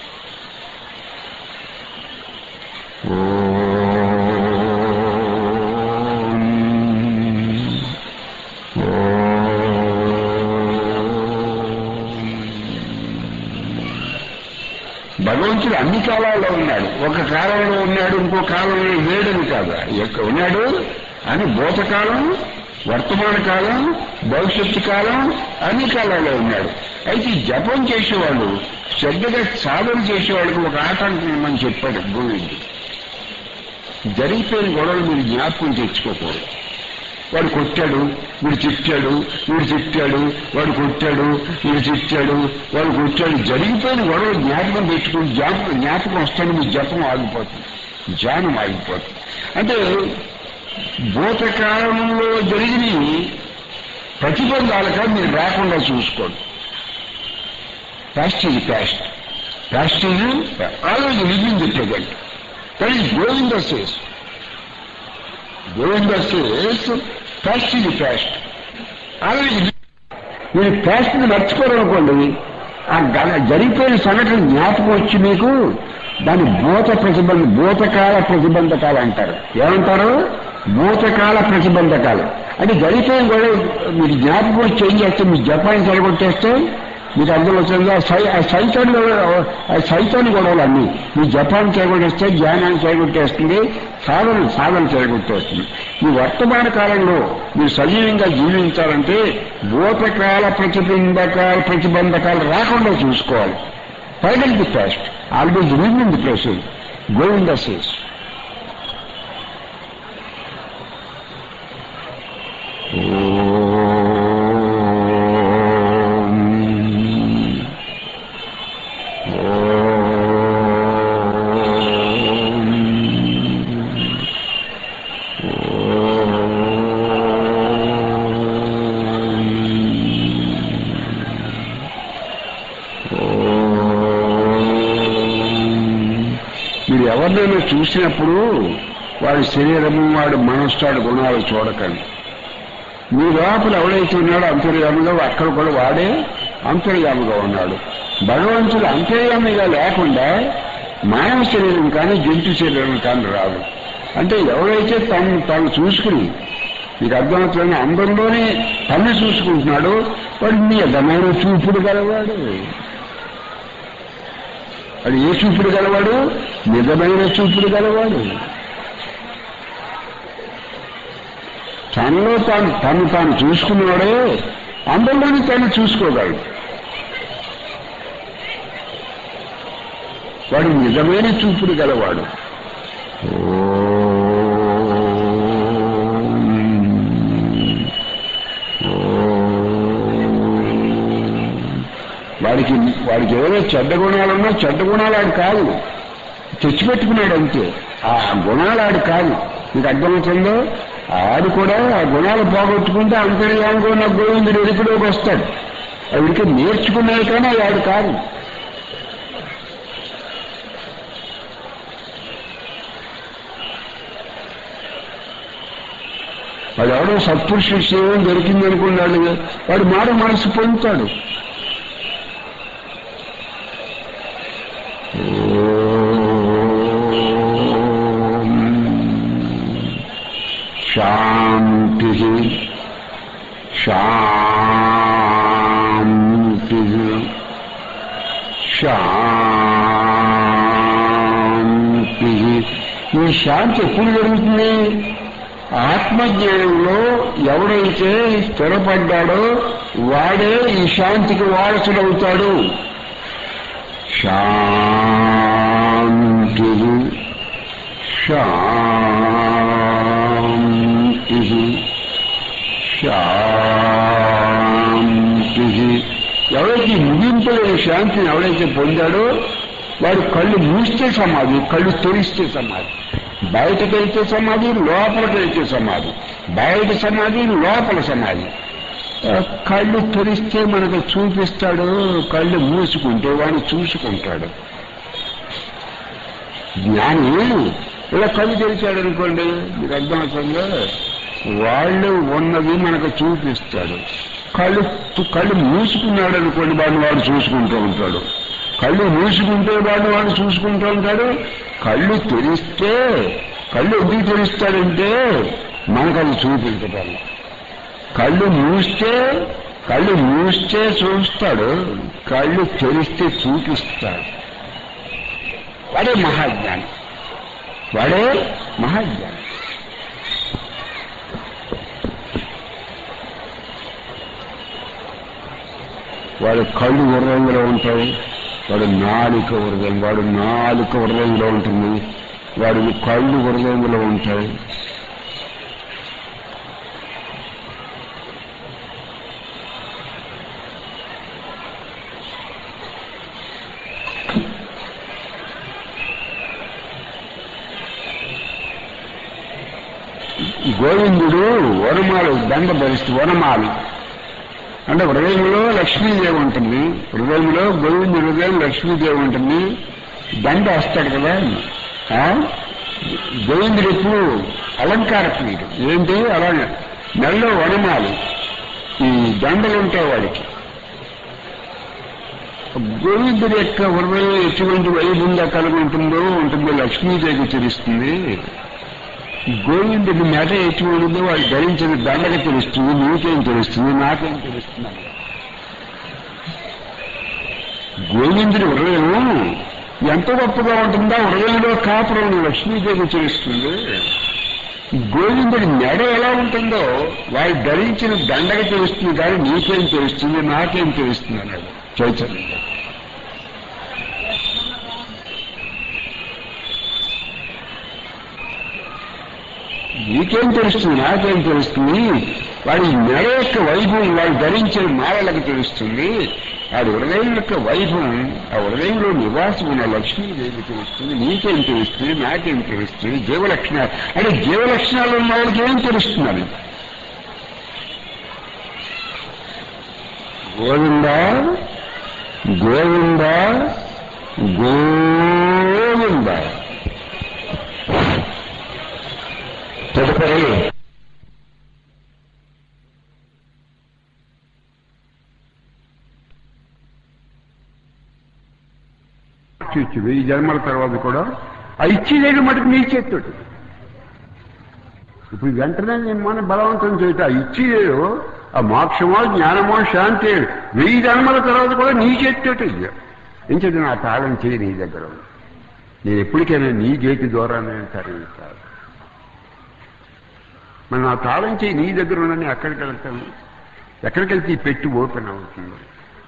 భగవంతుడు అన్ని కాలాల్లో ఉన్నాడు ఒక కాలంలో ఉన్నాడు ఇంకో కాలంలో లేడని కాదు ఎక్కడ ఉన్నాడు అని భూతకాలం వర్తమాన కాలం భవిష్యత్తు కాలం అన్ని కాలాల్లో ఉన్నాడు అయితే ఈ జపం చేసేవాళ్ళు శ్రద్ధగా సాధన చేసేవాళ్ళకి ఒక ఆటంకం ఉందని చెప్పాడు గోవిందు జరిగిపోయిన గొడవలు మీరు జ్ఞాపకం తెచ్చుకోకూడదు వాడు కొట్టాడు వీడు తిట్టాడు వీడు తిట్టాడు వాడు కొట్టాడు వీడు తిట్టాడు వాడు కొట్టాడు జరిగిపోయిన గొడవ జ్ఞాపకం పెట్టుకుని జ్ఞాపకం జ్ఞాపకం వస్తాను మీ జపం ఆగిపోతుంది ధ్యానం ఆగిపోతుంది అంటే భూతకాలంలో జరిగిన ప్రతిబంధాలుగా మీరు రాకుండా చూసుకోండి ప్యాస్ట్ ఇది ప్యాస్ట్ ప్యాస్ట్ ఇది always living the present that is Govinda says Govinda says past ఇది ప్యాస్ట్ ఆల్వేజ్ మీరు ప్యాస్ట్ని మర్చిపోరనుకోండి ఆ గల జరిగిపోయిన సంఘటన జ్ఞాపకం వచ్చి మీకు దాన్ని భూత ప్రతిబంధ భూతకాల ప్రతిబంధకాలు అంటారు ఏమంటారు భూతకాల ప్రతిబంధకాలు అంటే జరిగిపోయిన కూడా మీకు జ్ఞాపకం వచ్చి ఏం చేస్తే మీ జపాన్ చెడగొట్టేస్తే మీకు అర్థం వచ్చింది ఆ సై ఆ సైతాన్ ఆ సైతాన్ గొడవలు అన్ని మీ జపాన్ చేయగొట్టేస్తే జ్ఞానాన్ని చేయగొట్టేస్తుంది సాధన సాధన చేయగొట్టేస్తుంది ఈ వర్తమాన కాలంలో మీరు సజీవంగా జీవించాలంటే భూతకాల ప్రతిబంధకాల ప్రతిబంధకాలు రాకుండా చూసుకోవాలి పైదల్ the past always live in the present Govinda says మీరు ఎవరినైనా చూసినప్పుడు వాడి శరీరము వాడి మనస్సు వాడి గుణాలు చూడకండి మీ లోపల ఎవడైతే ఉన్నాడో అంతర్యామిగా అక్కడ కూడా వాడే అంతర్యామిగా ఉన్నాడు భగవంతుడు అంతర్యామిగా లేకుండా మానవ శరీరం కానీ జంతు శరీరం కానీ రాదు అంటే ఎవరైతే తను తను చూసుకుని మీకు అర్థమవుతుంది అందరిలోనే తను చూసుకుంటున్నాడు వాడు నిజమైన చూపుడు గలవాడు వాడు ఏ చూపుడు గలవాడు నిజమైన చూపుడు గలవాడు తనలో తాను తను తాను చూసుకున్నవాడే అందరిలోనే తను చూసుకోగలడు వాడు నిజమైన చూపుడు గలవాడు వాడికి వాడికి ఏదైనా చెడ్డ గుణాలున్నా చెడ్డ గుణాలు ఆడు కాదు తెచ్చిపెట్టుకున్నాడు అంతే ఆ గుణాలు ఆడు కాదు మీకు అర్థమవుతుందో ఆడు కూడా ఆ గుణాలు పోగొట్టుకుంటే అంతర్యానికి ఉన్న గోవిందుడు ఎరుకులోకి వస్తాడు అవిడికి నేర్చుకున్నాయి కానీ ఆడు కాదు వాడు ఎవడో సత్పురుషుడు సేవం దొరికింది అనుకున్నాడు వాడు మారు మనసు పొందుతాడు శాంతి శాంతి శాంతి ఈ శాంతి ఎప్పుడు జరుగుతుంది ఆత్మజ్ఞానంలో ఎవడైతే స్థిరపడ్డాడో వాడే ఈ శాంతికి వారసుడవుతాడు శాంతి శాంతి శాంతి ఎవరైతే ముగింపు లేని శాంతిని ఎవరైతే పొందాడో వాడు కళ్ళు మూస్తే సమాధి కళ్ళు తెరిస్తే సమాధి బయటకు వెళ్తే సమాధి లోపలికి వెళ్తే సమాధి బయట సమాధి లోపల సమాధి ఆ, కళ్ళు తెరిస్తే మనకు చూపిస్తాడు కళ్ళు మూసుకుంటే వాడిని చూసుకుంటాడు జ్ఞాని ఇలా కళ్ళు తెరిచాడు అనుకోండి మీకు అర్థమవుతుందో వాళ్ళు ఉన్నది మనకు చూపిస్తాడు కళ్ళు కళ్ళు మూసుకున్నాడు అనుకోండి వాడిని వాడు చూసుకుంటూ ఉంటాడు కళ్ళు మూసుకుంటే వాడిని వాడు చూసుకుంటూ ఉంటాడు కళ్ళు తెరిస్తే కళ్ళు ఎందుకు తెరుస్తాడంటే మనకు అది చూపించడం కళ్ళు మూస్తే కళ్ళు మూస్తే చూస్తాడు కళ్ళు తెరిస్తే చూపిస్తాడు వాడే మహాజ్ఞాని వాడే మహాజ్ఞాని వాడు కళ్ళు ఉర్రంలో ఉంటాయి వాడు నాలుక ఉరదం వాడు నాలుక ఉరదంలో ఉంటుంది వాడి కళ్ళు ఉరదంలో ఉంటాయి గోవిందుడు వనమాలు దండ ధరిస్తూ వనమాలి అంటే హృదయంలో లక్ష్మీదేవి ఉంటుంది హృదయంలో గోవిందు హృదయం లక్ష్మీదేవి ఉంటుంది దండ వస్తాడు కదా ఆ? గోవిందుడు ఎప్పుడు అలంకార ప్రియుడు ఏంటి అలాగే నెలలో వనమాలి ఈ దండలు ఉంటాయి వాడికి గోవిందుడి యొక్క హృదయం ఎటువంటి వైభవంగా కలిగి ఉంటుందో ఉంటుందో లక్ష్మీదేవి తెలుస్తుంది గోవిందుడి మెడ ఎటువంటిదో వాడు ధరించిన దండగ తెలుస్తుంది నీకేం తెలుస్తుంది నాకేం తెలుస్తుంది గోవిందుడి హృదయం ఎంత గొప్పగా ఉంటుందో హృదయంలో కాపురం లక్ష్మీదేవి తెలుస్తుంది గోవిందుడి మెడ ఎలా ఉంటుందో వాడు ధరించిన దండగ తెలుస్తుంది కానీ నీకేం తెలుస్తుంది నాకేం తెలుస్తుంది అన్నాడు చైతన్య నీకేం తెలుస్తుంది నాకేం తెలుస్తుంది వాడి మెడ యొక్క వైభవం వాడు ధరించిన మాలలకు తెలుస్తుంది వాడి హృదయం యొక్క వైభవం ఆ హృదయంలో నివాసం ఉన్న లక్ష్మీదేవి తెలుస్తుంది నీకేం తెలుస్తుంది నాకేం తెలుస్తుంది జీవలక్షణాలు అంటే జీవలక్షణాలు ఉన్న వాళ్ళకి ఏం తెలుస్తున్నది గోవింద గోవింద గోవింద తదుపరి చూచి వెయ్యి జన్మల తర్వాత కూడా ఆ ఇచ్చేదేది మటుకు నీ చేత్తోటి ఇప్పుడు వెంటనే నేను మన బలవంతం చేయట ఆ ఇచ్చేదేదో ఆ మోక్షమో జ్ఞానమో శాంతి వెయ్యి జన్మల తర్వాత కూడా నీ చేత్తోటి ఎంచేది నా తాళం చేయి నీ దగ్గర ఉంది. నేను ఎప్పటికైనా నీ గేటు ద్వారా నేను తరలిస్తాను మరి నా తాళం చేయి నీ దగ్గర ఉండని ఎక్కడికి వెళ్తాను ఎక్కడికి వెళ్తే ఈ పెట్టి ఓపెన్ అవుతుంది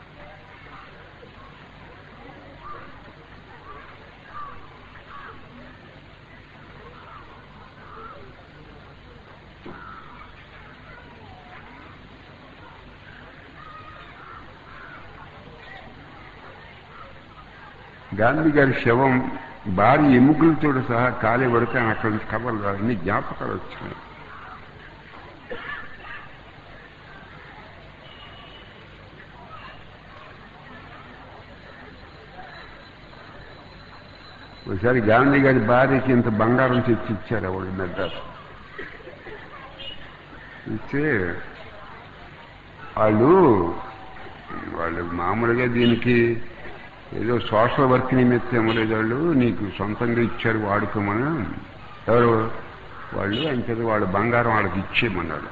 గాంధీ గారి శవం భారీ ఎముకలతో సహా కాలే వరకు ఆయన అక్కడి నుంచి కవర్లు అన్ని జ్ఞాపకాలు వచ్చినాయి ఒకసారి గాంధీ గారి భార్యకి ఇంత బంగారం తెచ్చి ఇచ్చారు వాళ్ళు మెడ్రాస్ ఇస్తే వాళ్ళు వాళ్ళు మామూలుగా దీనికి ఏదో సోషల్ వర్క్ నిమిత్తం ఇవ్వలేదు వాళ్ళు నీకు సొంతంగా ఇచ్చారు వాడుకోమని ఎవరు వాళ్ళు అంతే వాళ్ళ బంగారం వాళ్ళకి ఇచ్చేయమన్నాడు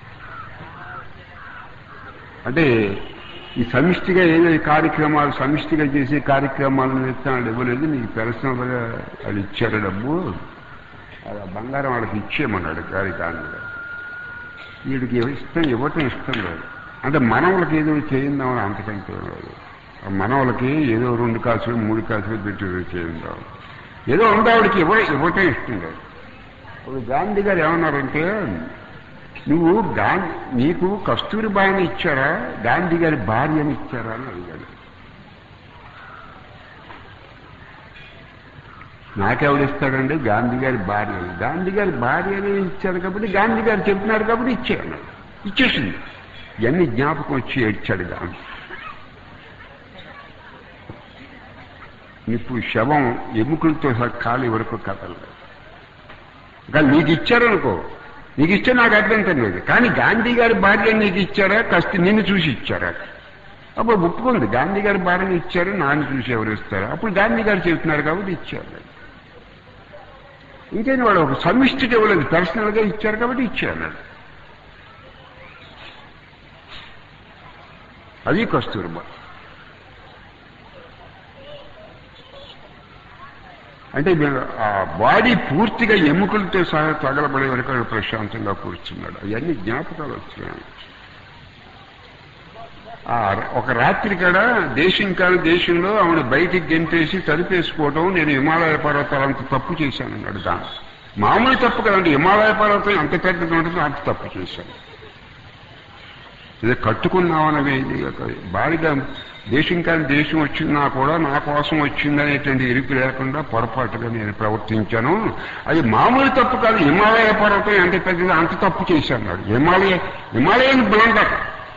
అంటే ఈ సమిష్టిగా ఏదో ఈ కార్యక్రమాలు సమిష్టిగా చేసే కార్యక్రమాల నిమిత్తం వాళ్ళు ఇవ్వలేదు నీకు పర్సనల్గా వాళ్ళు ఇచ్చారు డబ్బు అది ఆ బంగారం వాళ్ళకి ఇచ్చేయమన్నాడు కార్యక్రమంగా వీడికి ఇష్టం ఇవ్వటం ఇష్టం లేదు అంటే మనవులకి ఏదో చేయిందామని అంతకంటే లేదు ఆ మనవులకి ఏదో రెండు కాసులు మూడు కాసులు పెట్టి ఏదో చేయిందాం ఏదో ఉంది ఆవిడకి ఇవ్వ ఇవ్వటం ఇష్టం లేదు ఇప్పుడు గాంధీ గారు ఏమన్నారంటే నువ్వు గాంధీ నీకు కస్తూరి బాయని ఇచ్చారా గాంధీ గారి భార్యని ఇచ్చారా అని అడిగాడు నాకెవడిస్తాడండి గాంధీ గారి భార్య గాంధీ గారి భార్యని ఇచ్చారు కాబట్టి గాంధీ గారు చెప్తున్నారు కాబట్టి ఇచ్చాడు ఇచ్చేసింది ఇవన్నీ జ్ఞాపకం వచ్చి ఏడ్చాడు గాంధీ ఇప్పుడు శవం ఎముకలతో సహా కాలి వరకు కదలదు కానీ నీకు ఇచ్చారనుకో నీకు ఇచ్చే నాకు అభ్యంతరం లేదు కానీ గాంధీ గారి భార్య నీకు ఇచ్చారా కష్ట నిన్ను చూసి ఇచ్చారా అప్పుడు ఒప్పుకుంది గాంధీ గారి భార్యని ఇచ్చారు నాన్న చూసి ఎవరు ఇస్తారు అప్పుడు గాంధీ గారు చెప్తున్నారు కాబట్టి ఇచ్చారు ఇంకేని వాడు ఒక సమిష్టికి ఇవ్వలేదు పర్సనల్గా ఇచ్చారు కాబట్టి ఇచ్చారు అది కస్తూర్బా అంటే మీరు ఆ బాడీ పూర్తిగా ఎముకలతో సహా తగలబడే వరకు ఆయన ప్రశాంతంగా కూర్చున్నాడు అవన్నీ జ్ఞాపకాలు వచ్చినాయి ఆ ఒక రాత్రి కాడ దేశం కాని దేశంలో ఆవిడ బయటికి గెంటేసి తలిపేసుకోవడం నేను హిమాలయ పర్వతాలంత తప్పు చేశాను అన్నాడు దాని మామూలు తప్పు కదండి హిమాలయ పర్వతం ఎంత పెద్దది ఉంటుందో అంత తప్పు చేశాను ఇది కట్టుకున్నామనవి బాలిగా దేశం కాని దేశం వచ్చినా కూడా నా కోసం వచ్చిందనేటువంటి ఎరుపు లేకుండా పొరపాటుగా నేను ప్రవర్తించాను అది మామూలు తప్పు కాదు హిమాలయ పర్వతం ఎంత పెద్దది అంత తప్పు చేశాను హిమాలయ హిమాలయన్ బ్లండర్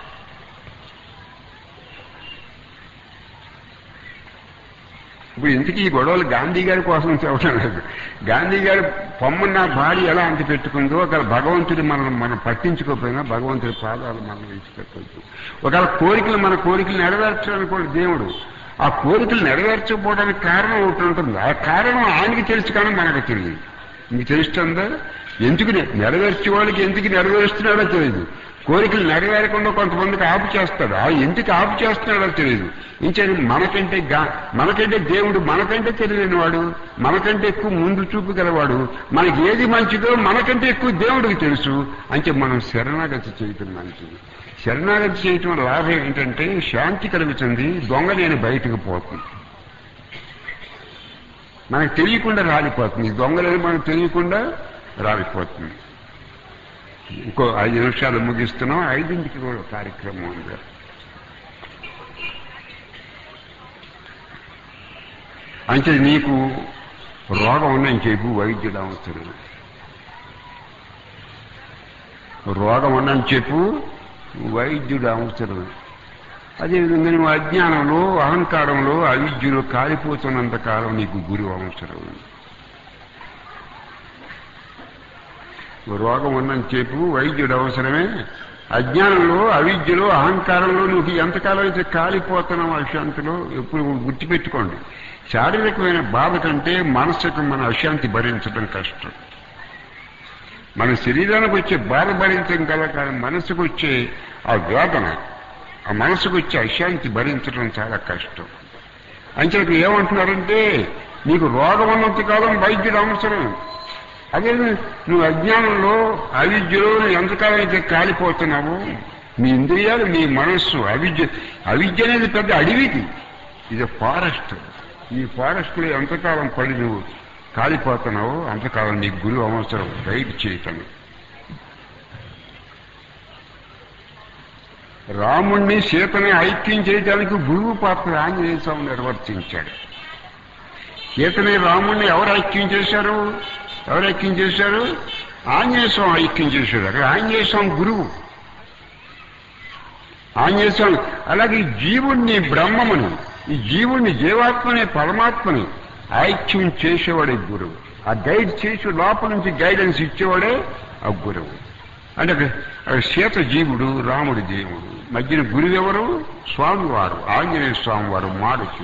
ఇప్పుడు ఇంతకీ ఈ గొడవలు గాంధీ గారి కోసం చెప్పడం లేదు గాంధీ గారి పొమ్మన్న భార్య ఎలా అంత పెట్టుకుందో ఒకవేళ భగవంతుడి మనం మనం పట్టించుకోకపోయినా భగవంతుడి పాదాలు మనం విడిచిపెట్టవచ్చు ఒకవేళ కోరికలు మన కోరికలు నెరవేర్చడానికి కూడా దేవుడు ఆ కోరికలు నెరవేర్చకపోవడానికి కారణం ఒకటి ఉంటుంది ఆ కారణం ఆయనకి తెలుసు కానీ మనకు తెలియదు మీకు తెలుస్తుందా ఎందుకు నె- నెరవేర్చే వాళ్ళకి ఎందుకు నెరవేరుస్తున్నాడో తెలియదు కోరికలు నెరవేరకుండా కొంతమందికి ఆపు చేస్తాడు ఆ ఎందుకు ఆపు చేస్తున్నాడో తెలియదు ఇంకేది మనకంటే గా- మనకంటే దేవుడు మనకంటే తెలియని వాడు మనకంటే ఎక్కువ ముందు చూపు గలవాడు మనకి ఏది మంచిదో మనకంటే ఎక్కువ దేవుడికి తెలుసు అంటే మనం శరణాగతి చేయటం మంచిది శరణాగతి చేయటం వల్ల లాభం ఏంటంటే శాంతి కలుగుతుంది దొంగ నేను బయటకు పోతుంది మనకు తెలియకుండా రాలిపోతుంది దొంగలేదు మనకు తెలియకుండా రాలిపోతుంది ఇంకో ఐదు నిమిషాలు ముగిస్తున్నాం ఐదింటికి కూడా కార్యక్రమం ఉంది అంటే నీకు రోగం ఉందని చెప్పి వైద్యుడు అవసరం రోగం ఉందని చెప్పు వైద్యుడు అవసరం అదేవిధంగా నువ్వు అజ్ఞానంలో అహంకారంలో అవిద్యలో కాలిపోతున్నంత కాలం నీకు గురువు అవసరం రోగం ఉందని చెప్పు వైద్యుడు అవసరమే అజ్ఞానంలో అవిద్యలో అహంకారంలో నువ్వు ఎంతకాలం అయితే కాలిపోతున్నావు అశాంతిలో ఎప్పుడు గుర్తుపెట్టుకోండి శారీరకమైన బాధ కంటే మానసిక మన అశాంతి భరించడం కష్టం మన శరీరానికి వచ్చే బాధ భరించడం కదా కానీ మనసుకు వచ్చే ఆ వేదన ఆ మనసుకు వచ్చే అశాంతి భరించడం చాలా కష్టం అంచేత ఏమంటున్నారంటే నీకు రోగం ఉన్నంత కాలం వైద్యుడు అవసరం అదే నువ్వు అజ్ఞానంలో అవిద్యలో నువ్వు ఎంతకాలం అయితే కాలిపోతున్నావు మీ ఇంద్రియాలు మీ మనస్సు అవిద్య అవిద్య అనేది పెద్ద అడవిది ఇది ఫారెస్ట్ ఈ ఫారెస్ట్ లో ఎంతకాలం పడి నువ్వు కాలిపోతున్నావో అంతకాలం నీకు గురువు అవసరం గైడ్ చేయటం రాముణ్ణి సీతని ఐక్యం చేయడానికి గురువు పాత్ర ఆంజనేయ స్వామి నిర్వర్తించాడు సీతని రాముణ్ణి ఎవరు ఐక్యం చేశారు ఎవరు ఐక్యం చేశారు ఆంజనేయ స్వామి ఐక్యం చేశాడు అక్కడ ఆంజనేయ స్వామి గురువు ఆంజనేయ స్వామి అలాగే ఈ జీవుణ్ణి బ్రహ్మముని ఈ జీవుణ్ణి జీవాత్మని పరమాత్మని ఐక్యం చేసేవాడే గురువు ఆ గైడ్ చేసి లోపల నుంచి గైడెన్స్ ఇచ్చేవాడే ఆ గురువు అంటే అక్కడ సీత జీవుడు రాముడు దేవుడు మధ్యన గురువు ఎవరు స్వామివారు ఆంజనేయ స్వామి వారు మారుచు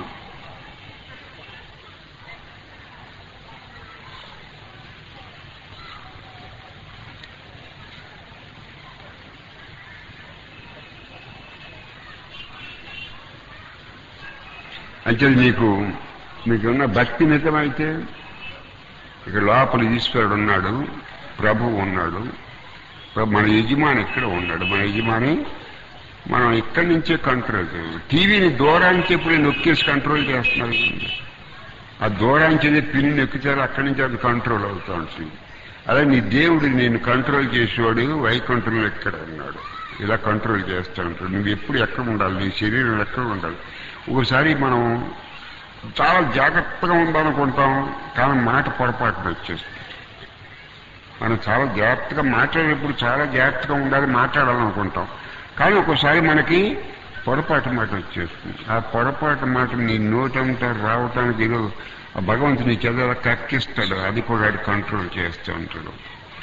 అంటే మీకు మీకున్న భక్తి నిజమైతే ఇక లోపల ఈశ్వరుడు ఉన్నాడు ప్రభువు ఉన్నాడు ప్రభు- మన యజమాని ఇక్కడ ఉన్నాడు మన యజమాని మనం ఇక్కడి నుంచే కంట్రోల్ చేయాలి టీవీని దూరానికి ఎప్పుడు నొక్కేసి కంట్రోల్ చేస్తున్నారు ఆ దూరానికి ఏదో పిన్ని నొక్కితే అక్కడి నుంచి అది కంట్రోల్ అవుతూ ఉంటుంది అదే నీ దేవుడు నేను కంట్రోల్ చేసేవాడు వైకుంఠంలో ఎక్కడ ఉన్నాడు ఇలా కంట్రోల్ చేస్తూ ఉంటాడు నువ్వు ఎప్పుడు ఎక్కడ ఉండాలి నీ శరీరం ఎక్కడ ఉండాలి ఒకసారి మనం చాలా జాగ్రత్తగా ఉండాలనుకుంటాం కానీ మాట పొరపాటున వచ్చేస్తుంది మనం చాలా జాగ్రత్తగా మాట్లాడేటప్పుడు చాలా జాగ్రత్తగా ఉండాలి మాట్లాడాలనుకుంటాం కానీ ఒక్కోసారి మనకి పొరపాటు మాట వచ్చేస్తుంది ఆ పొరపాటు మాట నీ నోటంతా రావటానికి ఏదో ఆ భగవంతుని చెదల కక్కిస్తాడు అది కూడా అది కంట్రోల్ చేస్తూ ఉంటాడు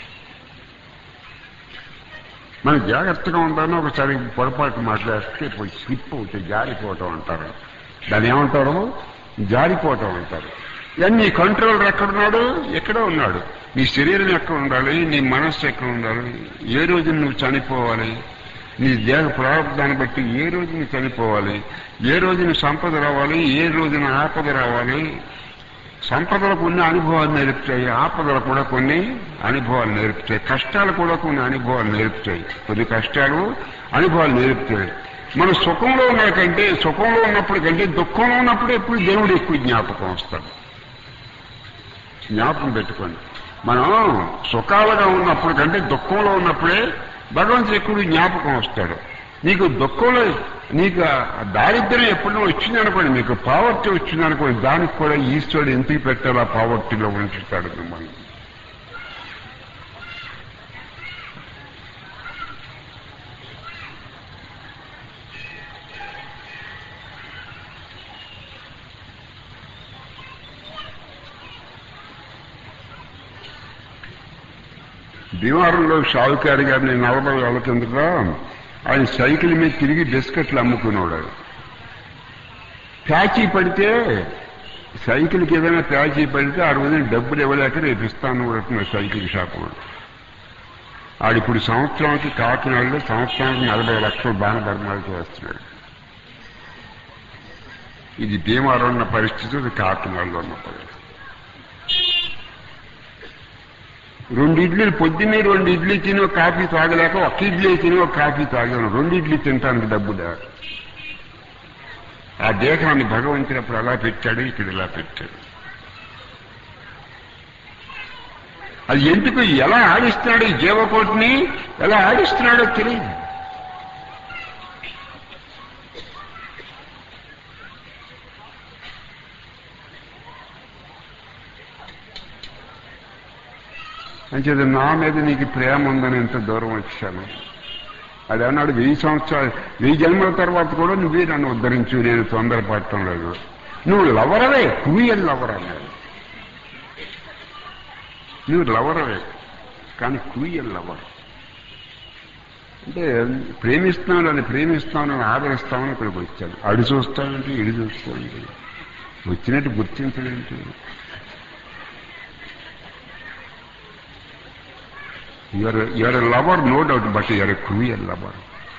మనం జాగ్రత్తగా ఉండాలని ఒకసారి పొరపాటు మాట్లాడితే పోయి స్లిప్ అవుతాయి జారిపోవటం అంటారు దాన్ని ఏమంటారు జారిపోవటం అంటారు ఇవన్నీ కంట్రోలర్ ఎక్కడున్నాడు ఎక్కడో ఉన్నాడు నీ శరీరం ఎక్కడ ఉండాలి నీ మనస్సు ఎక్కడ ఉండాలి ఏ రోజు నువ్వు చనిపోవాలి నీ దేహ ప్రారంభాన్ని బట్టి ఏ రోజు నువ్వు చనిపోవాలి ఏ రోజున సంపద రావాలి ఏ రోజున ఆపద రావాలి సంపదలు కొన్ని అనుభవాలు నేర్పుతాయి ఆపదలు కూడా కొన్ని అనుభవాలు నేర్పుతాయి కష్టాలు కూడా కొన్ని అనుభవాలు నేర్పుతాయి కొన్ని కష్టాలు అనుభవాలు నేర్పుతాయి మన సుఖంలో ఉన్న కంటే సుఖంలో ఉన్నప్పుడు కంటే దుఃఖంలో ఉన్నప్పుడు ఎప్పుడు దేవుడు ఎక్కువ జ్ఞాపకం వస్తాడు జ్ఞాపకం పెట్టుకోండి మనం సుఖాలుగా ఉన్నప్పుడు కంటే దుఃఖంలో ఉన్నప్పుడే భగవంతుడు ఎక్కువ జ్ఞాపకం వస్తాడు నీకు దుఃఖంలో నీకు ఆ దారిద్ర్యం ఎప్పుడో వచ్చిందనుకోండి మీకు పావర్టీ వచ్చిందనుకోండి దానికి కూడా ఈశ్వరుడు ఎందుకు పెట్టాలో ఆ పావర్టీలో ఉంచుతాడు మిమ్మల్ని భీమవరంలో షావుకారి గారిని నలభై ఏళ్ళ కిందట ఆయన సైకిల్ మీద తిరిగి బిస్కెట్లు అమ్ముకునేవాడు ప్యాచీ పడితే సైకిల్కి ఏదైనా ప్యాచీ పడితే ఆ రోజున డబ్బులు ఇవ్వలేక రేపు ఇస్తాను కూడా సైకిల్ షాప్ వాడు ఆడిప్పుడు సంవత్సరానికి కాకినాడలో సంవత్సరానికి నలభై లక్షల దాన ధర్మాలు చేస్తున్నాడు ఇది భీమవరం ఉన్న పరిస్థితి ఇది కాకినాడలో ఉన్న పరిస్థితి రెండు ఇడ్లీలు పొద్దున్నే రెండు ఇడ్లీ తిని ఒక కాఫీ తాగలేక ఒక ఇడ్లీ తిని ఒక కాఫీ తాగాను రెండు ఇడ్లీ తినటానికి డబ్బు లేక ఆ దేహాన్ని భగవంతుడు అప్పుడు అలా పెట్టాడు ఇక్కడ ఇలా పెట్టాడు అది ఎందుకు ఎలా ఆడిస్తున్నాడు ఈ జీవకోటిని ఎలా ఆడిస్తున్నాడో తెలియదు అంచేది నా మీద నీకు ప్రేమ ఉందని ఎంత దూరం వచ్చాను అది అన్నాడు వెయ్యి సంవత్సరాలు వెయ్యి జన్మల తర్వాత కూడా నువ్వే నన్ను ఉద్ధరించు నేను తొందరపడటం లేదు నువ్వు లవరవే క్రూయల్ లవర్ అన్నాడు నువ్వు లవరవే కానీ క్రూయల్ లవర్ అంటే ప్రేమిస్తున్నాను అని ప్రేమిస్తాను అని ఆదరిస్తామని ఇక్కడికి వచ్చాను అడి చూస్తానంటే ఇడి చూస్తానంటే వచ్చినట్టు గుర్తించలేంటి your your lover no doubt but your cruel lover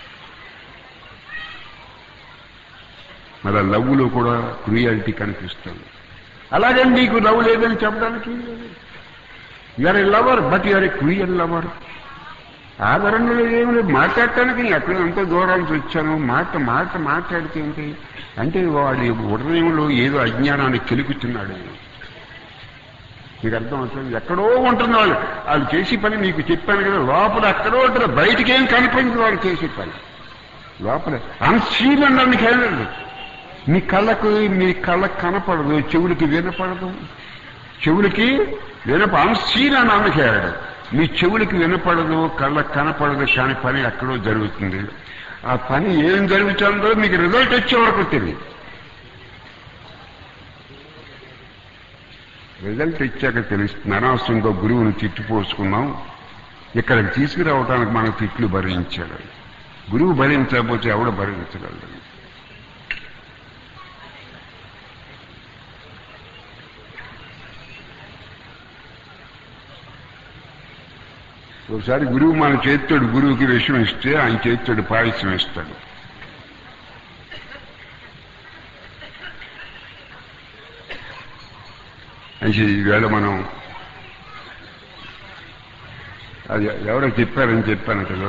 మరి లవ్లో కూడా క్రూయాలిటీ కనిపిస్తుంది అలాగే నీకు లవ్ లేదని చెప్పడానికి your a lover but your a cruel lover ఆదరణలో ఏమి లేదు మాట్లాడటానికి నేను ఎక్కడ ఎంత దూరానికి వచ్చాను మాట మాట మాట్లాడితే ఏంటి అంటే వాడి ఉదయంలో ఏదో అజ్ఞానాన్ని కెలుకుతున్నాడు ఆయన మీకు అర్థం అవుతుంది ఎక్కడో ఉంటుంది వాళ్ళు వాళ్ళు చేసే పని మీకు చెప్పాను కదా లోపల ఎక్కడో ఉంటారు బయటికి ఏం కనిపించదు వాళ్ళు చేసే పని లోపల అన్సీల్ అనడానికి వెళ్ళదు మీ కళ్ళకు మీ కళ్ళకు కనపడదు చెవులకి వినపడదు చెవులకి వినప అన్సీల్ అని అనకేయడు మీ చెవులకి వినపడదు కళ్ళకు కనపడదు కానీ పని ఎక్కడో జరుగుతుంది ఆ పని ఏం జరుగుతుందో మీకు రిజల్ట్ వచ్చే వరకు తెలియదు రిజల్ట్ ఇచ్చాక తెలుస్తుంది అనవసరంగా గురువుని తిట్టిపోసుకున్నాం ఇక్కడికి తీసుకురావడానికి మనకు తిట్లు భరించాడు గురువు భరించకపోతే ఎవడ భరించగలడు ఒకసారి గురువు మన చేతితోడు గురువుకి విషయం ఇస్తే ఆయన చేతితోడు పాయసం ఇస్తాడు అయితే ఈవేళ మనం అది ఎవరో చెప్పారని చెప్పాను కదా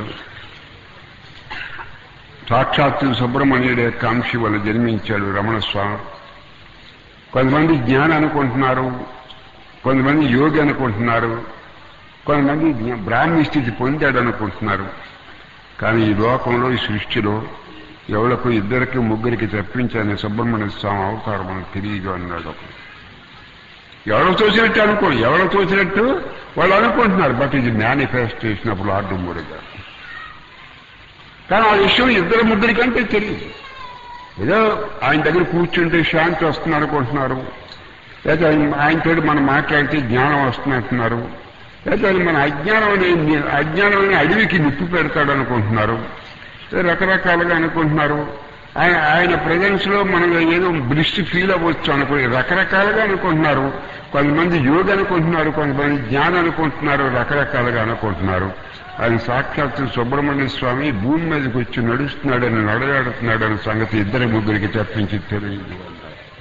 సాక్షాత్తు సుబ్రహ్మణ్యుడి యొక్క అంశి వల్ల జన్మించాడు రమణ స్వామి కొంతమంది జ్ఞానం అనుకుంటున్నారు కొంతమంది యోగి అనుకుంటున్నారు కొంతమంది జ్ఞ- బ్రాహ్మీ స్థితి పొందాడు అనుకుంటున్నారు కానీ ఈ లోకంలో ఈ సృష్టిలో ఎవరికి ఇద్దరికి ముగ్గురికి తప్పించని సుబ్రహ్మణ్య స్వామి అవతారం మనకు తెలియదు అన్నాడు ఒకడు ఎవరో తోచినట్టు అనుకో ఎవరో తోచినట్టు వాళ్ళు అనుకుంటున్నారు బట్ ఇది మేనిఫెస్టేషన్ ఆఫ్ లార్డ్ మురుగా కానీ ఆ విషయం ఇద్దరు ముగ్గురి కంటే తెలియదు ఏదో ఆయన దగ్గర కూర్చుంటే శాంతి వస్తుంది అనుకుంటున్నారు లేదా ఆయన- ఆయనతో మనం మాట్లాడితే జ్ఞానం వస్తున్నట్టున్నారు లేదా మన అజ్ఞానం అనే అజ్ఞానం అనే అడవికి నిప్పు పెడతాడు అనుకుంటున్నారు లేదా రకరకాలుగా అనుకుంటున్నారు ఆయన ఆయన ప్రజెన్స్ లో మనం ఏదో బ్లిస్ట్ ఫీల్ అవ్వచ్చు అనుకో రకరకాలుగా అనుకుంటున్నారు కొంతమంది యోగ అనుకుంటున్నారు కొంతమంది జ్ఞానం అనుకుంటున్నారు రకరకాలుగా అనుకుంటున్నారు ఆయన సాక్షాత్తు సుబ్రహ్మణ్య స్వామి భూమి మీదకి వచ్చి నడుస్తున్నాడని నడయాడుతున్నాడని సంగతి ఇద్దరి ముగ్గురికి తప్పించి తెలియదు అన్నారు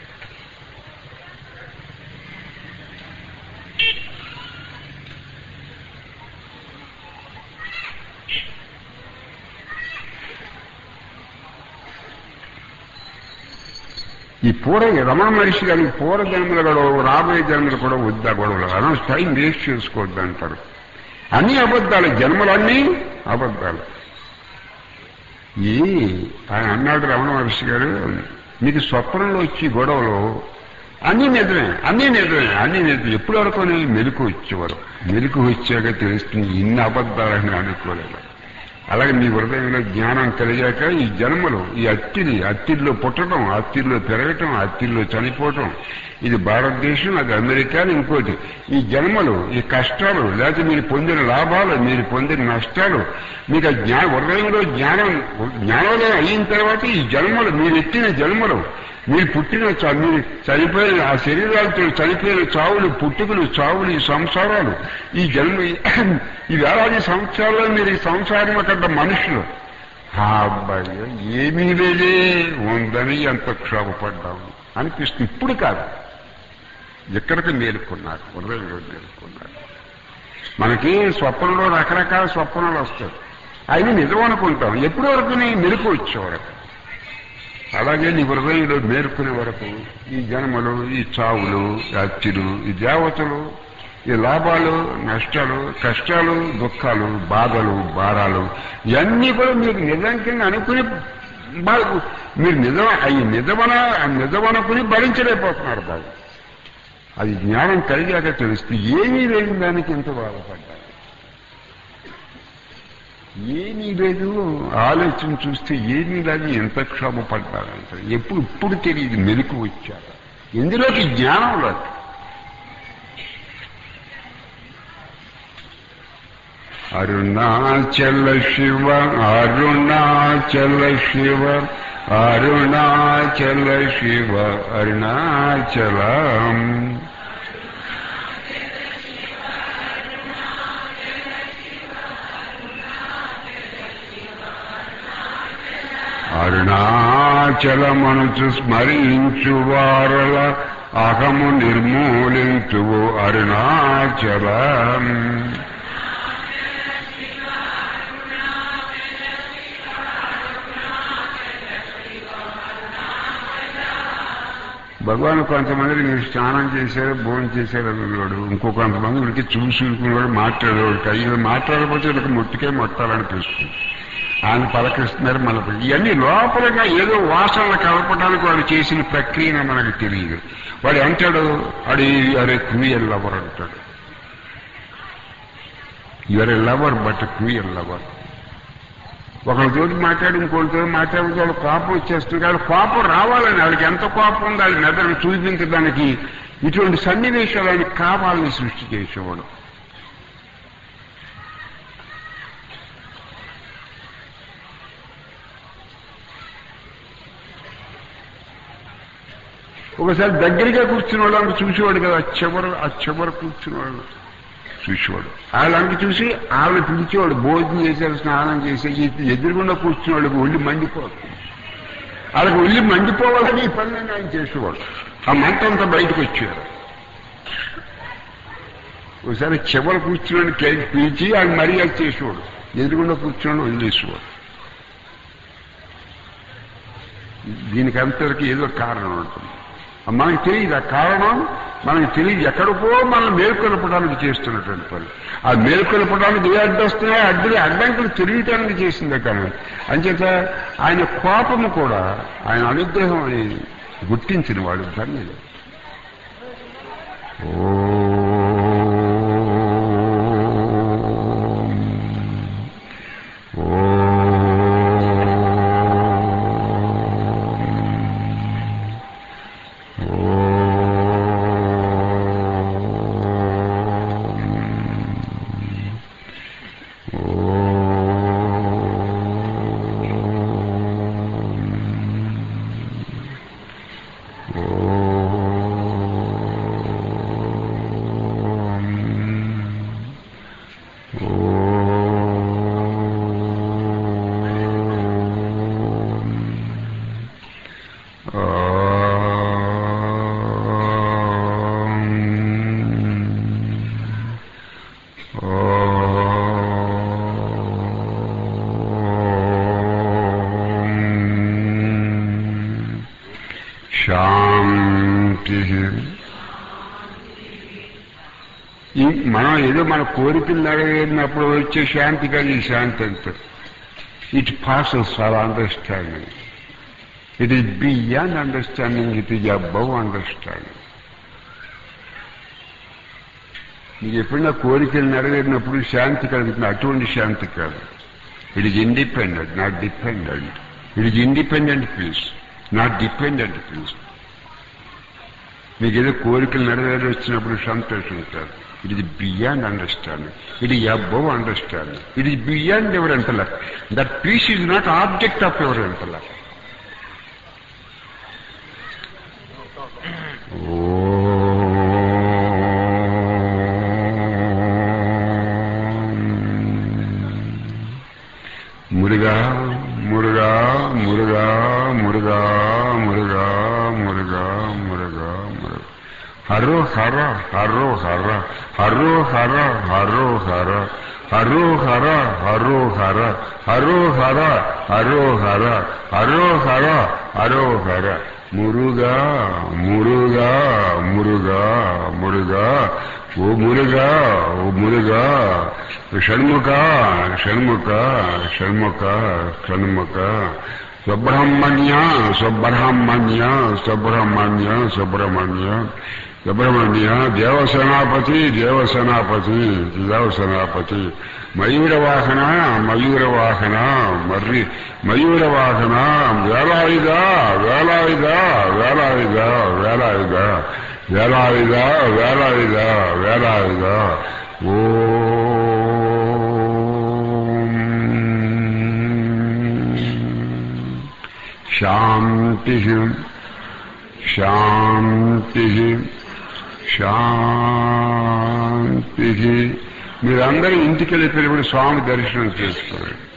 ఈ పూర్వ రమణ మహర్షి గారికి పూర్వ జన్మలు కూడా రాబోయే జన్మలు కూడా వద్దా గొడవలు అనవసరం టైం వేస్ట్ చేసుకోవద్దు అంటారు అన్ని అబద్ధాలు జన్మలన్నీ అబద్ధాలు ఈ ఆయన అన్నాడు రమణ మహర్షి గారు మీకు స్వప్నంలో వచ్చి గొడవలు అన్నీ నిజమే అన్నీ నిజమే అన్నీ నిజమే ఎప్పటి వరకు మెలకు వచ్చేవారు మెలకు వచ్చాక తెలుస్తుంది ఇన్ని అబద్ధాలని అనుకోలేదు అలాగే మీ హృదయంలో జ్ఞానం కలిగాక ఈ జన్మలు ఈ అత్తిలి అత్తిల్లో పుట్టడం అత్తిల్లో పెరగటం అత్తిల్లో చనిపోవటం ఇది భారతదేశం అది అమెరికా ఇంకోటి ఈ జన్మలు ఈ కష్టాలు లేకపోతే మీరు పొందిన లాభాలు మీరు పొందిన నష్టాలు మీకు ఆ జ్ఞా హృదయంలో జ్ఞానం జ్ఞానోదయం అయిన తర్వాత ఈ జన్మలు మీరు ఎత్తిన జన్మలు మీరు పుట్టిన చ- మీరు చనిపోయిన ఆ శరీరాలతో చనిపోయిన చావులు పుట్టుకలు చావులు ఈ సంసారాలు ఈ జన్మ ఈ వేలాది సంవత్సరాల్లో మీరు ఈ సంసారం అక్కడ మనుషులు ఆ అబ్బాయి ఏమీ లేదే ఉందని ఎంత క్షోభపడ్డాము అనిపిస్తుంది ఇప్పుడు కాదు ఎక్కడికి మేలుకున్నారు హృదయంలో మేలుకున్నారు మనకి స్వప్నంలో రకరకాల స్వప్నాలు వస్తాయి అవి నిజం అనుకుంటాం ఎప్పటి వరకు మెరుకు వచ్చేవరకు అలాగే నీ హృదయంలో మేలుకునే వరకు ఈ జన్మలు ఈ చావులు ఈ హత్యలు ఈ దేవతలు ఈ లాభాలు నష్టాలు కష్టాలు దుఃఖాలు బాధలు భారాలు ఇవన్నీ కూడా మీరు నిజం కింద అనుకుని బా- మీరు నిజం అవి నిజమన నిజమనుకుని భరించలేకపోతున్నారు బాబు అది జ్ఞానం కలిగాక తెలుస్తుంది ఏమీ లేని దానికి ఎంత బాధపడ్డారు ఏమీ లేదు ఆలోచన చూస్తే ఏమీ లేదు ఎంత క్షోభపడ్డారంట ఎప్పుడు ఇప్పుడు తెలియదు మెలకు వచ్చాక ఎందులోకి జ్ఞానం లేదు అరుణాచల శివ అరుణాచల శివ అరుణాచల శివ అరుణాచలం అరుణాచలమనుచు స్మరించు వారల అహము నిర్మూలించువు అరుణాచలం భగవాన్ కొంతమంది మీరు స్నానం చేశారు భోజనం చేశారు అనేవాడు ఇంకో కొంతమంది వీడికి చూసి ఊరుకునేవాడు మాట్లాడేవాడు కయ్యి మాట్లాడకపోతే వీళ్ళకి ముట్టికే మొట్టాలనిపిస్తుంది ఆయన పలకరిస్తున్నారు మనకు ఇవన్నీ లోపలగా ఏదో వాసనలు కలపడానికి వాడు చేసిన ప్రక్రియను మనకు తెలియదు వాడు అంటాడు వాడు అరే క్రియల్ లవర్ అంటాడు your lover but cruel lover ఒకరితోటి మాట్లాడి ఇంకోటితో మాట్లాడితే వాళ్ళు కోపం వచ్చేస్తుంది కానీ కోపం రావాలని వాళ్ళకి ఎంత కోపం ఉందో వాళ్ళ మెదడు చూపించడానికి ఇటువంటి సన్నివేశాలు ఆయనకి కావాలని సృష్టి చేసేవాడు ఒకసారి దగ్గరగా కూర్చున్న వాళ్ళని చూసేవాడు కదా ఆ చివర ఆ చివర కూర్చున్న వాళ్ళు చూసేవాడు వాళ్ళకి చూసి ఆవిడ పిలిచేవాడు భోజనం చేశారు స్నానం చేసి ఈ ఎదురుగుండా కూర్చున్న వాళ్ళకి ఒళ్ళు మండిపోదు వాళ్ళకి ఒళ్ళు మండిపోవాలని ఈ పని ఆయన చేసేవాడు ఆ మంట అంతా బయటకు వచ్చేవారు ఒకసారి చివర కూర్చున్నాడు కేక్ పిలిచి ఆయన మర్యాద చేసేవాడు ఎదురుగుండా కూర్చున్నాడు వదిలేసేవాడు దీనికి అంతటికి ఏదో కారణం ఉంటుంది మనకి తెలియదు ఆ కారణం మనకి తెలియదు ఎక్కడికో మనం మేల్కొల్పడానికి చేస్తున్నటువంటి పని ఆ మేల్కొల్పడానికి ఏ అడ్డు వస్తున్నాయో అడ్డు అడ్డంకులు తెలియటానికి చేసిందే కానీ అంచేత ఆయన కోపము కూడా ఆయన అనుగ్రహం అని గుర్తించిన వాడు ధన్యుడు శాంతి ఈ మనం ఏదో మన కోరికలు నెరవేరినప్పుడు వచ్చే శాంతి కాదు ఈ శాంతి అంతా it passes for understanding it is beyond understanding it is above understanding మీకు ఎప్పుడైనా కోరికలు నెరవేరినప్పుడు శాంతి కలుగుతుంది అటువంటి శాంతి కాదు it is independent not dependent it is independent peace not dependent peace మీకు ఏదో కోరికలు నెరవేరి వచ్చినప్పుడు సంతోషం కాదు it is beyond understanding it is above understanding it is beyond ever intellect that peace is not object of ever intellect Muruga Muruga Muruga Muruga Muruga Muruga Muruga Muruga హరో హర హరో హర హరో హర హరో హర హరో హర హరో హర హరో హర హరో హర హరో హర హరో హర మురుగా మురుగా మురుగా మురుగా ఓ మురుగా ఓ మురుగా షణ్ముఖ షణ్ముఖ షణ్ముఖ షణ్ముఖ సుబ్రహ్మణ్య సుబ్రహ్మణ్య సుబ్రహ్మణ్య సుబ్రహ్మణ్య సుబ్రహ్మణ్య దేవసేనాపతి దేవసేనాపతి దేవసేనాపతి మయూరవాహన మయూరవాహన మర్రి మయూరవాహన వేలాయుధ వేలాయుధ వేలాయుధ వేలాయుధ వేలాయుధ వేలాయుధ వేలాయుధ ఓ శాంతి శాంతి శాంతి మీరందరూ ఇంటికి వెళ్ళిపోయినప్పుడు స్వామి దర్శనం చేసుకోండి